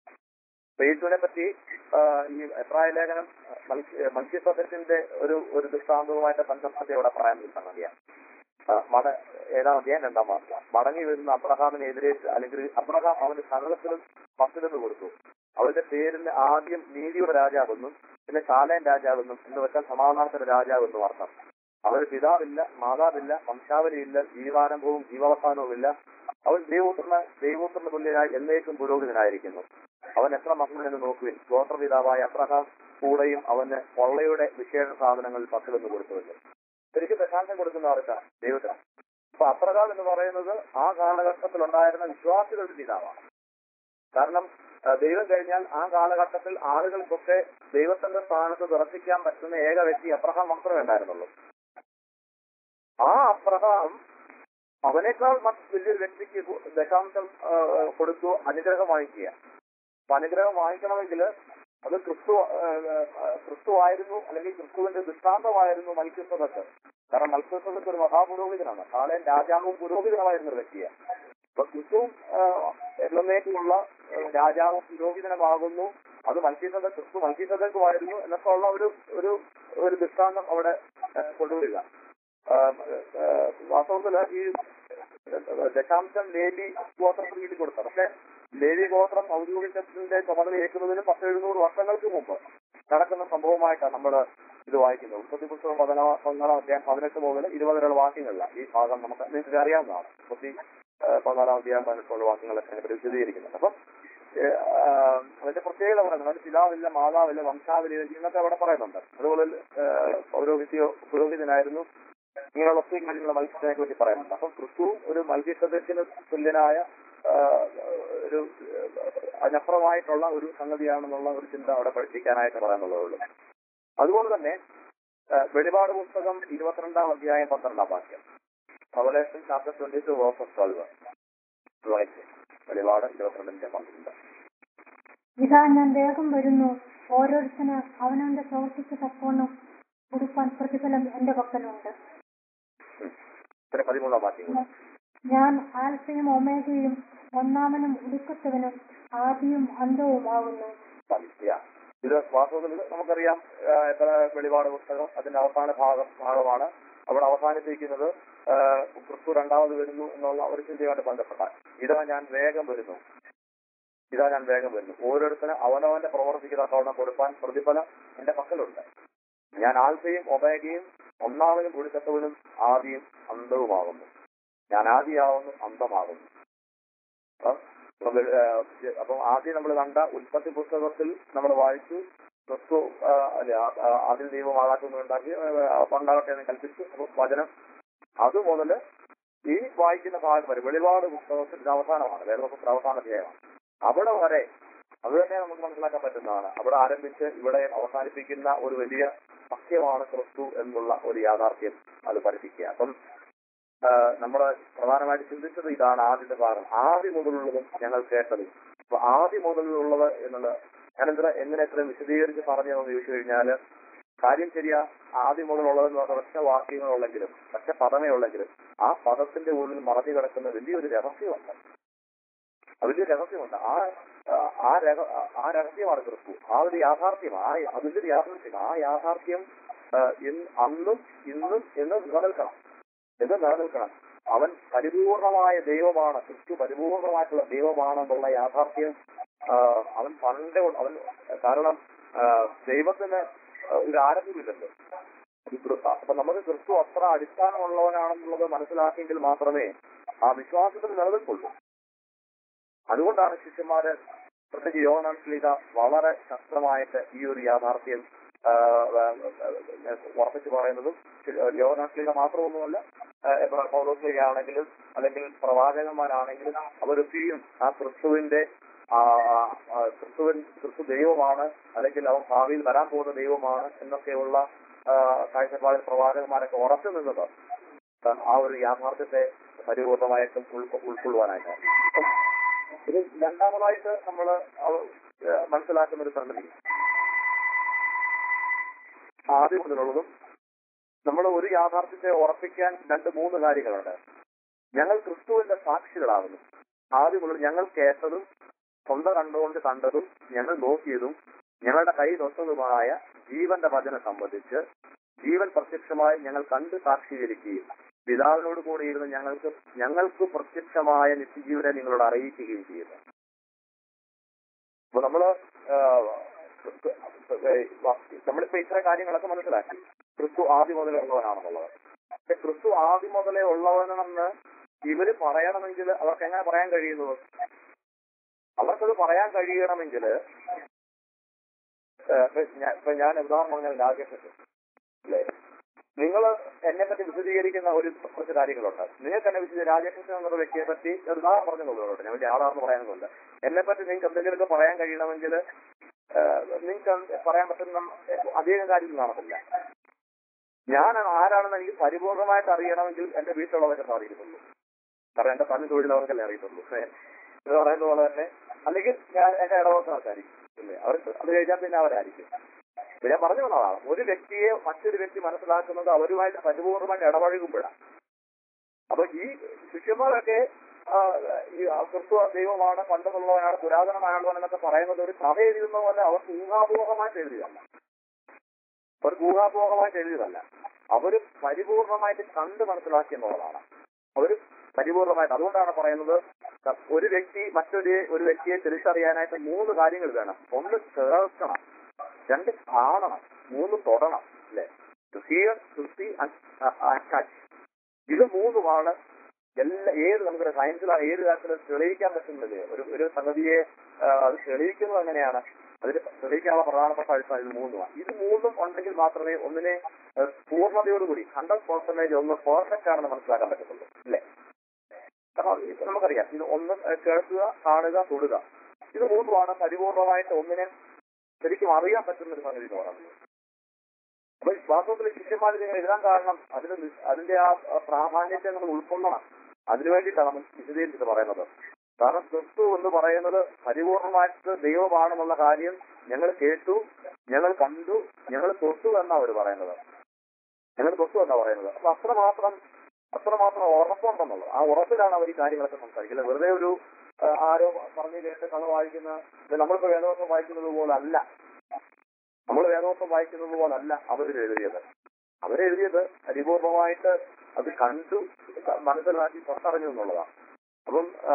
യേശുവിനെ പറ്റി ആ, ഈ എബ്രായ ലേഖനം മത്സ്യസദത്തിന്റെ ഒരു ഒരു ദൃഷ്ടാന്തവുമായിട്ട് ബന്ധപ്പെട്ട് ഇവിടെ പറയാൻ ഒരു സംഗതിയാണ് ആ, മട ഏഴാം അധ്യായം രണ്ടാം മാസം മടങ്ങി വരുന്ന അബ്രഹാമിനെതിരെ അല്ലെങ്കിൽ അബ്രഹാം അവന്റെ സകലത്തിലും പത്തിലെന്ന് കൊടുത്തു അവന്റെ പേരിന് ആദ്യം നീതിയുടെ രാജാവെന്നും പിന്നെ ശാലയൻ രാജാവെന്നും എന്ന് വെച്ചാൽ സമാധാനത്തിന്റെ രാജാവെന്നും അർത്ഥം അവന് പിതാവില്ല മാതാവില്ല വംശാവലിയില്ല ജീവാരംഭവും ജീവാവസാനവും ഇല്ല അവൻ ദൈവപുത്രന് ദൈവപുത്രന് തുല്യനായി എന്നേക്കും പുരോഹിതനായിരിക്കുന്നു അവൻ എത്ര മക്കളെന്ന് നോക്കുവിൻ ഗോത്രപിതാവായ അബ്രഹാം കൂടെയും അവന് കൊള്ളയുടെ വിശേഷ സാധനങ്ങൾ പത്തിലെന്ന് കൊടുത്തുവല്ലോ ശരിക്കും ദശാംശം കൊടുക്കുന്ന ആർക്കാ ദൈവത്തിന് അപ്പൊ അപ്രകാം എന്ന് പറയുന്നത് ആ കാലഘട്ടത്തിൽ ഉണ്ടായിരുന്ന വിശ്വാസികളുടെ പിതാവാണ് കാരണം ആ, ദൈവം കഴിഞ്ഞാൽ ആ കാലഘട്ടത്തിൽ ആളുകൾക്കൊക്കെ ദൈവത്തിന്റെ സ്ഥാനത്ത് ദർശിക്കാൻ പറ്റുന്ന ഏക വ്യക്തി അബ്രഹാം മാത്രമേ ഉണ്ടായിരുന്നുള്ളൂ ആ അബ്രഹാം അവനേക്കാൾ മറ്റ് വലിയൊരു വ്യക്തിക്ക് കു- ദശാംശം ആ, കൊടുത്തു അനുഗ്രഹം വാങ്ങിക്കുക അപ്പൊ അനുഗ്രഹം വാങ്ങിക്കണമെങ്കിൽ അത് ക്രിസ്തു ആ, ആ, ക്രിസ്തു ആയിരുന്നു അല്ലെങ്കിൽ ക്രിസ്തുവിന്റെ ദൃഷ്ടാന്തമായിരുന്നു മത്സ്യസദത്ത് കാരണം മത്സ്യസദത്ത് ഒരു മഹാപുരോഹിതനാണ് കാലൻ രാജാവും പുരോഹിതനായിരുന്ന ഒരു വ്യക്തിയാണ് അപ്പൊ ക്രിസ്തുവും എന്നേക്കുമുള്ള രാജാവും പുരോഹിതനുമാകുന്നു അത് മത്സ്യസദ ക്രിസ്തു മത്സ്യസദക്കുമായിരുന്നു എന്നൊക്കെ ഉള്ള ഒരു ഒരു ഒരു ദൃഷ്ടാന്തം അവിടെ ആ, കൊണ്ടുവരിക ആ, ആ, വാസ്തവത്തില് ഈ ദശാംശം ലേലി ഗോത്രത്തിന് വേണ്ടി കൊടുത്ത പക്ഷെ ലേലി ഗോത്രം ഔദ്യോഗികത്തിന്റെ ചുമതല ഏൽക്കുന്നതിന് പത്ത് എഴുന്നൂറ് വർഷങ്ങൾക്ക് മുമ്പ് നടക്കുന്ന സംഭവമായിട്ടാണ് നമ്മൾ ഇത് വായിക്കുന്നത് ഉൽപ്പത്തി പുസ്തകം പതിനാ പതിനാലാം അധ്യായം പതിനെട്ട് മുതൽ ഇരുപത് വരെയുള്ള വാക്യങ്ങളില്ല ഈ ഭാഗം നമുക്ക് നിങ്ങൾക്ക് അറിയാവുന്നതാണ് ഉൽപ്പത്തി ആ, പതിനാലാം അധ്യായം പതിനെട്ടുള്ള വാക്യങ്ങളൊക്കെ അതിനെ വിശദീകരിക്കുന്നത് അപ്പം ഏ, ആ, അതിന്റെ പ്രത്യേകത പറയുന്നത് അതിന് പിതാവില്ല മാതാവില്ല വംശാവില്ല ഇന്നത്തെ അവിടെ പറയുന്നുണ്ട് അതുപോലെ ഏ, പൗരോഹിത്യോ പുരോഹിതനായിരുന്നു ഇങ്ങനെയുള്ള ഒത്തിരി കാര്യങ്ങൾ മത്സ്യത്തിനെ പറ്റി പറയുന്നുണ്ട് അപ്പം ക്രിസ്തുവും ഒരു മത്സ്യത്തിന് തുല്യനായ ആ, ഒരു അനപ്പുറമായിട്ടുള്ള ഒരു സംഗതിയാണെന്നുള്ള ഒരു ചിന്ത അവിടെ പഠിപ്പിക്കാനായിട്ട് പറയാനുള്ളതുള്ളൂ അതുപോലെ തന്നെ ആ, വെളിപാട് പുസ്തകം ഇരുപത്തിരണ്ടാം അധ്യായം പന്ത്രണ്ടാം വാക്യം revelation chapter twenty two verses twelve വായിച്ചു വെളിപാട് ഇരുപത്തിരണ്ടിന്റെ പന്ത്രണ്ട് ഇതാ ഞാൻ വേഗം വരുന്നു ഓരോരുത്തന് അവനവന്റെ പ്രവർത്തിക്ക് തക്കവണ്ണം കൊടുക്കാൻ പ്രതിഫലം എന്റെ പക്കലുണ്ട് പിന്നെ പതിമൂന്നാം വാക്യം കൂടെ. ഞാൻ ആൽഫയും ഒമേഗയും ഒന്നാമനും ഒടുക്കത്തവനും ആദിയും അന്തവുമാകുന്നു മതി. Yeah. ഇത് വാസ്തവത്തിൽ ഇത് നമുക്കറിയാം ആ, എത്ര വെളിപാട് പുസ്തകം അതിന്റെ അവസാന ഭാഗം ഭാഗമാണ് അവിടെ അവസാനിപ്പിക്കുന്നത് ആ, ക്രിസ്തു രണ്ടാമത് വരുന്നു എന്നുള്ള ഒരു ചിന്തയുമായിട്ട് ബന്ധപ്പെട്ട ഇതാ ഞാൻ വേഗം വരുന്നു ഇതാ ഞാൻ വേഗം വരുന്നു ഓരോരുത്തരും അവനവന്റെ പ്രവർത്തിക്ക് തക്കവണ്ണം കൊടുക്കാൻ പ്രതിഫലം എന്റെ പക്കലുണ്ട് ഞാൻ ആൽഫയും ഒമേഗയും ഒന്നാമനും ഒടുക്കത്തവനും ആദിയും അന്തവുമാകുന്നു ഞാൻ ആദിയാവുന്നു അന്തമാകുന്നു അപ്പം അപ്പം, ഏഹ്, അപ്പം ആദ്യം നമ്മൾ കണ്ട ഉൽപ്പത്തി പുസ്തകത്തിൽ നമ്മൾ വായിച്ചു ക്രിസ്തു ആ, അല്ല, ആ, ആ, ആദ്യം ദൈവം ആകാശം ഉണ്ടാക്കി ആ, ഉണ്ടാകട്ടെ എന്ന് കൽപ്പിച്ചു അപ്പൊ വചനം അത് മുതല് ഈ വായിക്കുന്ന ഭാഗം വരെ വെളിപാട് പുസ്തകത്തിൽ ഇത് അവസാനമാണ് വേദപുസ്തകത്തിൽ അവസാന അധ്യായമാണ് അവിടെ വരെ അത് തന്നെ നമുക്ക് മനസ്സിലാക്കാൻ പറ്റുന്നതാണ് അവിടെ ആരംഭിച്ച് ഇവിടെ അവസാനിപ്പിക്കുന്ന ഒരു വലിയ സത്യമാണ് ക്രിസ്തു എന്നുള്ള ഒരു യാഥാർത്ഥ്യം അത് പഠിപ്പിക്കുക അപ്പം നമ്മൾ പ്രധാനമായിട്ട് ചിന്തിച്ചത് ഇതാണ് ആദ്യത്തെ ഭാഗം ആദ്യം മുതലുള്ളതും ഞങ്ങൾ കേട്ടത് അപ്പൊ ആദ്യം മുതലുള്ളത് എന്നുള്ളത് ഞാൻ എന്തിനാ എങ്ങനെ എത്രയും വിശദീകരിച്ച് പറഞ്ഞതെന്ന് ചോദിച്ചു കഴിഞ്ഞാല് കാര്യം ശരിയാ ആദ്യം മുതലുള്ളതെന്ന് പറഞ്ഞ ഒറ്റ വാക്യങ്ങളുള്ളെങ്കിലും ഒറ്റ പദമേ ഉള്ളെങ്കിലും ആ പദത്തിന്റെ ഉള്ളിൽ മറഞ്ഞു കിടക്കുന്ന വലിയൊരു രഹസ്യമുണ്ട് ആ വലിയ രഹസ്യമുണ്ട് ആ ആ രഹ ആ രഹസ്യമാണ് ക്രിസ്തു ആ ഒരു യാഥാർത്ഥ്യം ആ അതിന്റെ ഒരു യാഥാർത്ഥ്യം ആ യാഥാർത്ഥ്യം ആ, ഇന്ന് അന്നും ഇന്നും എന്ന് നിലനിൽക്കണം എന്ന് നിലനിൽക്കണം അവൻ പരിപൂർണമായ ദൈവമാണ് ക്രിസ്തു പരിപൂർണമായിട്ടുള്ള ദൈവമാണെന്നുള്ള യാഥാർത്ഥ്യം ആ, അവൻ പണ്ട് ഉള്ള- അവൻ കാരണം ആ, ദൈവത്തിന് ഒരു ആരംഭമില്ലല്ലോ ഈ ക്രിസ്തു അപ്പൊ നമുക്ക് ക്രിസ്തു അത്ര അടിസ്ഥാനമുള്ളവനാണെന്നുള്ളത് മനസ്സിലാക്കിയെങ്കിൽ മാത്രമേ ആ വിശ്വാസത്തിൽ നിലനിൽക്കുള്ളൂ അതുകൊണ്ടാണ് ശിഷ്യന്മാര് പ്രത്യേകിച്ച് യോഹനാൻ ശ്ലീഹ വളരെ ശക്തമായിട്ട് ഈ ഒരു യാഥാർത്ഥ്യം ആ, ആ, ആ, ഉറപ്പിച്ചു പറയുന്നതും യോഹനാൻ ശ്ലീഹ മാത്രമൊന്നുമല്ല പൗലോസ്ലിഹ ആണെങ്കിലും അല്ലെങ്കിൽ പ്രവാചകന്മാരാണെങ്കിലും അവരൊക്കെയും ആ ക്രിസ്തുവിന്റെ ആ, ആ, ആ, ക്രിസ്തുവിൻ ക്രിസ്തു ദൈവമാണ് അല്ലെങ്കിൽ അവൻ ഭാവിയിൽ വരാൻ പോകുന്ന ദൈവമാണ് എന്നൊക്കെയുള്ള ആ, കാഴ്ചപ്പാടിൽ പ്രവാചകന്മാരൊക്കെ ഉറച്ചു നിന്നത് ആ ഒരു യാഥാർത്ഥ്യത്തെ പരിപൂർണമായിട്ടും ഉൾക്കൊ- ഉൾക്കൊള്ളുവാനായിട്ടാണ് അപ്പം ഇത് രണ്ടാമതായിട്ട് നമ്മൾ മനസ്സിലാക്കുന്ന ഒരു സംഗതി ആദ്യം മുതലുള്ളതും നമ്മൾ ഒരു യാഥാർത്ഥ്യത്തെ ഉറപ്പിക്കാൻ രണ്ട് മൂന്ന് കാര്യങ്ങളുണ്ട് ഞങ്ങൾ ക്രിസ്തുവിന്റെ സാക്ഷികളാകുന്നു ആദ്യം മുതൽ ഞങ്ങൾ കേട്ടതും സ്വന്തം കണ്ടുകൊണ്ട് കണ്ടതും ഞങ്ങൾ നോക്കിയതും ഞങ്ങളുടെ കൈ തൊട്ടതുമായ ജീവന്റെ വചനം സംബന്ധിച്ച് ജീവൻ പ്രത്യക്ഷമായി ഞങ്ങൾ കണ്ട് സാക്ഷീകരിക്കുകയും പിതാവിനോട് കൂടി ഇരുന്ന് ഞങ്ങൾക്ക് ഞങ്ങൾക്ക് പ്രത്യക്ഷമായ നിത്യജീവനെ നിങ്ങളോട് അറിയിക്കുകയും ചെയ്യുന്നു അപ്പൊ നമ്മള് ആ, നമ്മളിപ്പോ ഇത്തരം കാര്യങ്ങളൊക്കെ മനസ്സിലാക്കി ക്രിസ്തു ആദ്യം മുതലേ ഉള്ളവനാണെന്നുള്ളത് പക്ഷെ ക്രിസ്തു ആദ്യം മുതലേ ഉള്ളവനാണെന്ന് ഇവര് പറയണമെങ്കിൽ അവർക്ക് എങ്ങനെ പറയാൻ കഴിയുന്നത് അവർക്കത് പറയാൻ കഴിയണമെങ്കിൽ ഇപ്പൊ ഞാൻ ഉദാഹരണം പറഞ്ഞാൽ രാജേഷ് അല്ലേ നിങ്ങൾ എന്നെ പറ്റി വിശദീകരിക്കുന്ന ഒരു കുറച്ച് കാര്യങ്ങളുണ്ട് നിങ്ങൾക്ക് എന്നെ വിശദീ രാജകൃഷ്ണൻ എന്നുള്ള വ്യക്തിയെ പറ്റി ഒരു ഉദാഹരണം പറഞ്ഞുള്ളൂ ഞാൻ വലിയ ആളാണെന്ന് പറയാനൊന്നുമില്ല എന്നെ പറ്റി നിങ്ങൾക്ക് എന്തെങ്കിലുമൊക്കെ പറയാൻ കഴിയണമെങ്കിൽ നിങ്ങൾക്ക് പറയാൻ പറ്റുന്ന അധികം കാര്യം കാണത്തില്ല ഞാൻ ആരാണെന്ന് എനിക്ക് പരിപൂർണമായിട്ട് അറിയണമെങ്കിൽ എന്റെ വീട്ടിലുള്ളവരെ അറിയത്തുള്ളൂ കാരണം എന്റെ പണി തൊഴിലുള്ളവർക്കല്ലേ അറിയത്തുള്ളൂ ഏ, എന്ന് പറയുന്ന പോലെ തന്നെ അല്ലെങ്കിൽ ഞാൻ എന്റെ ഇടവക്കാർക്കായിരിക്കും ഇല്ലേ അവർക്ക് അത് കഴിഞ്ഞാൽ പിന്നെ അവരായിരിക്കും ഇപ്പൊ ഞാൻ പറഞ്ഞു വന്നതാണ് ഒരു വ്യക്തിയെ മറ്റൊരു വ്യക്തി മനസ്സിലാക്കുന്നത് അവരുമായിട്ട് പരിപൂർണമായിട്ട് ഇടപഴകുമ്പോഴാണ് അപ്പൊ ഈ ശിഷ്യന്മാരൊക്കെ ആ, ഈ ക്രിസ്തു ദൈവമാണ് പണ്ടുള്ളവനാണ് പുരാതനമായുള്ളവൻ എന്നൊക്കെ പറയുന്നത് ഒരു കഥ എഴുതുന്ന പോലെ അവർക്ക് ഊഹാപൂർവമായിട്ട് എഴുതിയതല്ല അവർക്ക് ഊഹാപൂർവമായിട്ട് എഴുതിയതല്ല അവര് പരിപൂർണമായിട്ട് കണ്ട് മനസ്സിലാക്കി എന്നുള്ളതാണ് അവര് പരിപൂർണമായിട്ട് അതുകൊണ്ടാണ് പറയുന്നത് ഒരു വ്യക്തി മറ്റൊരു ഒരു വ്യക്തിയെ തിരിച്ചറിയാനായിട്ട് മൂന്ന് കാര്യങ്ങൾ വേണം ഒന്ന് കേൾക്കണം രണ്ട് കാണണം മൂന്ന് തൊടണം അല്ലെ ഹിയർ ടു സീ ടച്ച് ഇത് മൂന്നുമാണ് എല്ലാ ഏത് നമുക്കൊരു സയൻസിലാണ് ഏത് കാര്യത്തിലും തെളിയിക്കാൻ പറ്റുന്നത് ഒരു ഒരു സംഗതിയെ ആ, അത് തെളിയിക്കുന്നത് എങ്ങനെയാണ് അതിന് തെളിയിക്കാനുള്ള പ്രധാനപ്പെട്ട അടിസ്ഥാനം ഇത് മൂന്നുമാണ് ഇത് മൂന്നും ഉണ്ടെങ്കിൽ മാത്രമേ ഒന്നിനെ ആ, പൂർണ്ണതയോടുകൂടി ഹൺഡ്രഡ് പെർസെന്റേജ് ഒന്ന് പെർഫെക്റ്റ് ആണെന്ന് മനസ്സിലാക്കാൻ പറ്റത്തുള്ളൂ അല്ലേ കാരണം ഇത് നമുക്കറിയാം ഇത് ഒന്ന് കേൾക്കുക കാണുക തൊടുക ഇത് മൂന്നുമാണ് പരിപൂർണമായിട്ട് ഒന്നിനെ ശരിക്കും അറിയാൻ പറ്റുന്ന ഒരു സംഗതി എന്ന് പറയുന്നത് അപ്പൊ വാസ്തവത്തിൽ ശിഷ്യന്മാർ ഇതിനെ എഴുതാൻ കാരണം അതിന് നി- അതിന്റെ ആ ആ പ്രാധാന്യത്തെ നമ്മൾ ഉൾക്കൊള്ളണം അതിനു വേണ്ടിയിട്ടാണ് നമ്മൾ വിശദീകരിച്ചിട്ട് പറയുന്നത് കാരണം ക്രിസ്തു എന്ന് പറയുന്നത് പരിപൂർണമായിട്ട് ദൈവമാണെന്നുള്ള കാര്യം ഞങ്ങൾ കേട്ടു ഞങ്ങൾ കണ്ടു ഞങ്ങൾ തൊട്ടു എന്നാ അവർ പറയുന്നത് ഞങ്ങൾ തൊട്ടു എന്നാ പറയുന്നത് അപ്പൊ അത്രമാത്രം അത്രമാത്രം ഉറപ്പുണ്ടെന്നുള്ളത് ആ ഉറപ്പിലാണ് അവർ ഈ കാര്യങ്ങളൊക്കെ സംസാരിക്കുന്നത് വെറുതെ ഒരു ആ, ആരോ പറഞ്ഞു കേട്ട് കഥ വായിക്കുന്ന ഇത് നമ്മളിപ്പോ വേദവസം വായിക്കുന്നത് പോലല്ല നമ്മൾ വേദവസം വായിക്കുന്നത് പോലല്ല അവര് എഴുതിയത് അവരെഴുതിയത് പരിപൂർണമായിട്ട് അത് കണ്ടു മനസ്സിലാക്കി പുറത്തറിഞ്ഞു എന്നുള്ളതാണ് അപ്പം ആ,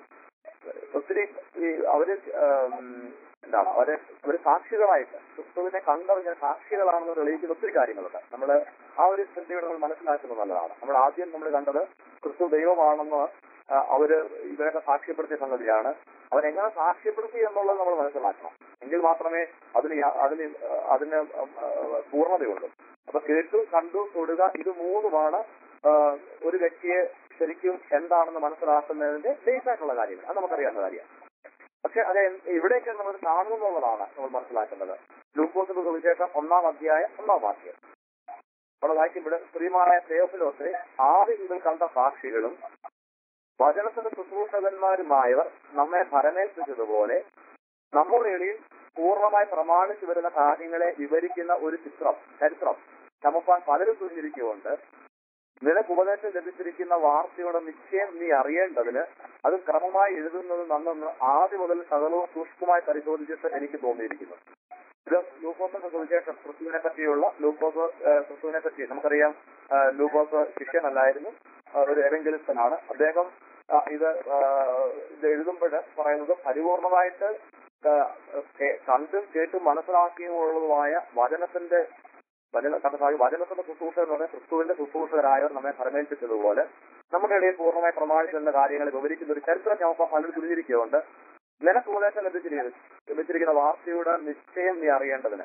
ഒത്തിരി ഈ അവര് ആം, എന്താ അവര് അവര് സാക്ഷികളായിട്ട് ക്രിസ്തുവിനെ കണ്ടറിഞ്ഞ സാക്ഷികളാണെന്ന് തെളിയിക്കുന്ന ഒത്തിരി കാര്യങ്ങളുണ്ട് നമ്മള് ആ ഒരു ശ്രദ്ധയോടെ നമ്മൾ മനസ്സിലാക്കുന്നത് നല്ലതാണ് നമ്മൾ ആദ്യം നമ്മൾ കണ്ടത് ക്രിസ്തു ദൈവമാണെന്ന് ആ, അവര് ഇവരൊക്കെ സാക്ഷ്യപ്പെടുത്തിയ സംഗതിയാണ് അവരെങ്ങനെ സാക്ഷ്യപ്പെടുത്തി എന്നുള്ളത് നമ്മൾ മനസ്സിലാക്കണം എങ്കിൽ മാത്രമേ അതിന് യാ- അതിന് ആ, അതിന് ആ, പൂർണ്ണതയുള്ളൂ അപ്പൊ കേട്ടു കണ്ടു തൊടുക ഇത് മൂന്നുമാണ് ആ, ഒരു വ്യക്തിയെ ശരിക്കും എന്താണെന്ന് മനസ്സിലാക്കുന്നതിന്റെ ബേസ് ആയിട്ടുള്ള കാര്യങ്ങൾ അത് നമുക്കറിയാവുന്ന കാര്യമാണ് പക്ഷെ അത് എൻ- ഇവിടെയൊക്കെ നമ്മൾ കാണുന്നു എന്നുള്ളതാണ് നമ്മൾ മനസ്സിലാക്കുന്നത് ലൂക്കോസിന്റെ സുവിശേഷം ഒന്നാം അധ്യായം ഒന്നാം വാക്യം അവിടെ വായിക്കുമ്പോൾ പ്രിയമായ തേഫിലോസ് ആദ്യം മുതൽ കണ്ട സാക്ഷികളും വചനത്തിന്റെ ശുശ്രൂഷകന്മാരുമായവർ നമ്മെ ഭരമേൽപ്പിച്ചതുപോലെ നമ്മുടെ ഇടയിൽ പൂർണ്ണമായി പ്രമാണിച്ചു വരുന്ന കാര്യങ്ങളെ വിവരിക്കുന്ന ഒരു ചിത്രം ചരിത്രം ചമപ്പാൻ പലരും തുനിഞ്ഞിരിക്കുകൊണ്ട് നിനക്ക് ഉപദേശം ലഭിച്ചിരിക്കുന്ന വാർത്തയുടെ നിശ്ചയം നീ അറിയേണ്ടതിന് അത് ക്രമമായി എഴുതുന്നത് നന്നെന്ന് ആദ്യം മുതൽ സകലവും സൂക്ഷ്മമായി പരിശോധിച്ചിട്ട് എനിക്ക് തോന്നിയിരിക്കുന്നു ഇത് ലൂക്കോസിന്റെ സുവിശേഷം ക്രിസ്തുവിനെ പറ്റിയുള്ള ലൂക്കോസ് ഏഹ്, ക്രിസ്തുവിനെ പറ്റി നമുക്കറിയാം ഏഹ്, ലൂക്കോസ് ശിഷ്യനല്ലായിരുന്നു ഏഹ്, ഒരു എവെങ്കലിസ്റ്റനാണ് അദ്ദേഹം ആ, ഇത് ആഹ്, ഇത് എഴുതുമ്പോൾ പറയുന്നത് പരിപൂർണമായിട്ട് ആഹ്, കേ- കണ്ടും കേട്ടും മനസ്സിലാക്കിയുമുള്ളതുമായ വചനത്തിന്റെ വചന കർത്താവ് വചനത്തിന്റെ ശുശ്രൂഷ എന്ന് പറഞ്ഞാൽ ക്രിസ്തുവിന്റെ ശുശ്രൂഷകരായവർ നമ്മെ ഫലമേൽപ്പിച്ചതുപോലെ നമ്മുടെ ഇടയിൽ പൂർണ്ണമായി പ്രമാണിക്കുന്ന കാര്യങ്ങൾ വിവരിക്കുന്ന ഒരു ചരിത്രം ഞമ്മപ്പം പലരും തുനിഞ്ഞിരിക്കുന്നുണ്ട് നിനക്ക് ഉപദേശം ലഭിച്ചിരിക്കുന്നു ലഭിച്ചിരിക്കുന്ന വാർത്തയുടെ നിശ്ചയം നീ അറിയേണ്ടതിന്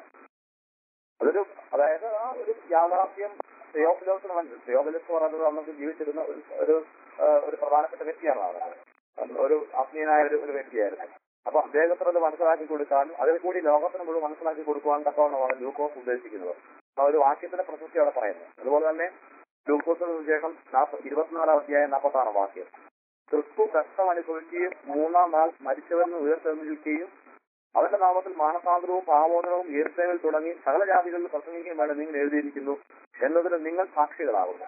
അതൊരു അതായത് ആ ഒരു യാഥാർത്ഥ്യം തിയോഫിലോസിന് മനസ്സിൽ തിയോഫിലോസ് എന്ന് പറയുന്നത് അന്നൊക്കെ ജീവിച്ചിരുന്ന ഒരു ഒരു ആ, ഒരു പ്രധാനപ്പെട്ട വ്യക്തിയാണ് അത് ഒരു ആത്മീയനായ ഒരു ഒരു വ്യക്തിയായിരുന്നു അപ്പൊ അദ്ദേഹത്തിന് അത് മനസ്സിലാക്കി കൊടുക്കാനും അതിൽ കൂടി ലോകത്തിന് മുഴുവൻ മനസ്സിലാക്കി കൊടുക്കുവാൻ തക്കവണ്ണമാണ് ലൂക്കോസ് ഉദ്ദേശിക്കുന്നത് ആ ഒരു വാക്യത്തിന്റെ പ്രസക്തി അവിടെ പറയുന്നത് അതുപോലെ തന്നെ ലൂക്കോസിന് ശേഷം ഇരുപത്തിനാലാം അധ്യായം നാൽപ്പത്തി ആറാം വാക്യം ക്രിസ്തു കഷ്ടം അനുഭവിക്കുകയും മൂന്നാം നാൾ മരിച്ചവരിൽ ഉയർത്തെഴുന്നേൽക്കുകയും അവന്റെ നാമത്തിൽ മാനസാന്തരവും പാമോദനവും ഈർത്തേവൽ തുടങ്ങി സകല ജാതികളിൽ പ്രസംഗിക്കുകയും വേണം നിങ്ങൾ എഴുതിയിരിക്കുന്നു എന്നതിന് നിങ്ങൾ സാക്ഷികളാവുന്നു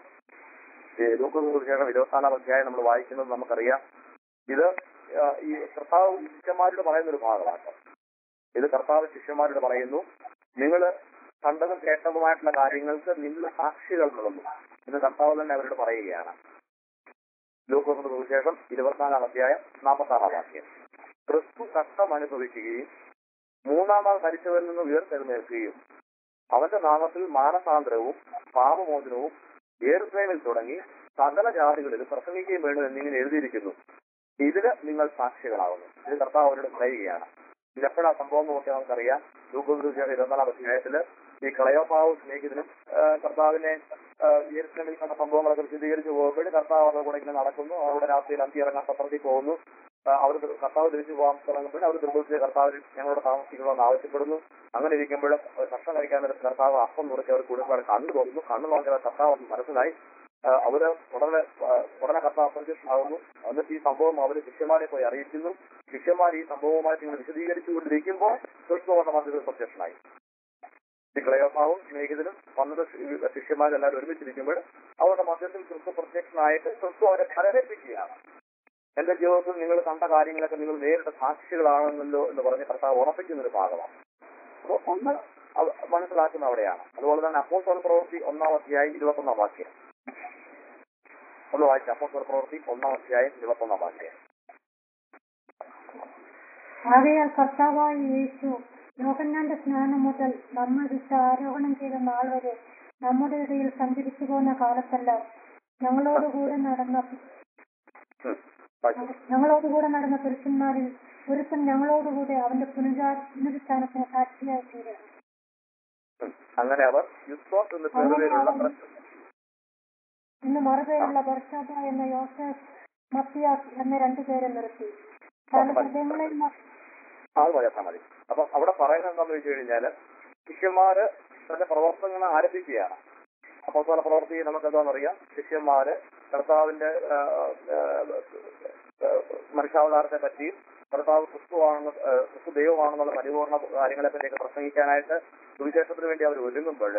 ഈ ലൂക്കോസിന് സുവിശേഷം ഇരുപത്തിനാലാം അധ്യായം നമ്മൾ വായിക്കുന്നത് നമുക്കറിയാം ഇത് ആ, ഈ കർത്താവ് ശിഷ്യന്മാരോട് പറയുന്ന ഒരു ഭാഗമാണ് ഇത് കർത്താവ് ശിഷ്യന്മാരോട് പറയുന്നു നിങ്ങൾ കണ്ടതും കേട്ടതുമായിട്ടുള്ള കാര്യങ്ങൾക്ക് നിങ്ങൾ സാക്ഷികൾ നൽകുന്നു എന്ന് കർത്താവ് തന്നെ അവരോട് പറയുകയാണ് ലൂക്കോസിന്റെ സുവിശേഷം ഇരുപത്തിനാലാം അധ്യായം നാൽപ്പത്തി ആറാം വാക്യം ക്രിസ്തു കഷ്ടം അനുഭവിക്കുകയും മൂന്നാം നാൾ മരിച്ചവരിൽ നിന്ന് ഉയർത്തെഴുന്നേൽക്കുകയും അവന്റെ നാമത്തിൽ മാനസാന്തരവും പാപമോചനവും ഏറുപ്രേമിൽ തുടങ്ങി സകല ജാതികളിൽ പ്രസംഗിക്കുകയും വേണം എന്നിങ്ങനെ എഴുതിയിരിക്കുന്നു ഇതിന് നിങ്ങൾ സാക്ഷികളാവുന്നു ഇത് കർത്താവ് അവരോട് പറയുകയാണ് ഇതെപ്പോഴാ സംഭവം എന്ന് നോക്കിയാൽ നമുക്കറിയാം ലൂക്കോസ് ഇരുപത്തിനാലാം അധ്യായത്തില് ഈ കളയോപ്പാവും സ്നേഹിതനും ആ, കർത്താവിനെ യേരുസലേമിൽ കണ്ട സംഭവങ്ങളൊക്കെ വിശദീകരിച്ചു പോകുമ്പോൾ കർത്താവ് അവരുടെ കൂടെ ഇങ്ങനെ നടക്കുന്നു അവരുടെ രാത്രിയിൽ അന്തി ഇറങ്ങാൻ പത്രത്തിൽ പോകുന്നു ആ, അവർ ദൃ- കർത്താവ് തിരിച്ചു പോകാൻ തുടങ്ങുമ്പോൾ അവർ ദുർബലിച്ച് കർത്താവ് ഞങ്ങളോട് താമസിക്കണമെന്ന് ആവശ്യപ്പെടുന്നു അങ്ങനെ ഇരിക്കുമ്പോൾ ഭക്ഷണം കഴിക്കാൻ നേരത്ത് കർത്താവ് അപ്പം നുറക്കി അവർ കുടുംബം കണ്ണു തുറന്നു കണ്ണു നോക്കിയത് കർത്താവ് എന്ന് മനസ്സിലായി ആ, അവര് ഉടനെ ആ, ഉടനെ കർത്താവ് അപ്രത്യക്ഷമാകുന്നു എന്നിട്ട് ഈ സംഭവം അവര് ശിഷ്യന്മാരെ പോയി അറിയിക്കുന്നു ശിഷ്യന്മാർ ഈ സംഭവവുമായിട്ട് ഇങ്ങനെ വിശദീകരിച്ചുകൊണ്ടിരിക്കുമ്പോൾ ക്രിസ്തുവന്റെ മധ്യത്തിൽ പ്രത്യക്ഷനായി ഈ ക്ലയോമാവും സ്നേഹിതനും വന്നത് ശി- ശിഷ്യന്മാരെല്ലാവരും ഒരുമിച്ചിരിക്കുമ്പോൾ അവരുടെ മധ്യത്തിൽ ക്രിസ്തു പ്രത്യക്ഷനായിട്ട് ക്രിസ്തു അവരെ ഫലമേൽപ്പിക്കുകയാണ് എന്റെ ജീവിതത്തിൽ നിങ്ങൾ കണ്ട കാര്യങ്ങളൊക്കെ നിങ്ങൾ നേരിട്ട് സാക്ഷികളാണെന്നല്ലോ എന്ന് പറഞ്ഞ് കർത്താവ് ഉറപ്പിക്കുന്ന ഒരു ഭാഗമാണ് അപ്പോൾ ഒന്ന് അവ- മനസ്സിലാക്കുന്ന അവിടെയാണ് അതുപോലെ തന്നെ അപ്പോസ്തല പ്രവൃത്തി ഒന്നാം അധ്യായം ഇരുപത്തൊന്നാം വാക്യം ഒന്ന് വായിച്ച അപ്പോസ്തല പ്രവൃത്തി ഒന്നാം അധ്യായം ഇരുപത്തൊന്നാം വാക്യം ആകയാൽ കർത്താവായ യേശു യോഹന്നാന്റെ സ്നാനം മുതൽ നമ്മൾ വിട്ട് ആരോഹണം ചെയ്ത നാൾ വരെ നമ്മുടെ ഇടയിൽ സഞ്ചരിച്ചു പോന്ന കാലത്തെല്ലാം ഞങ്ങളോടുകൂടെ നടന്ന ഉം. വായിച്ചു. ഞങ്ങളോടുകൂടെ നടന്ന പുരുഷന്മാരിൽ ഒരുത്തൻ ഞങ്ങളോടുകൂടെ അവന്റെ പുനരാ പുനരുത്ഥാനത്തിന് സാക്ഷിയായി തീരുന്നു ഉം. അങ്ങനെ അവർ യുസ്തോസ് എന്ന് പേരുള്ള പ്രശ്നം ഇന്ന് മറുപേരുള്ള ബർഷാബ എന്ന യോസഫ് മത്തിയാസ് എന്ന രണ്ടുപേരെ നിർത്തി പല ഹൃദയങ്ങളിൽ ന- അത് മതി മതി അപ്പൊ അവിടെ പറയുന്നത് എന്താണെന്ന് വെച്ച് കഴിഞ്ഞാല് ശിഷ്യന്മാര് തന്റെ പ്രവർത്തനങ്ങൾ ആരംഭിക്കുകയാണ് അപ്പോൾ പല പ്രവർത്തി നമുക്ക് എന്താണെന്നറിയാം ശിഷ്യന്മാര് കർത്താവിന്റെ ആ, ആ, ആ, മനുഷ്യാവതാരത്തെ പറ്റിയും കർത്താവ് ക്രിസ്തുവാണെന്ന് ഏഹ്, ക്രിസ്തു ദൈവമാണെന്നുള്ള പരിപൂർണ കാര്യങ്ങളെ പറ്റിയൊക്കെ പ്രസംഗിക്കാനായിട്ട് സുവിശേഷത്തിന് വേണ്ടി അവർ ഒരുങ്ങുമ്പോൾ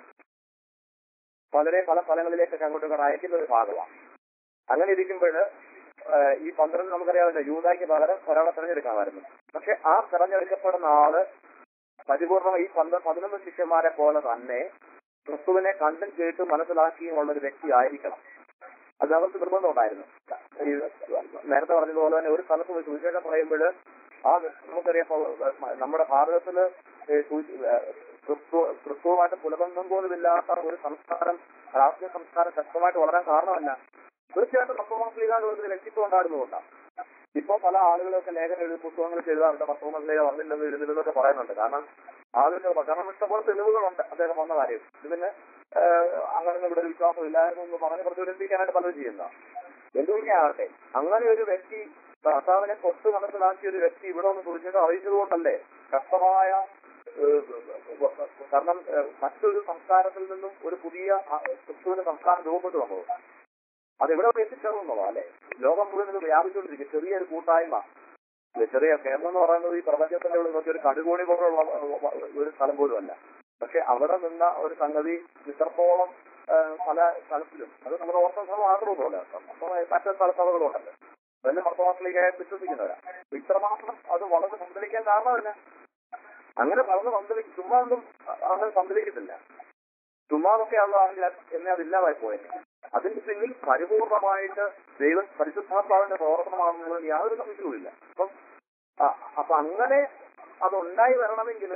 പലരെ പല സ്ഥലങ്ങളിലേക്കൊക്കെ അങ്ങോട്ട് ഇങ്ങോട്ട് അയക്കുന്ന ഒരു ഭാഗമാണ് അങ്ങനെ ഇരിക്കുമ്പോൾ ഈ പന്ത്രണ്ട് നമുക്കറിയാമല്ലോ യൂതായ്ക്ക് പകരം ഒരാളെ തെരഞ്ഞെടുക്കാമായിരുന്നു പക്ഷെ ആ തെരഞ്ഞെടുക്കപ്പെടുന്ന ആള് പരിപൂർണ ഈ പന്ത്ര പതിനൊന്ന് ശിഷ്യന്മാരെ പോലെ തന്നെ ക്രിസ്തുവിനെ കണ്ടും കേട്ടും മനസ്സിലാക്കിയും ഉള്ള ഒരു വ്യക്തി ആയിരിക്കണം അത് അവർക്ക് നിർബന്ധമുണ്ടായിരുന്നു ഈ നേരത്തെ പറഞ്ഞതുപോലെ തന്നെ ഒരു സ്ഥലത്ത് പോയി സുവിശേഷം പറയുമ്പോൾ ആ നമുക്കറിയാം ഇപ്പൊ, ഏഹ്, നമ്മുടെ ഭാരതത്തില് ഏഹ്, സു- ഏഹ്, ക്രിസ്തു ക്രിസ്തുവുമായിട്ട് പുലബന്ധം പോലുമില്ലാത്ത ഒരു സംസ്കാരം രാഷ്ട്രീയ സംസ്കാരം ശക്തമായിട്ട് വളരാൻ കാരണമല്ല തീർച്ചയായിട്ടും പത്തോമസ് ലീഗ ഒരു വ്യക്തിത്വം ഉണ്ടാകുന്നതുകൊണ്ടാണ് ഇപ്പൊ പല ആളുകളൊക്കെ ലേഖനം എഴുതി പുസ്തകങ്ങൾ ചെയ്താറുണ്ട് പത്തോമസ് ലീഗ വന്നില്ലെന്ന് എഴുതുന്നതൊക്കെ പറയുന്നുണ്ട് കാരണം ആളുകൾ കാരണം ഇഷ്ടംപോലെ തെളിവുകളുണ്ട് അദ്ദേഹം വന്ന കാര്യം ഇത് പിന്നെ ഏഹ്, അങ്ങനെ ഇവിടെ ഒരു വിശ്വാസം ഇല്ലായിരുന്നു എന്ന് പറഞ്ഞ് പ്രതിബന്ധിക്കാനായിട്ട് പലരും ചെയ്യുന്ന എന്തുകൊണ്ടാകട്ടെ അങ്ങനെ ഒരു വ്യക്തി കർത്താവിനെ തൊട്ട് മനസ്സിലാക്കിയ ഒരു വ്യക്തി ഇവിടെ ഒന്ന് കുറിച്ചത് അറിയിച്ചതുകൊണ്ടല്ലേ ശക്തമായ ഏഹ്, കാരണം ഏഹ്, മറ്റൊരു സംസ്കാരത്തിൽ നിന്നും ഒരു പുതിയ ആ, ക്രിസ്തുവിന്റെ സംസ്കാരം രൂപപ്പെട്ടു വന്നത് അത് എവിടെ വരെ എത്തിച്ചേർന്നതോ അല്ലെ ലോകം മുഴുവൻ ഇത് വ്യാപിച്ചുകൊണ്ടിരിക്കും ചെറിയൊരു കൂട്ടായ്മ ഇത് ചെറിയ കേരളം എന്ന് പറയുന്നത് ഈ പ്രപഞ്ചത്തിന്റെ ഉള്ളിൽ നോക്കി ഒരു കടുകോണി പോലുള്ള ഒരു സ്ഥലം പോലും അല്ല പക്ഷെ അവിടെ നിന്ന ഒരു സംഗതി ഇത്രത്തോളം ആ, പല സ്ഥലത്തിലും അത് നമ്മുടെ ഓർത്തഡോക്സ് മാത്രമൊന്നുമല്ല അപ്പൊ മറ്റു സ്ഥല സഭകളുണ്ടല്ലോ അതെല്ലാം മർത്തോമാസിലേക്ക് വിശ്വസിക്കുന്നവരാ അപ്പൊ ഇത്രമാത്രം അത് വളരെ സന്തലിക്കാൻ കാരണമല്ല അങ്ങനെ വളർന്ന് സന്തലിക്കും ചുമ്മാ ഒന്നും അങ്ങനെ സന്തലിക്കത്തില്ല ചുമ്മാതൊക്കെ ആണെങ്കിൽ എന്നെ അതില്ലാതായി പോയത് അതിന്റെ പിന്നിൽ പരിപൂർണമായിട്ട് ദൈവ പരിശുദ്ധാത്മാവിന്റെ പ്രവർത്തനമാണെന്നുള്ളത് യാതൊരു സംശയവുമില്ല അപ്പം ആ, അപ്പൊ അങ്ങനെ അതുണ്ടായി വരണമെങ്കിൽ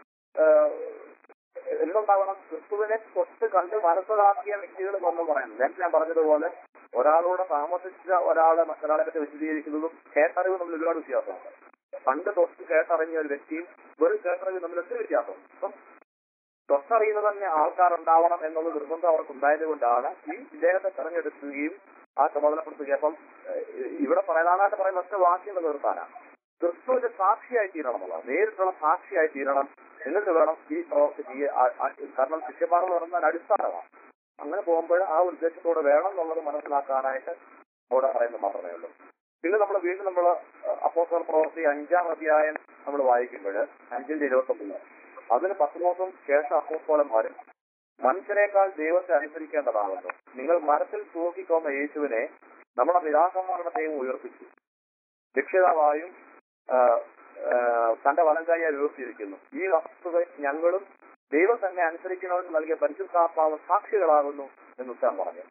എന്തുണ്ടാവണം ക്രിസ്തുവിനെ തൊട്ട് കണ്ട് മനസ്സിലാക്കിയ വ്യക്തികൾ വന്നു പറയുന്നത് നേരത്തെ ഞാൻ പറഞ്ഞതുപോലെ ഒരാളോട് താമസിച്ച ഒരാളെ മറ്റൊരാളെ പറ്റി വിശദീകരിക്കുന്നതും കേട്ടറിവ് തമ്മിൽ ഒരുപാട് വ്യത്യാസമുണ്ട് പണ്ട് തൊട്ട് കേട്ടറിഞ്ഞ ഒരു വ്യക്തിയും വെറും കേട്ടറിവ് തമ്മിൽ ഒത്തിരി വ്യത്യാസമുണ്ട് അപ്പം തൊട്ടറിയുന്ന തന്നെ ആൾക്കാരുണ്ടാവണം എന്നുള്ള നിർബന്ധം അവർക്ക് ഉണ്ടായത് കൊണ്ടാണ് ഈ ഇദ്ദേഹത്തെ തെരഞ്ഞെടുക്കുകയും ആ ചുമതലപ്പെടുത്തുകയും അപ്പം ഏഹ്, ഇവിടെ പറയുന്നതായിട്ട് പറയുന്ന ഒറ്റ വാക്യം നിർത്താനാണ് ക്രിസ്തുവിന്റെ സാക്ഷിയായി തീരണം എന്നുള്ളത് നേരിട്ടുള്ള സാക്ഷിയായി തീരണം എന്നിട്ട് വേണം ഈ പ്രവൃത്തി ചെയ്യ ആ- ആ- കാരണം ശിഷ്യന്മാർ എന്ന് പറയുന്നത് അടിസ്ഥാനമാണ് അങ്ങനെ പോകുമ്പോൾ ആ ഉദ്ദേശത്തോടെ വേണം എന്നുള്ളത് മനസ്സിലാക്കാനായിട്ട് അവിടെ പറയുന്നത് മാത്രമേ ഉള്ളൂ പിന്നെ നമ്മൾ വീണ്ടും നമ്മൾ അപ്പോസൽ പ്രവൃത്തി അഞ്ചാം അധ്യായം നമ്മൾ വായിക്കുമ്പോൾ അഞ്ചിന്റെ ഇരുപത്തൊമ്പത് അതിന് പത്ത് ദിവസം ശേഷം അപ്പോസ്തോലന്മാരും മനുഷ്യരെക്കാൾ ദൈവത്തെ അനുസരിക്കേണ്ടതാണല്ലോ നിങ്ങൾ മരത്തിൽ തൂക്കിക്കൊന്ന യേശുവിനെ നമ്മുടെ പിതാക്കന്മാരുടെ ദൈവം ഉയർപ്പിച്ചു രക്ഷിതാവായും ആ, ആ, തന്റെ വലങ്കാരിയായി ഉയർത്തിയിരിക്കുന്നു ഈ വസ്തുത ഞങ്ങളും ദൈവം തന്നെ അനുസരിക്കുന്നവർക്ക് നൽകിയ പരിശുദ്ധാത്മാവ് സാക്ഷികളാകുന്നു എന്ന് ഉത്തരം പറഞ്ഞു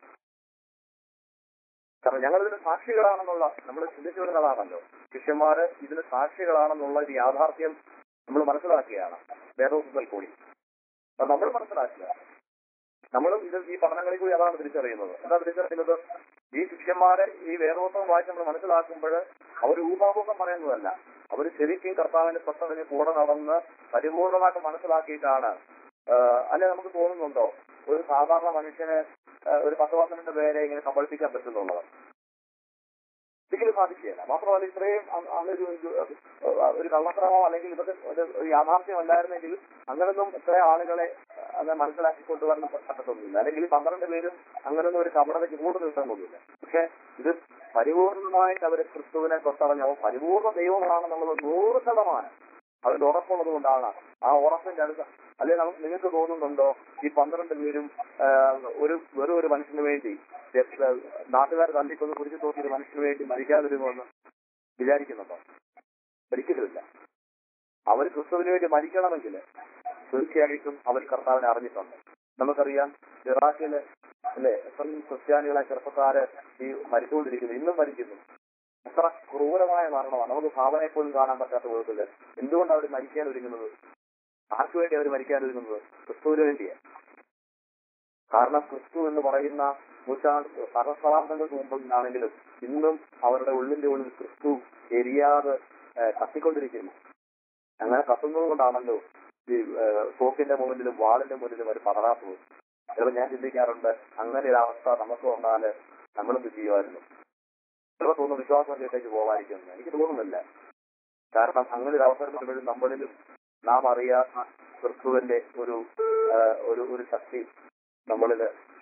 കാരണം ഞങ്ങൾ ഇതിന് സാക്ഷികളാണെന്നുള്ള നമ്മൾ ചിന്തിച്ചു വരുന്നതാണല്ലോ ശിഷ്യന്മാര് ഇതിന് സാക്ഷികളാണെന്നുള്ള ഒരു യാഥാർത്ഥ്യം നമ്മൾ മനസ്സിലാക്കുകയാണ് വേദോസത്തിൽ കൂടി അപ്പൊ നമ്മൾ മനസ്സിലാക്കുക നമ്മളും ഇത് ഈ പഠനങ്ങളിൽ കൂടി അതാണ് തിരിച്ചറിയുന്നത് എന്താ തിരിച്ചറിയുന്നത് ഈ ശിഷ്യന്മാരെ ഈ വേദോത്സവം വായിച്ച് നമ്മൾ മനസ്സിലാക്കുമ്പോൾ അവർ ഊഹാമുഖം പറയുന്നതല്ല അവർ ശരിക്കും കർത്താവിന്റെ തൊട്ടതിന് കൂടെ നടന്ന് പരിപൂർണമായിട്ട് മനസ്സിലാക്കിയിട്ടാണ് ആഹ് അല്ലെ നമുക്ക് തോന്നുന്നുണ്ടോ ഒരു സാധാരണ മനുഷ്യന് ആഹ് ഒരു പത്ത് പന്ത്രണ്ട് പേരെ ഇങ്ങനെ കബളിപ്പിക്കാൻ പറ്റുന്നുള്ളത് ഒരിക്കലും സാധിക്കുകയില്ല മാത്രമല്ല ഇത്രയും അ- അങ്ങൊരു ഒരു- ഒരു കള്ളക്രമോ അല്ലെങ്കിൽ ഇതൊക്കെ ഒരു ഒരു യാഥാർത്ഥ്യമല്ലായിരുന്നെങ്കിൽ അങ്ങനൊന്നും ഇത്ര ആളുകളെ അങ്ങനെ മനസ്സിലാക്കി കൊണ്ടുവരാൻ പറ്റത്തൊന്നുമില്ല അല്ലെങ്കിൽ ഈ പന്ത്രണ്ട് പേരും അങ്ങനൊന്നും ഒരു കപടതയ്ക്ക് കൂടുതൽ കിട്ടുന്നൊന്നുമില്ല പക്ഷെ ഇത് പരിപൂർണമായിട്ട് അവര് ക്രിസ്തുവിനെ തൊട്ടറിഞ്ഞ അവൻ പരിപൂർണ ദൈവമാണെന്നുള്ളത് നൂറ് ശതമാനം അതിന്റെ ഉറപ്പുള്ളത് കൊണ്ടാണ് ആ ഉറപ്പിന്റെ അടുത്ത് അല്ലെങ്കിൽ നമുക്ക് നിങ്ങൾക്ക് തോന്നുന്നുണ്ടോ ഈ പന്ത്രണ്ട് പേരും ആ, ഒരു വെറും ഒരു മനുഷ്യന് വേണ്ടി നാട്ടുകാർ തല്ലിക്കൊന്ന് കുറിച്ച് നോക്കി ഒരു മനുഷ്യന് വേണ്ടി മരിക്കാതിരുന്നുവെന്ന് വിചാരിക്കുന്നുണ്ടോ ഒരിക്കലുമില്ല അവർ ക്രിസ്തുവിന് വേണ്ടി മരിക്കണമെങ്കിൽ തീർച്ചയായിട്ടും അവർ കർത്താവിനെ അറിഞ്ഞിട്ടുണ്ട് നമുക്കറിയാം ഇറാഖില് അല്ലെ എത്രയും ക്രിസ്ത്യാനികളെ ചെറുപ്പക്കാര് ഈ മരിച്ചുകൊണ്ടിരിക്കുന്നു ഇന്നും മരിക്കുന്നു എത്ര ക്രൂരമായ മരണമാണ് നമുക്ക് ഭാവനയെ പോലും കാണാൻ പറ്റാത്ത വിധത്തില് എന്തുകൊണ്ടാണ് അവർ മരിക്കാൻ ഒരുങ്ങുന്നത് ആർക്കു വേണ്ടി അവർ മരിക്കാൻ ഒരുങ്ങുന്നത് ക്രിസ്തുവിന് വേണ്ടിയാണ് കാരണം ക്രിസ്തു എന്ന് പറയുന്ന നൂറ്റാണ്ട് സഹസ്രാബ്ദങ്ങൾക്ക് മുമ്പ് നിന്നാണെങ്കിലും ഇന്നും അവരുടെ ഉള്ളിന്റെ ഉള്ളിൽ ക്രിസ്തു എരിയാതെ ഏഹ്, കത്തിക്കൊണ്ടിരിക്കുന്നു അങ്ങനെ കത്തുന്നത് കൊണ്ടാണല്ലോ ഈ ഏഹ്, തോക്കിന്റെ മുന്നിലും വാളിന്റെ മുന്നിലും അവർ പതറാത്തത് ചിലപ്പോൾ ഞാൻ ചിന്തിക്കാറുണ്ട് അങ്ങനെ ഒരു അവസ്ഥ നമുക്ക് വന്നാല് നമ്മളെന്ത് ചെയ്യുമായിരുന്നു ചിലപ്പോൾ തോന്നുന്നു വിശ്വാസത്തിലേക്ക് പോകാതിരിക്കുന്നു എനിക്ക് തോന്നുന്നില്ല കാരണം അങ്ങനെ ഒരു അവസരം വരുമ്പോഴും നമ്മളിലും നാം അറിയാത്ത ക്രിസ്തുവിന്റെ ഒരു ആ, ഒരു ഒരു ശക്തി നമ്മളിൽ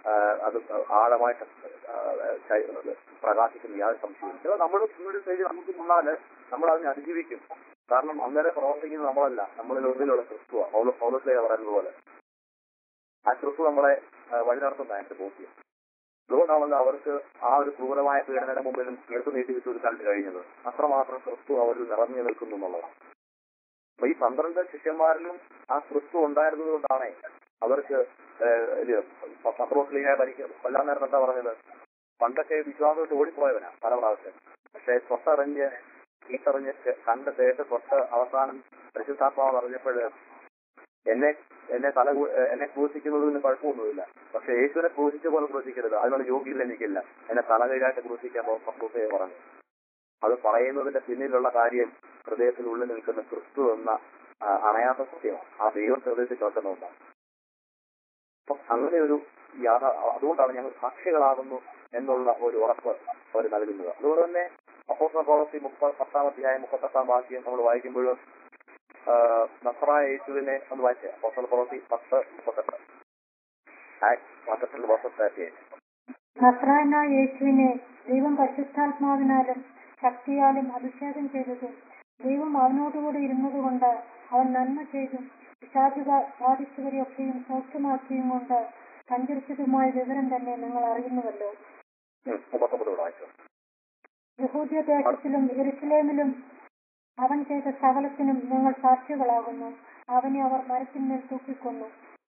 ആ, അത് ആഴമായിട്ട് ആ, ചൈ- പ്രകാശിക്കുന്ന യാതൊരു സംശയവും നമ്മൾ ഇന്നൊരു സ്റ്റേജ് നമുക്ക് മുന്നാല് നമ്മൾ അതിനെ അതിജീവിക്കും കാരണം അന്നേരം പ്രവർത്തിക്കുന്നത് നമ്മളല്ല നമ്മളിൽ ഉള്ളിലുള്ള ക്രിസ്തുവ പൗലോസ് പൗലോസിലെ പറയുന്നത് പോലെ ആ ക്രിസ്തു നമ്മളെ ആ, വഴി നടത്തുന്ന എന്റെ ബോധ്യം അതുകൊണ്ടാണല്ലോ അവർക്ക് ആ ഒരു ക്രൂരമായ പീഡനയുടെ മുമ്പിലും എടുത്തു നീട്ടി വെച്ച് കൊടുക്കാൻ കഴിഞ്ഞത് അത്രമാത്രം ക്രിസ്തു അവരിൽ നിറഞ്ഞു നിൽക്കുന്നു എന്നുള്ളതാണ് അപ്പൊ ഈ പന്ത്രണ്ട് ശിഷ്യന്മാരിലും ആ ക്രിസ്തു ഉണ്ടായിരുന്നത് കൊണ്ടാണ് അവർക്ക് പത്രോസ്ലിനെ ഭരിക്കുക കൊല്ലാൻ നേരം എന്താ പറഞ്ഞത് പണ്ടൊക്കെ വിശ്വാസത്തിൽ ഓടിപ്പോയവനാ പല പ്രാവശ്യം പക്ഷെ തൊട്ടറിഞ്ഞ് ഈട്ടറിഞ്ഞ് കണ്ട് കേട്ട് തൊട്ട് അവസാനം പരിശുദ്ധാത്മാവ് അറിഞ്ഞപ്പോൾ എന്നെ എന്നെ തല കൂ- ഏഹ് എന്നെ ക്രൂശിക്കുന്നതിന് കുഴപ്പമൊന്നുമില്ല പക്ഷെ യേശുവിനെ ക്രൂശിച്ച പോലെ ക്രൂശിക്കരുത് അതിനുള്ള യോഗ്യത എനിക്കില്ല എന്നെ തലകീഴായിട്ട് ക്രൂശിക്കാൻ പക്വതയെ പറഞ്ഞു അത് പറയുന്നതിന്റെ പിന്നിലുള്ള കാര്യം ഹൃദയത്തിൽ ഉള്ളിൽ നിൽക്കുന്ന ക്രിസ്തു എന്ന ആ, അണയാത്ത സത്യമാണ് ആ ദൈവം ഹൃദയത്തിൽ കേൾക്കുന്നുണ്ടാണ് അപ്പൊ അങ്ങനെ ഒരു യാഥാ അതുകൊണ്ടാണ് ഞങ്ങൾ സാക്ഷികളാകുന്നു എന്നുള്ള ഒരു ഉറപ്പ് അവർ നൽകുന്നത് അതുപോലെ തന്നെ അപ്പോസ്തല പ്രവൃത്തി മുപ്പത് പത്താം അധ്യായം മുപ്പത്തെട്ടാം വാക്യം നമ്മൾ വായിക്കുമ്പോഴും നസറായ യേശുവിനെ ഒന്ന് വായിച്ചേ അപ്പോസ്തല പ്രവൃത്തി പത്ത് മുപ്പത്തെട്ട് ആക്ട് പന്ത്രണ്ട് വർഷത്തെ നസ്രായനായ യേശുവിനെ ദൈവം പരിശുദ്ധാത്മാവിനാലും ശക്തിയാലും അഭിഷേകം ചെയ്തതും ദൈവം അവനോടുകൂടി ഇരുന്നതുകൊണ്ട് അവൻ നന്മ ചെയ്തും പിശാചുക ബാധിച്ചവരെയൊക്കെയും സൗഖ്യമാക്കിയും കൊണ്ട് സഞ്ചരിച്ചതുമായ വിവരം തന്നെ നിങ്ങൾ അറിയുന്നുവല്ലോ മുപ്പത്തൊമ്പത് വായിച്ചു യഹൂദ്യ ദേശത്തിലും യെരുസലേമിലും അവൻ ചെയ്ത സകലത്തിനും ഞങ്ങൾ സാക്ഷികളാകുന്നു അവനെ അവർ മരത്തിന്മേൽ തൂക്കിക്കൊന്നു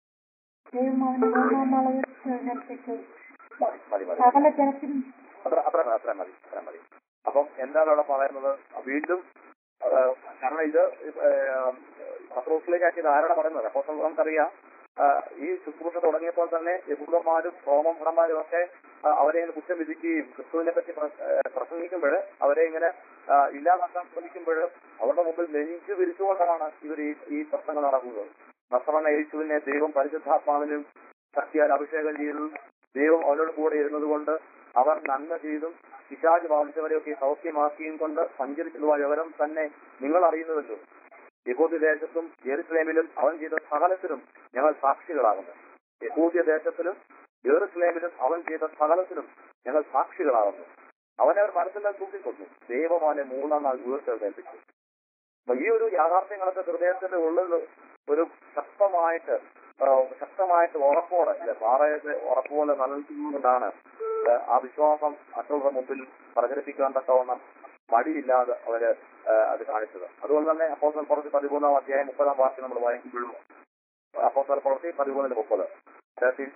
ദൈവം അവനെ മൂന്നാം നാൾ ഉയർത്തെഴുന്നേൽപ്പിച്ചു മതി മതി മതി സകല ജനത്തിനും അത്ര അത്ര അത്ര മതി അത്ര മതി അപ്പം എന്താണ് അവിടെ പറയുന്നത് വീണ്ടും ആ, കാരണം ഇത് പത്രോസിലേക്ക് ആക്കിയത് ആരാണ് പറയുന്നത് അപ്പോൾ നമുക്കറിയാം ആ, ഈ ശുശ്രൂഷ തുടങ്ങിയപ്പോൾ തന്നെ യഹൂദന്മാരും റോമഭടന്മാരും ഒക്കെ ആ, അവരെ ഇങ്ങനെ കുറ്റം വിധിക്കുകയും ക്രിസ്തുവിനെ പറ്റി പ്രസംഗിക്കുമ്പോൾ അവരെ ഇങ്ങനെ ആ, ഇല്ലാതാക്കാൻ ശ്രമിക്കുമ്പോൾ അവരുടെ മുമ്പിൽ നെഞ്ചു വിരിച്ചുകൊണ്ടാണ് ഇവർ ഈ ഈ പ്രശ്നങ്ങൾ നടക്കുന്നത് നസറണ യേശുവിനെ ദൈവം പരിശുദ്ധാത്മാവിനും ശക്തിയാൽ അഭിഷേകം ചെയ്തു ദൈവം അവരോട് കൂടെ ഇരുന്നത് കൊണ്ട് അവർ നന്മ ചെയ്തും പിശാജ് ബാധിച്ചവരെയൊക്കെ സൗഖ്യമാക്കിയും കൊണ്ട് സഞ്ചരിച്ചതുമായ വിവരം തന്നെ നിങ്ങൾ അറിയുന്നുവല്ലോ യഹൂദ്യ ദേശത്തും ജെറുസലേമിലും അവൻ ചെയ്ത സകലത്തിനും ഞങ്ങൾ സാക്ഷികളാകുന്നു യഹൂദ്യ ദേശത്തിലും ജെറുസലേമിലും അവൻ ചെയ്ത സകലത്തിനും ഞങ്ങൾ സാക്ഷികളാകുന്നു അവനെ അവർ മനസ്സിലാക്കി തൂക്കിക്കൊണ്ടു ദൈവം അവനെ മൂന്നാം നാൾ ഉയർത്തെഴുന്നേൽപ്പിച്ചു അപ്പൊ ഈ ഒരു യാഥാർത്ഥ്യങ്ങളൊക്കെ ഹൃദയത്തിന്റെ ഉള്ളിൽ ഒരു ശക്തമായിട്ട് ആ, ശക്തമായിട്ട് ഉറപ്പോടെ അല്ലെ പാറയുടെ ഉറപ്പുപോലെ നിലനിൽക്കുന്നതുകൊണ്ടാണ് ആ, ആ വിശ്വാസം മറ്റുള്ളവരുടെ മുമ്പിൽ പ്രചരിപ്പിക്കാൻ തക്കവണ്ണം മടിയില്ലാതെ അവര് ആ, അത് കാണിച്ചത് അതുപോലെ തന്നെ അപ്പോസൽ പ്രവൃത്തി പതിമൂന്നാം അധ്യായം മുപ്പതാം വാക്യം നമ്മൾ വായിക്കുമ്പോഴും അപ്പോസൽ പ്രവൃത്തി പതിമൂന്നിന് മുപ്പത് തേർട്ടീൻ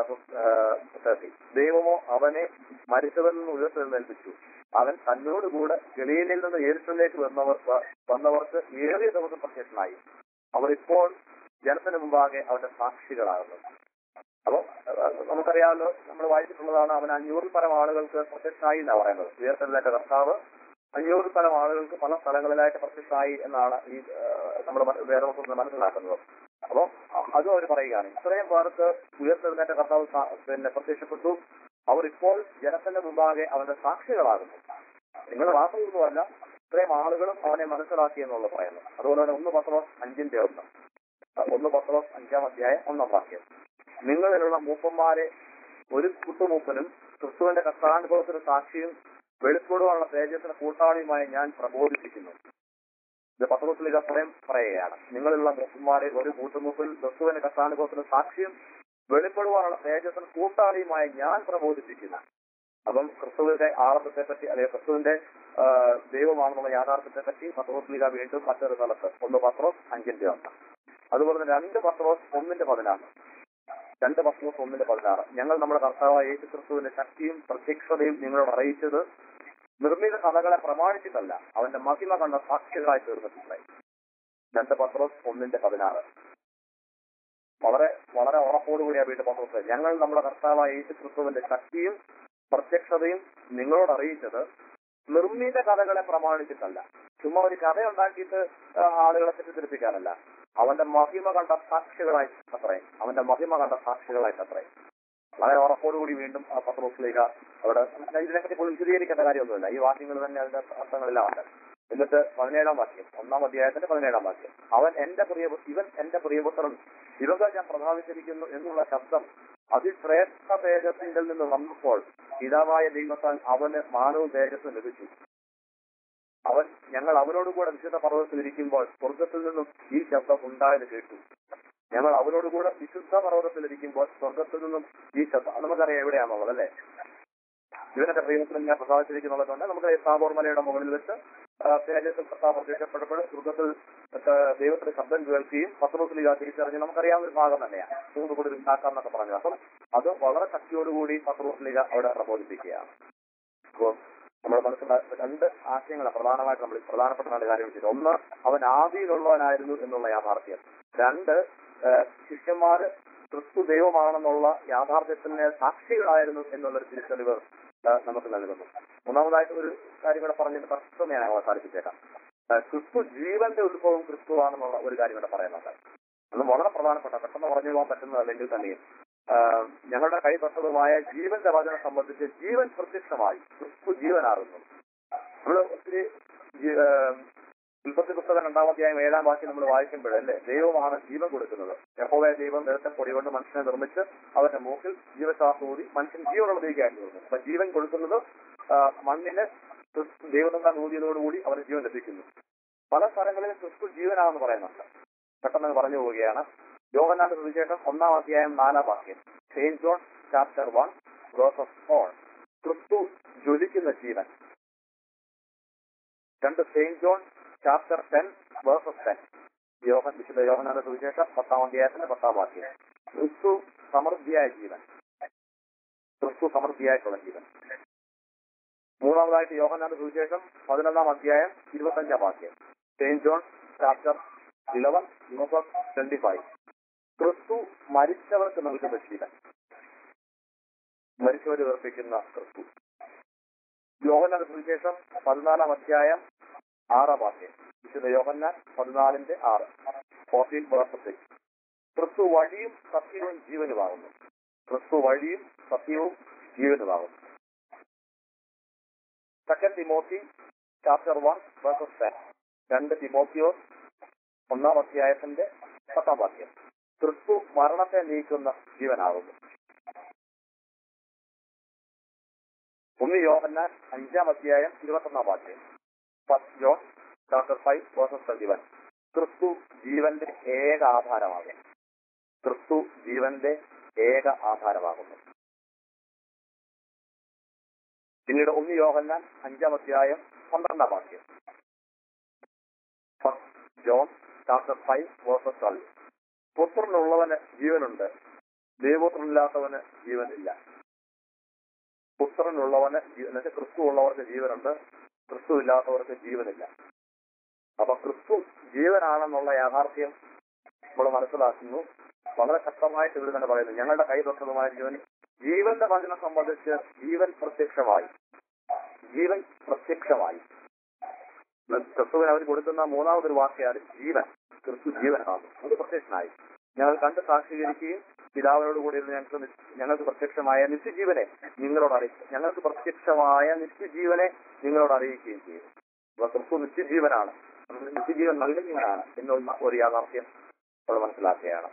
തേർട്ടി ദൈവമോ അവനെ മരിച്ചവരിൽ നിന്ന് ഉയർത്തെഴുന്നേൽപ്പിച്ചു അവൻ തന്നോടുകൂടെ ഗലീലയിൽ നിന്ന് യേരുസലേക്ക് വന്നവർ വന്നവർക്ക് ഏറിയ ദിവസം പ്രത്യക്ഷനായി അവർ ഇപ്പോൾ ജനത്തിന് മുമ്പാകെ അവന്റെ സാക്ഷികളാകുന്നു അപ്പൊ അഹ് നമുക്കറിയാമല്ലോ നമ്മൾ വായിച്ചിട്ടുള്ളതാണ് അവൻ അഞ്ഞൂറിൽ പരം ആളുകൾക്ക് പ്രത്യക്ഷനായി എന്നാണ് പറയുന്നത് ഉയർത്തെഴുന്നേറ്റ കർത്താവ് അഞ്ഞൂറിൽ പരം ആളുകൾക്ക് പല സ്ഥലങ്ങളിലായിട്ട് പ്രത്യക്ഷനായി എന്നാണ് ഈ നമ്മൾ വേദവസ്തു മനസ്സിലാക്കുന്നത് അപ്പൊ അ- അതും അവർ പറയുകയാണ് ഇത്രയും പേർക്ക് ഉയർത്തെഴുന്നേറ്റ കർത്താവ് സാ- പിന്നെ പ്രത്യക്ഷപ്പെട്ടു അവർ ഇപ്പോൾ ജനത്തിന്റെ മുമ്പാകെ അവന്റെ സാക്ഷികളാകുന്നു നിങ്ങൾ മാത്രമൊന്നുമല്ല ഇത്രയും ആളുകളും അവനെ മനസ്സിലാക്കി എന്നുള്ള പറയുന്നു അതുപോലെ തന്നെ ഒന്ന് പത്രോസ് അഞ്ചിന്റെ ഒന്ന് ഒന്ന് പത്രോസ് അഞ്ചാം അധ്യായം ഒന്നാം വാക്യം നിങ്ങളിലുള്ള മൂപ്പന്മാരെ ഒരു കുട്ടുമൂപ്പനും ക്രിസ്തുവിന്റെ കർത്താനുഭവത്തിന് സാക്ഷിയും വെളിപ്പെടുവാനുള്ള തേജസ്സിന് കൂട്ടാളിയുമായി ഞാൻ പ്രബോധിപ്പിക്കുന്നു ഇത് പത്രത്തിലേക്ക് സ്വയം പറയുകയാണ് നിങ്ങളിലുള്ള മൂപ്പന്മാരെ ഒരു കൂട്ടുമൂപ്പിൽ ക്രിസ്തുവിന്റെ കർത്താനുഭവത്തിന് സാക്ഷിയും വെളിപ്പെടുവാനുള്ള തേജസ്സിന് കൂട്ടാളിയുമായി ഞാൻ പ്രബോധിപ്പിക്കുന്നു അപ്പം ക്രിസ്തുവിന്റെ ആളത്തെ പറ്റി അല്ലെങ്കിൽ ക്രിസ്തുവിന്റെ ആ, ദൈവമാണെന്നുള്ള യാഥാർത്ഥ്യത്തെ പറ്റി പത്രോസ്ലിക വീണ്ടും മറ്റൊരു സ്ഥലത്ത് ഒന്ന് പത്രോസ് അഞ്ചിന്റെ ഒന്ന് അതുപോലെ തന്നെ രണ്ട് പത്രോസ് ഒന്നിന്റെ പതിനാറ് രണ്ട് പത്രോസ് ഒന്നിന്റെ പതിനാറ് ഞങ്ങൾ നമ്മുടെ കർത്താവായ യേശു ക്രിസ്തുവിന്റെ ശക്തിയും പ്രത്യക്ഷതയും നിങ്ങളോട് അറിയിച്ചത് നിർമ്മിത കഥകളെ പ്രമാണിച്ചിട്ടല്ല അവന്റെ മഹിമ കണ്ട സാക്ഷികളായി തീർന്നിട്ടുണ്ട് രണ്ട് പത്രോസ് ഒന്നിന്റെ പതിനാറ് വളരെ വളരെ ഉറപ്പോടുകൂടിയാണ് വീണ്ടും പത്രോസ് ഞങ്ങൾ നമ്മുടെ കർത്താവായ യേശു ക്രിസ്തുവിന്റെ ശക്തിയും പ്രത്യക്ഷതയും നിങ്ങളോട് അറിയിച്ചത് നിർമ്മിത കഥകളെ പ്രമാണിച്ചിട്ടല്ല ചുമ്മാ ഒരു കഥ ഉണ്ടാക്കിയിട്ട് ആ, ആളുകളെ തെറ്റിദ്ധരിപ്പിക്കാനല്ല അവന്റെ മഹിമ കണ്ട സാക്ഷികളായി അത്രേ അവന്റെ മഹിമ കണ്ട സാക്ഷികളായിട്ട് അത്രേ വളരെ ഉറപ്പോടുകൂടി വീണ്ടും ആ പത്രോസിലേക്ക് അവിടെ ഞാൻ ഇതിനെപ്പറ്റി പോലും വിശദീകരിക്കേണ്ട കാര്യമൊന്നുമില്ല ഈ വാക്യങ്ങൾ തന്നെ അതിന്റെ അർത്ഥങ്ങളെല്ലാം ഉണ്ട് എന്നിട്ട് പതിനേഴാം വാക്യം ഒന്നാം അധ്യായത്തിന്റെ പതിനേഴാം വാക്യം അവൻ എന്റെ പ്രിയ ഇവൻ എന്റെ പ്രിയപുത്രൻ ഇവകൾ ഞാൻ പ്രഭാവിച്ചിരിക്കുന്നു എന്നുള്ള ശബ്ദം അതിശ്രേഷ്ഠ തേജസ്സിന്റെ നിന്ന് വന്നപ്പോൾ പിതാവായ ദൈവത്താൽ അവന് മാനവും തേജസ്സും ലഭിച്ചു അവൻ ഞങ്ങൾ അവനോട് കൂടെ വിശുദ്ധ പർവ്വതത്തിൽ ഇരിക്കുമ്പോൾ സ്വർഗത്തിൽ നിന്നും ഈ ശബ്ദം ഉണ്ടായത് കേട്ടു ഞങ്ങൾ അവനോട് കൂടെ വിശുദ്ധ പർവ്വതത്തിൽ ഇരിക്കുമ്പോൾ സ്വർഗത്തിൽ നിന്നും ഈ ശബ്ദം അത് നമുക്കറിയാം എവിടെയാണുള്ളത് അല്ലേ ഇവനൊക്കെ പ്രിയത്തിൽ ഞാൻ പ്രസാദിച്ചിരിക്കുന്നുള്ളതുകൊണ്ട് നമുക്ക് താബോർ മലയുടെ മുകളിൽ വെച്ച് ആ, തേജസ്സിൽ കർത്താവ് പ്രത്യക്ഷപ്പെട്ടപ്പോൾ സ്വർഗത്തിൽ ആ, ദൈവത്തിന്റെ ശബ്ദം കേൾക്കുകയും പത്രത്തിലേക്ക് തിരിച്ചറിഞ്ഞ് നമുക്കറിയാവുന്ന ഒരു ഭാഗം തന്നെയാണ് മൂന്ന് കൂടി ഉണ്ടാക്കാം എന്നൊക്കെ പറഞ്ഞു അപ്പം അത് വളരെ ശക്തിയോടുകൂടി പത്രത്തിലേക്ക് അവിടെ പ്രബോധിപ്പിക്കുകയാണ് അപ്പോൾ നമ്മൾ മനസ്സിലാക്കുന്ന രണ്ട് ആശയങ്ങളാണ് പ്രധാനമായിട്ട് നമ്മൾ പ്രധാനപ്പെട്ട രണ്ട് കാര്യം വെച്ചത് ഒന്ന് അവൻ ആദിയിലുള്ളവനായിരുന്നു എന്നുള്ള യാഥാർത്ഥ്യം രണ്ട് ആ, ശിഷ്യന്മാര് ക്രിസ്തു ദൈവമാണെന്നുള്ള യാഥാർത്ഥ്യത്തിന് സാക്ഷികളായിരുന്നു എന്നുള്ളൊരു തിരിച്ചറിവ് ആ, നമുക്ക് നൽകുന്നു മൂന്നാമതായിട്ട് ഒരു കാര്യം കൂടെ പറഞ്ഞിട്ട് പ്രശ്നം ഞാൻ അവസാനിപ്പിച്ചേക്കാം ആ, ക്രിസ്തു ജീവന്റെ ഉത്ഭവം ക്രിസ്തുവാണെന്നുള്ള ഒരു കാര്യം കൂടെ പറയുന്നുണ്ട് അത് വളരെ പ്രധാനപ്പെട്ട പെട്ടെന്ന് പറഞ്ഞു പോകാൻ പറ്റുന്നതല്ലെങ്കിൽ തന്നെയും ആ, ഞങ്ങളുടെ കൈ തൊട്ടതുമായ ജീവന്റെ വചനം സംബന്ധിച്ച് ജീവൻ പ്രത്യക്ഷമായി ക്രിസ്തു ജീവനാകുന്നു നമ്മൾ ഒത്തിരി ജീ- ആ, ഉൽപ്പത്തി പുസ്തകം രണ്ടാം അധ്യായം ഏഴാം വാക്യം നമ്മൾ വായിക്കുമ്പോഴല്ലേ ദൈവമാണ് ജീവൻ കൊടുക്കുന്നത് യഹോവയ ദൈവം നേരത്തെ പൊടി കൊണ്ട് മനുഷ്യനെ നിർമ്മിച്ച് അവന്റെ മൂക്കിൽ ജീവശ്വാസം ഊതി മനുഷ്യൻ ജീവനുള്ളതിലേക്കായിട്ട് തോന്നുന്നു അപ്പൊ ജീവൻ കൊടുക്കുന്നത് ആ, മണ്ണിന് ക്രിസ്തു ദൈവം ഊതിയതോടുകൂടി അവന് ജീവൻ ലഭിക്കുന്നു പല സ്ഥലങ്ങളിലും ക്രിസ്തു ജീവനാണെന്ന് പറയുന്നുണ്ട് പെട്ടെന്ന് പറഞ്ഞു പോവുകയാണ് യോഹന്നാന്റെ സുവിശേഷം ഒന്നാം അധ്യായം നാലാം വാക്യം saint John chapter one verse of four ക്രിസ്തു ജ്വലിക്കുന്ന ജീവൻ രണ്ട് saint John chapter ten verse of ten യോഹൻ വിശുദ്ധ യോഹനാന്റെ സുവിശേഷം പത്താം അധ്യായത്തിന്റെ പത്താം വാക്യം ക്രിസ്തു സമൃദ്ധിയായ ജീവൻ ക്രിസ്തു സമൃദ്ധിയായിട്ടുള്ള ജീവൻ മൂന്നാമതായിട്ട് യോഹന്നാന്റെ സുവിശേഷം പതിനൊന്നാം അധ്യായം ഇരുപത്തഞ്ചാം വാക്യം saint John chapter eleven verse twenty five ക്രിസ്തു മരിച്ചവർക്ക് നൽകുന്ന ജീവൻ മരിച്ചവർ ഉറപ്പിക്കുന്ന ക്രിസ്തു യോഹന്നാന്റെ സുവിശേഷം പതിനാലാം അധ്യായം ആറാം വാക്യം വിശുദ്ധ യോഹന്നാൻ പതിനാലിന്റെ ആറ് ഫോർട്ടീൻ വേഴ്സ് ക്രിസ്തു വഴിയും സത്യവും ജീവനുമാകുന്നു ക്രിസ്തു വഴിയും സത്യവും ജീവനുമാകുന്നു second Timothy chapter one verses ten രണ്ട് തിമോത്തിയോസ് ഒന്നാം അധ്യായത്തിന്റെ പത്താം വാക്യം ക്രിസ്തു മരണത്തെ നീക്കുന്ന ജീവനാകുന്നു ഒന്ന് യോഹന്നാൻ അഞ്ചാം അധ്യായം ഇരുപത്തൊന്നാം വാക്യം first John chapter five verses twenty one ക്രിസ്തു ജീവന്റെ ഏക ആധാരമാകുന്നു ക്രിസ്തു ജീവന്റെ ഏക ആധാരമാകുന്നു പിന്നീട് ഒന്ന് യോഹന്നാൻ അഞ്ചാം അധ്യായം പന്ത്രണ്ടാം വാക്യം first John chapter five verses twelve പുത്രനുള്ളവന് ജീവനുണ്ട് ദൈവപുത്രനില്ലാത്തവന് ജീവനില്ല പുത്രനുള്ളവന് ജീവൻ എന്നുവെച്ചാൽ ക്രിസ്തു ഉള്ളവർക്ക് ജീവനുണ്ട് ക്രിസ്തു ഇല്ലാത്തവർക്ക് ജീവനില്ല അപ്പൊ ക്രിസ്തു ജീവനാണെന്നുള്ള യാഥാർത്ഥ്യം നമ്മൾ മനസ്സിലാക്കുന്നു വളരെ ശക്തമായിട്ട് ഇവിടെ തന്നെ പറയുന്നു ഞങ്ങളുടെ കൈ തൊട്ടതുമായ ജീവൻ ജീവന്റെ വചനം സംബന്ധിച്ച് ജീവൻ പ്രത്യക്ഷമായി ജീവൻ പ്രത്യക്ഷമായി ക്രിസ്തുവിന് അവർ കൊടുക്കുന്ന മൂന്നാമതൊരു വാക്യാണ് ജീവൻ ക്രിസ്തു ജീവനാണ് അത് പ്രത്യക്ഷനായി ഞങ്ങൾ കണ്ട് സാക്ഷീകരിക്കുകയും പിതാവിനോട് കൂടി ഇരുന്ന് ഞങ്ങൾക്ക് നിത്യ- ഞങ്ങൾക്ക് പ്രത്യക്ഷമായ നിത്യജീവനെ നിങ്ങളോട് അറിയിക്കും ഞങ്ങൾക്ക് പ്രത്യക്ഷമായ നിത്യജീവനെ നിങ്ങളോട് അറിയിക്കുകയും ചെയ്യും അപ്പൊ ക്രിസ്തു നിത്യജീവനാണ് നമുക്ക് നിത്യജീവൻ നൽകുന്നവനാണ് എന്നുള്ള ഒരു യാഥാർത്ഥ്യം നമ്മൾ മനസ്സിലാക്കുകയാണ്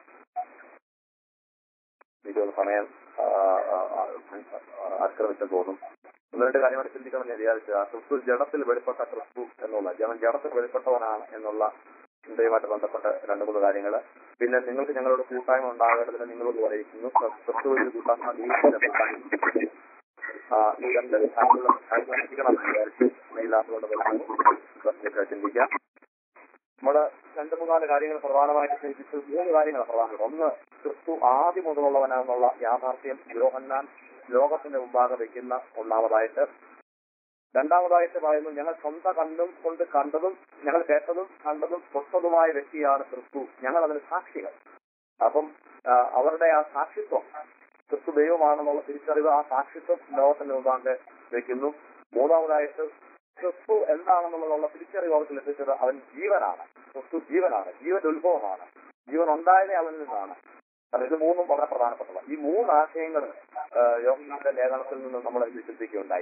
എനിക്കൊന്ന് സമയം ആ, ആ, ആ, ആക്രമിച്ച തോന്നും ഒന്ന് രണ്ട് കാര്യമായിട്ട് ചിന്തിക്കണം എന്ന് വിചാരിച്ചത് ആ ക്രിസ്തു ജഡത്തിൽ വെളിപ്പെട്ട ക്രിസ്തു എന്നുള്ള ജനം ജഡത്തിൽ വെളിപ്പെട്ടവനാണ് എന്നുള്ള ചിന്തയുമായിട്ട് ബന്ധപ്പെട്ട രണ്ട് മൂന്ന് കാര്യങ്ങൾ പിന്നെ നിങ്ങൾക്ക് ഞങ്ങളോട് കൂട്ടായ്മ ഉണ്ടാകേണ്ടതിന് നിങ്ങളോട് അറിയിക്കുന്നു ക്രിസ്തുവിന്റെ കൂട്ടായ്മ ജീവിതത്തിന്റെ കൂട്ടായ്മ. ആ, ഈ രണ്ട് കാര്യങ്ങൾ ആഗ്രഹിക്കണം എന്ന് വിചാരിച്ചു ഇല്ലാത്തതുകൊണ്ട് തന്നെ ചിന്തിക്കാം നമ്മള് രണ്ട് മൂന്നാല് കാര്യങ്ങൾ പ്രധാനമായിട്ട് ചിന്തിച്ചു മൂന്ന് കാര്യങ്ങൾ പ്രധാനപ്പെട്ട ഒന്ന് ക്രിസ്തു ആദ്യം മുതലുള്ളവനാണെന്നുള്ള യാഥാർത്ഥ്യം യോഹന്നാൻ ലോകത്തിന്റെ മുമ്പാകെ വെക്കുന്ന ഒന്നാമതായിട്ട് രണ്ടാമതായിട്ട് പറയുന്നു ഞങ്ങൾ സ്വന്തം കണ്ണും കൊണ്ട് കണ്ടതും ഞങ്ങൾ കേട്ടതും കണ്ടതും തൊട്ടതുമായ വ്യക്തിയാണ് ക്രിസ്തു ഞങ്ങൾ അതിന് സാക്ഷികൾ അപ്പം ആ, അവരുടെ ആ സാക്ഷിത്വം ക്രിസ്തു ദൈവമാണെന്നുള്ള തിരിച്ചറിവ് ആ സാക്ഷിത്വം ലോകത്തിന്റെ മുമ്പാകെ വെക്കുന്നു മൂന്നാമതായിട്ട് ക്രിസ്തു എന്താണെന്നുള്ളതുള്ള തിരിച്ചറിവ് അവർക്ക് ലഭിച്ചത് അവൻ ജീവനാണ് ക്രിസ്തു ജീവനാണ് ജീവന്റെ ഉത്ഭവമാണ് ജീവൻ ഉണ്ടായതേ അവനിൽ നിന്നാണ് കാരണം ഇത് മൂന്നും വളരെ പ്രധാനപ്പെട്ടതാണ് ഈ മൂന്ന് ആശയങ്ങൾ യോഗങ്ങളുടെ ലേഖനത്തിൽ നിന്ന് നമ്മൾ ചിന്തിക്കുകയുണ്ടായി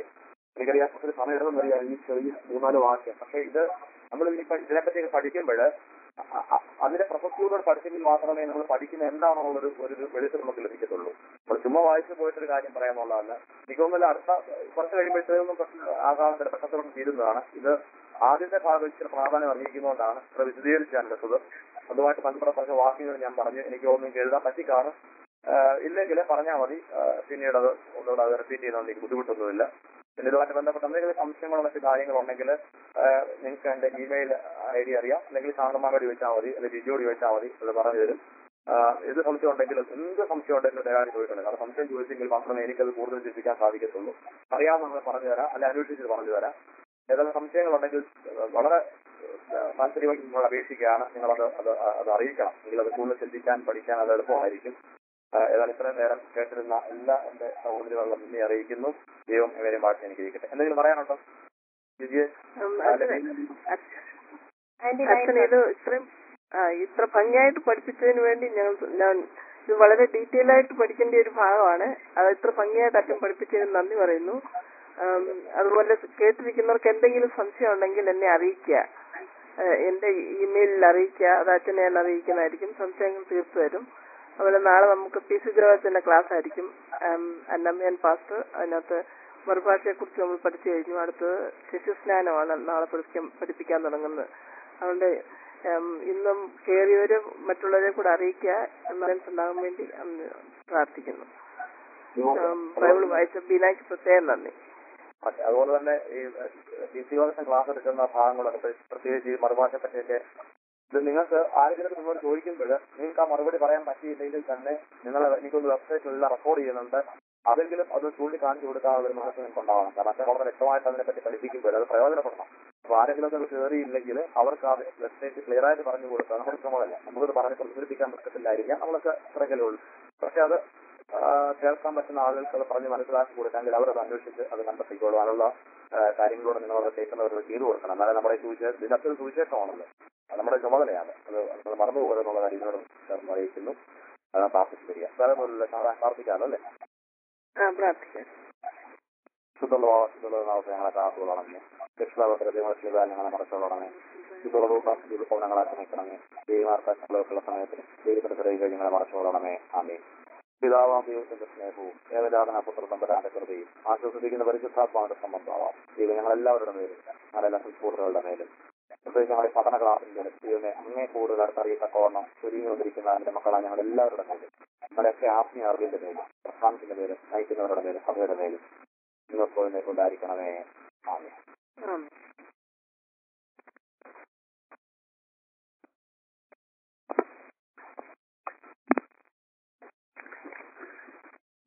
എനിക്കറിയാം കുറച്ച് സമയം എടുക്കുന്നറിയാം ഈ ചെറിയ മൂന്നാല് വാക്യം പക്ഷെ ഇത് നമ്മൾ ഇനിയിപ്പോ ഇതിനെപ്പറ്റി പഠിക്കുമ്പോൾ അതിന്റെ പ്രസക്തിയോട് പഠിച്ചെങ്കിൽ മാത്രമേ നമ്മൾ പഠിക്കുന്ന എന്താണെന്നുള്ളൊരു ഒരു വെളിച്ചം നമുക്ക് ലഭിക്കത്തുള്ളൂ നമ്മൾ ചുമ്മാ വായിച്ചു പോയിട്ടൊരു കാര്യം പറയാന്നുള്ളതല്ല എനിക്ക് തോന്നുന്നില്ല അടുത്ത കുറച്ച് കഴിയുമ്പോഴത്തേക്കും ആകാം പെട്ടെന്ന് തീരുന്നതാണ് ഇത് ആദ്യത്തെ ഭാഗം ഇച്ചിരി പ്രാധാന്യം അറിയിക്കുന്നതുകൊണ്ടാണ് ഇത്ര വിശദീകരിച്ച് ഞാൻ എടുത്തത് അതുമായിട്ട് ബന്ധപ്പെട്ട കുറച്ച് വാക്യങ്ങൾ ഞാൻ പറഞ്ഞു എനിക്ക് തോന്നുന്നു എഴുതാൻ പറ്റിക്കാണ് ഇല്ലെങ്കിൽ പറഞ്ഞാൽ മതി ആ, പിന്നീട് അത് ഒന്നുകൂടെ അത് റിപ്പീറ്റ് ചെയ്യുന്നതുകൊണ്ട് എനിക്ക് ബുദ്ധിമുട്ടൊന്നുമില്ല പിന്നെ ഇതുമായിട്ട് ബന്ധപ്പെട്ട എന്തെങ്കിലും സംശയങ്ങളോ മറ്റു കാര്യങ്ങളുണ്ടെങ്കിൽ നിങ്ങൾക്ക് എന്റെ ഇമെയിൽ ഐ ഡി അറിയാം അല്ലെങ്കിൽ ശാന്തമാരോട് ചോദിച്ചാൽ മതി അല്ലെങ്കിൽ ജിജിയോട് ചോദിച്ചാൽ മതി അത് പറഞ്ഞു തരും ആ, ഏത് സംശയം ഉണ്ടെങ്കിലും എന്ത് സംശയം ഉണ്ടെങ്കിലും ദയവായി ചോദിക്കണം കാരണം സംശയം ചോദിച്ചെങ്കിൽ മാത്രമേ എനിക്കത് കൂടുതൽ ചിന്തിക്കാൻ സാധിക്കത്തുള്ളൂ അറിയാവുന്ന പറഞ്ഞു തരാം അല്ലെങ്കിൽ അന്വേഷിച്ച് പറഞ്ഞു തരാം ഏതെങ്കിലും സംശയങ്ങളുണ്ടെങ്കിൽ വളരെ താല്പര്യമായി നിങ്ങൾ അപേക്ഷിക്കുകയാണ് നിങ്ങളത് അത് അത് അറിയിക്കണം എങ്കിൽ അത് കൂടുതൽ ചിന്തിക്കാൻ പഠിക്കാൻ അത് എളുപ്പമായിരിക്കും ആ, ഏതായാലും ഇത്രയും നേരം കേട്ടിരുന്ന എല്ലാ എന്റെ സഹോദരികളും നിന്നെ അറിയിക്കുന്നു ദൈവം ഇവരെയും വാഴ്ച എനിക്ക് ഇരിക്കട്ടെ എന്തെങ്കിലും പറയാനുണ്ടോ ജിജിയെ ഉം, ആ, അച്ഛനെ- അല്ലെങ്കിൽ അച്ഛ- ആന്റി അച്ഛൻ ഇത് ഇത്രയും ആ, ഇത്ര ഭംഗിയായിട്ട് പഠിപ്പിച്ചതിന് വേണ്ടി ഞങ്ങൾ ഞാൻ ഇത് വളരെ ഡീറ്റെയിൽ ആയിട്ട് പഠിക്കേണ്ട ഒരു ഭാഗമാണ് അത് ഇത്ര ഭംഗിയായിട്ട് അച്ഛൻ പഠിപ്പിച്ചതിന് നന്ദി പറയുന്നു ഉം, അതുപോലെ കേട്ടിരിക്കുന്നവർക്ക് എന്തെങ്കിലും സംശയം ഉണ്ടെങ്കിൽ എന്നെ അറിയിക്കുക ആ, എന്റെ ഇമെയിലിൽ അറിയിക്കുക അത് അച്ഛനെ ഞാൻ അറിയിക്കുന്നതായിരിക്കും സംശയങ്ങൾ തീർത്തു തരും അതുപോലെ നാളെ നമുക്ക് പി സി ദ്രവത്തിന്റെ ക്ലാസ് ആയിരിക്കും ഉം, അന്നമ്മയൻ പാസ്റ്റർ അതിനകത്ത് മറുഭാഷയെ കുറിച്ച് നമ്മൾ പഠിച്ചു കഴിഞ്ഞു അടുത്തത് ശിശുസ്നാനമാണ് നാളെ പഠിക്കാൻ പഠിപ്പിക്കാൻ തുടങ്ങുന്നത് അതുകൊണ്ട് ഉം, ഇന്നും കയറിയവര് മറ്റുള്ളവരെ കൂടെ അറിയിക്കുക എന്നറിയാൻ ഉണ്ടാകാൻ വേണ്ടി ഉം, പ്രാർത്ഥിക്കുന്നു ഉം, ബൈബിൾ വായിച്ച ബീനാക്ക് പ്രത്യേകം നന്ദി മറ്റേ അതുപോലെ തന്നെ ഈ ഡി സി വർഷം ക്ലാസ് എടുക്കുന്ന ഭാഗങ്ങളൊക്കെ പ്ര- പ്രത്യേകിച്ച് ഈ മറുഭാഷ പറ്റിയൊക്കെ ഇത് നിങ്ങൾക്ക് ആരെങ്കിലും നിങ്ങളോട് ചോദിക്കുമ്പോൾ നിങ്ങൾക്ക് ആ മറുപടി പറയാൻ പറ്റിയില്ലെങ്കിൽ തന്നെ നിങ്ങൾ എനിക്കൊന്ന് വെബ്സൈറ്റിൽ റെക്കോർഡ് ചെയ്യുന്നുണ്ട് അതെങ്കിലും അത് ചൂണ്ടിക്കാണിച്ചു കൊടുക്കാനുള്ള ഒരു മനസ്സ് നിങ്ങൾക്ക് ഉണ്ടാവണം കാരണം അച്ഛൻ വളരെ വ്യക്തമായിട്ട് അതിനെപ്പറ്റി പഠിപ്പിക്കുമ്പോൾ അത് പ്രയോജനപ്പെടണം അപ്പൊ ആരെങ്കിലും അത് കയറിയില്ലെങ്കിൽ അവർക്ക് ആ വെബ്സൈറ്റ് ക്ലിയർ ആയിട്ട് പറഞ്ഞു കൊടുക്കുക നമ്മുടെ ശ്രമമല്ല നമുക്കത് പറഞ്ഞ് പ്രചരിപ്പിക്കാൻ പറ്റത്തില്ലായിരിക്കാം നമ്മളൊക്കെ അത്രയ്ക്കല്ലേ ഉള്ളൂ പക്ഷെ അത് ആ, കേൾക്കാൻ പറ്റുന്ന ആളുകൾക്ക് അത് പറഞ്ഞ് മനസ്സിലാക്കി കൊടുക്കാമെങ്കിൽ അവരത് അന്വേഷിച്ച് അത് കണ്ടെത്തിക്കോളും അതിനുള്ള ആ, കാര്യങ്ങളോട് നിങ്ങൾ അത് കേൾക്കുന്നവർക്ക് ചെയ്തു കൊടുക്കണം എന്നാലും നമ്മുടെ ഈ സുവിശേഷം ഇതിനകത്തൊരു സുവിശേഷമാണല്ലോ അത് നമ്മുടെ ചുമതലയാണ് അത് നമ്മൾ മറന്നു പോകരുതെന്നുള്ള കാര്യങ്ങളോട് ചേർന്ന് അറിയിക്കുന്നു ആ, പ്രാർത്ഥിച്ചു വരിക വേറെ ഒന്നുമില്ല സാറേ പ്രാർത്ഥിക്കാമല്ലോ അല്ലേ ആ പ്രാർത്ഥിക്കാം ശുദ്ധമുള്ള ശുദ്ധമുള്ള നാളത്തെ ഞങ്ങളെ കാത്തുകൊള്ളണമേ രക്ഷാപത്രത്തിൽ ഞങ്ങളെ മറച്ചോളണമേ ശുദ്ധമുള്ള ഞങ്ങളെ ക്ഷമിക്കണമേ ദൈവമാർക്കുള്ള സമയത്ത് ദൈവത്തിന്റെ പിറകെ ഞങ്ങളെ മറച്ചോളണമേ ആമേ പിതാവാം ദൈവത്തിന്റെ സ്നേഹവും ഏകജാതന പുത്രതമ്പരാന്റെ കൃപയും ആശ്വസിപ്പിക്കുന്ന പരിശുദ്ധാത്മാവിന്റെ സംബന്ധമാവാം ദൈവം ഞങ്ങളെല്ലാവരുടെ മേലും ഞങ്ങളെല്ലാ സുഹൃത്തുക്കളുടെ മേലും പ്രത്യേകിച്ച് ഞങ്ങളുടെ പഠന ക്ലാസ്സിന്റെ ദൈവമെ അങ്ങേ കൂടുതൽ അടുത്തറിയത്തക്കോണം ചുരുങ്ങിക്കൊണ്ടിരിക്കുന്ന എന്റെ മക്കളാണ് ഞങ്ങൾ എല്ലാവരുടെ മേലും ഞങ്ങളെയൊക്കെ ആത്മീയ അറിവിന്റെ മേലും പ്രസ്ഥാനത്തിന്റെ മേലും നയിക്കുന്നവരുടെ മേലും സഭയുടെ മേലും നിങ്ങൾക്ക് ഉണ്ടായിരിക്കണമേ ആമേ ആമേൻ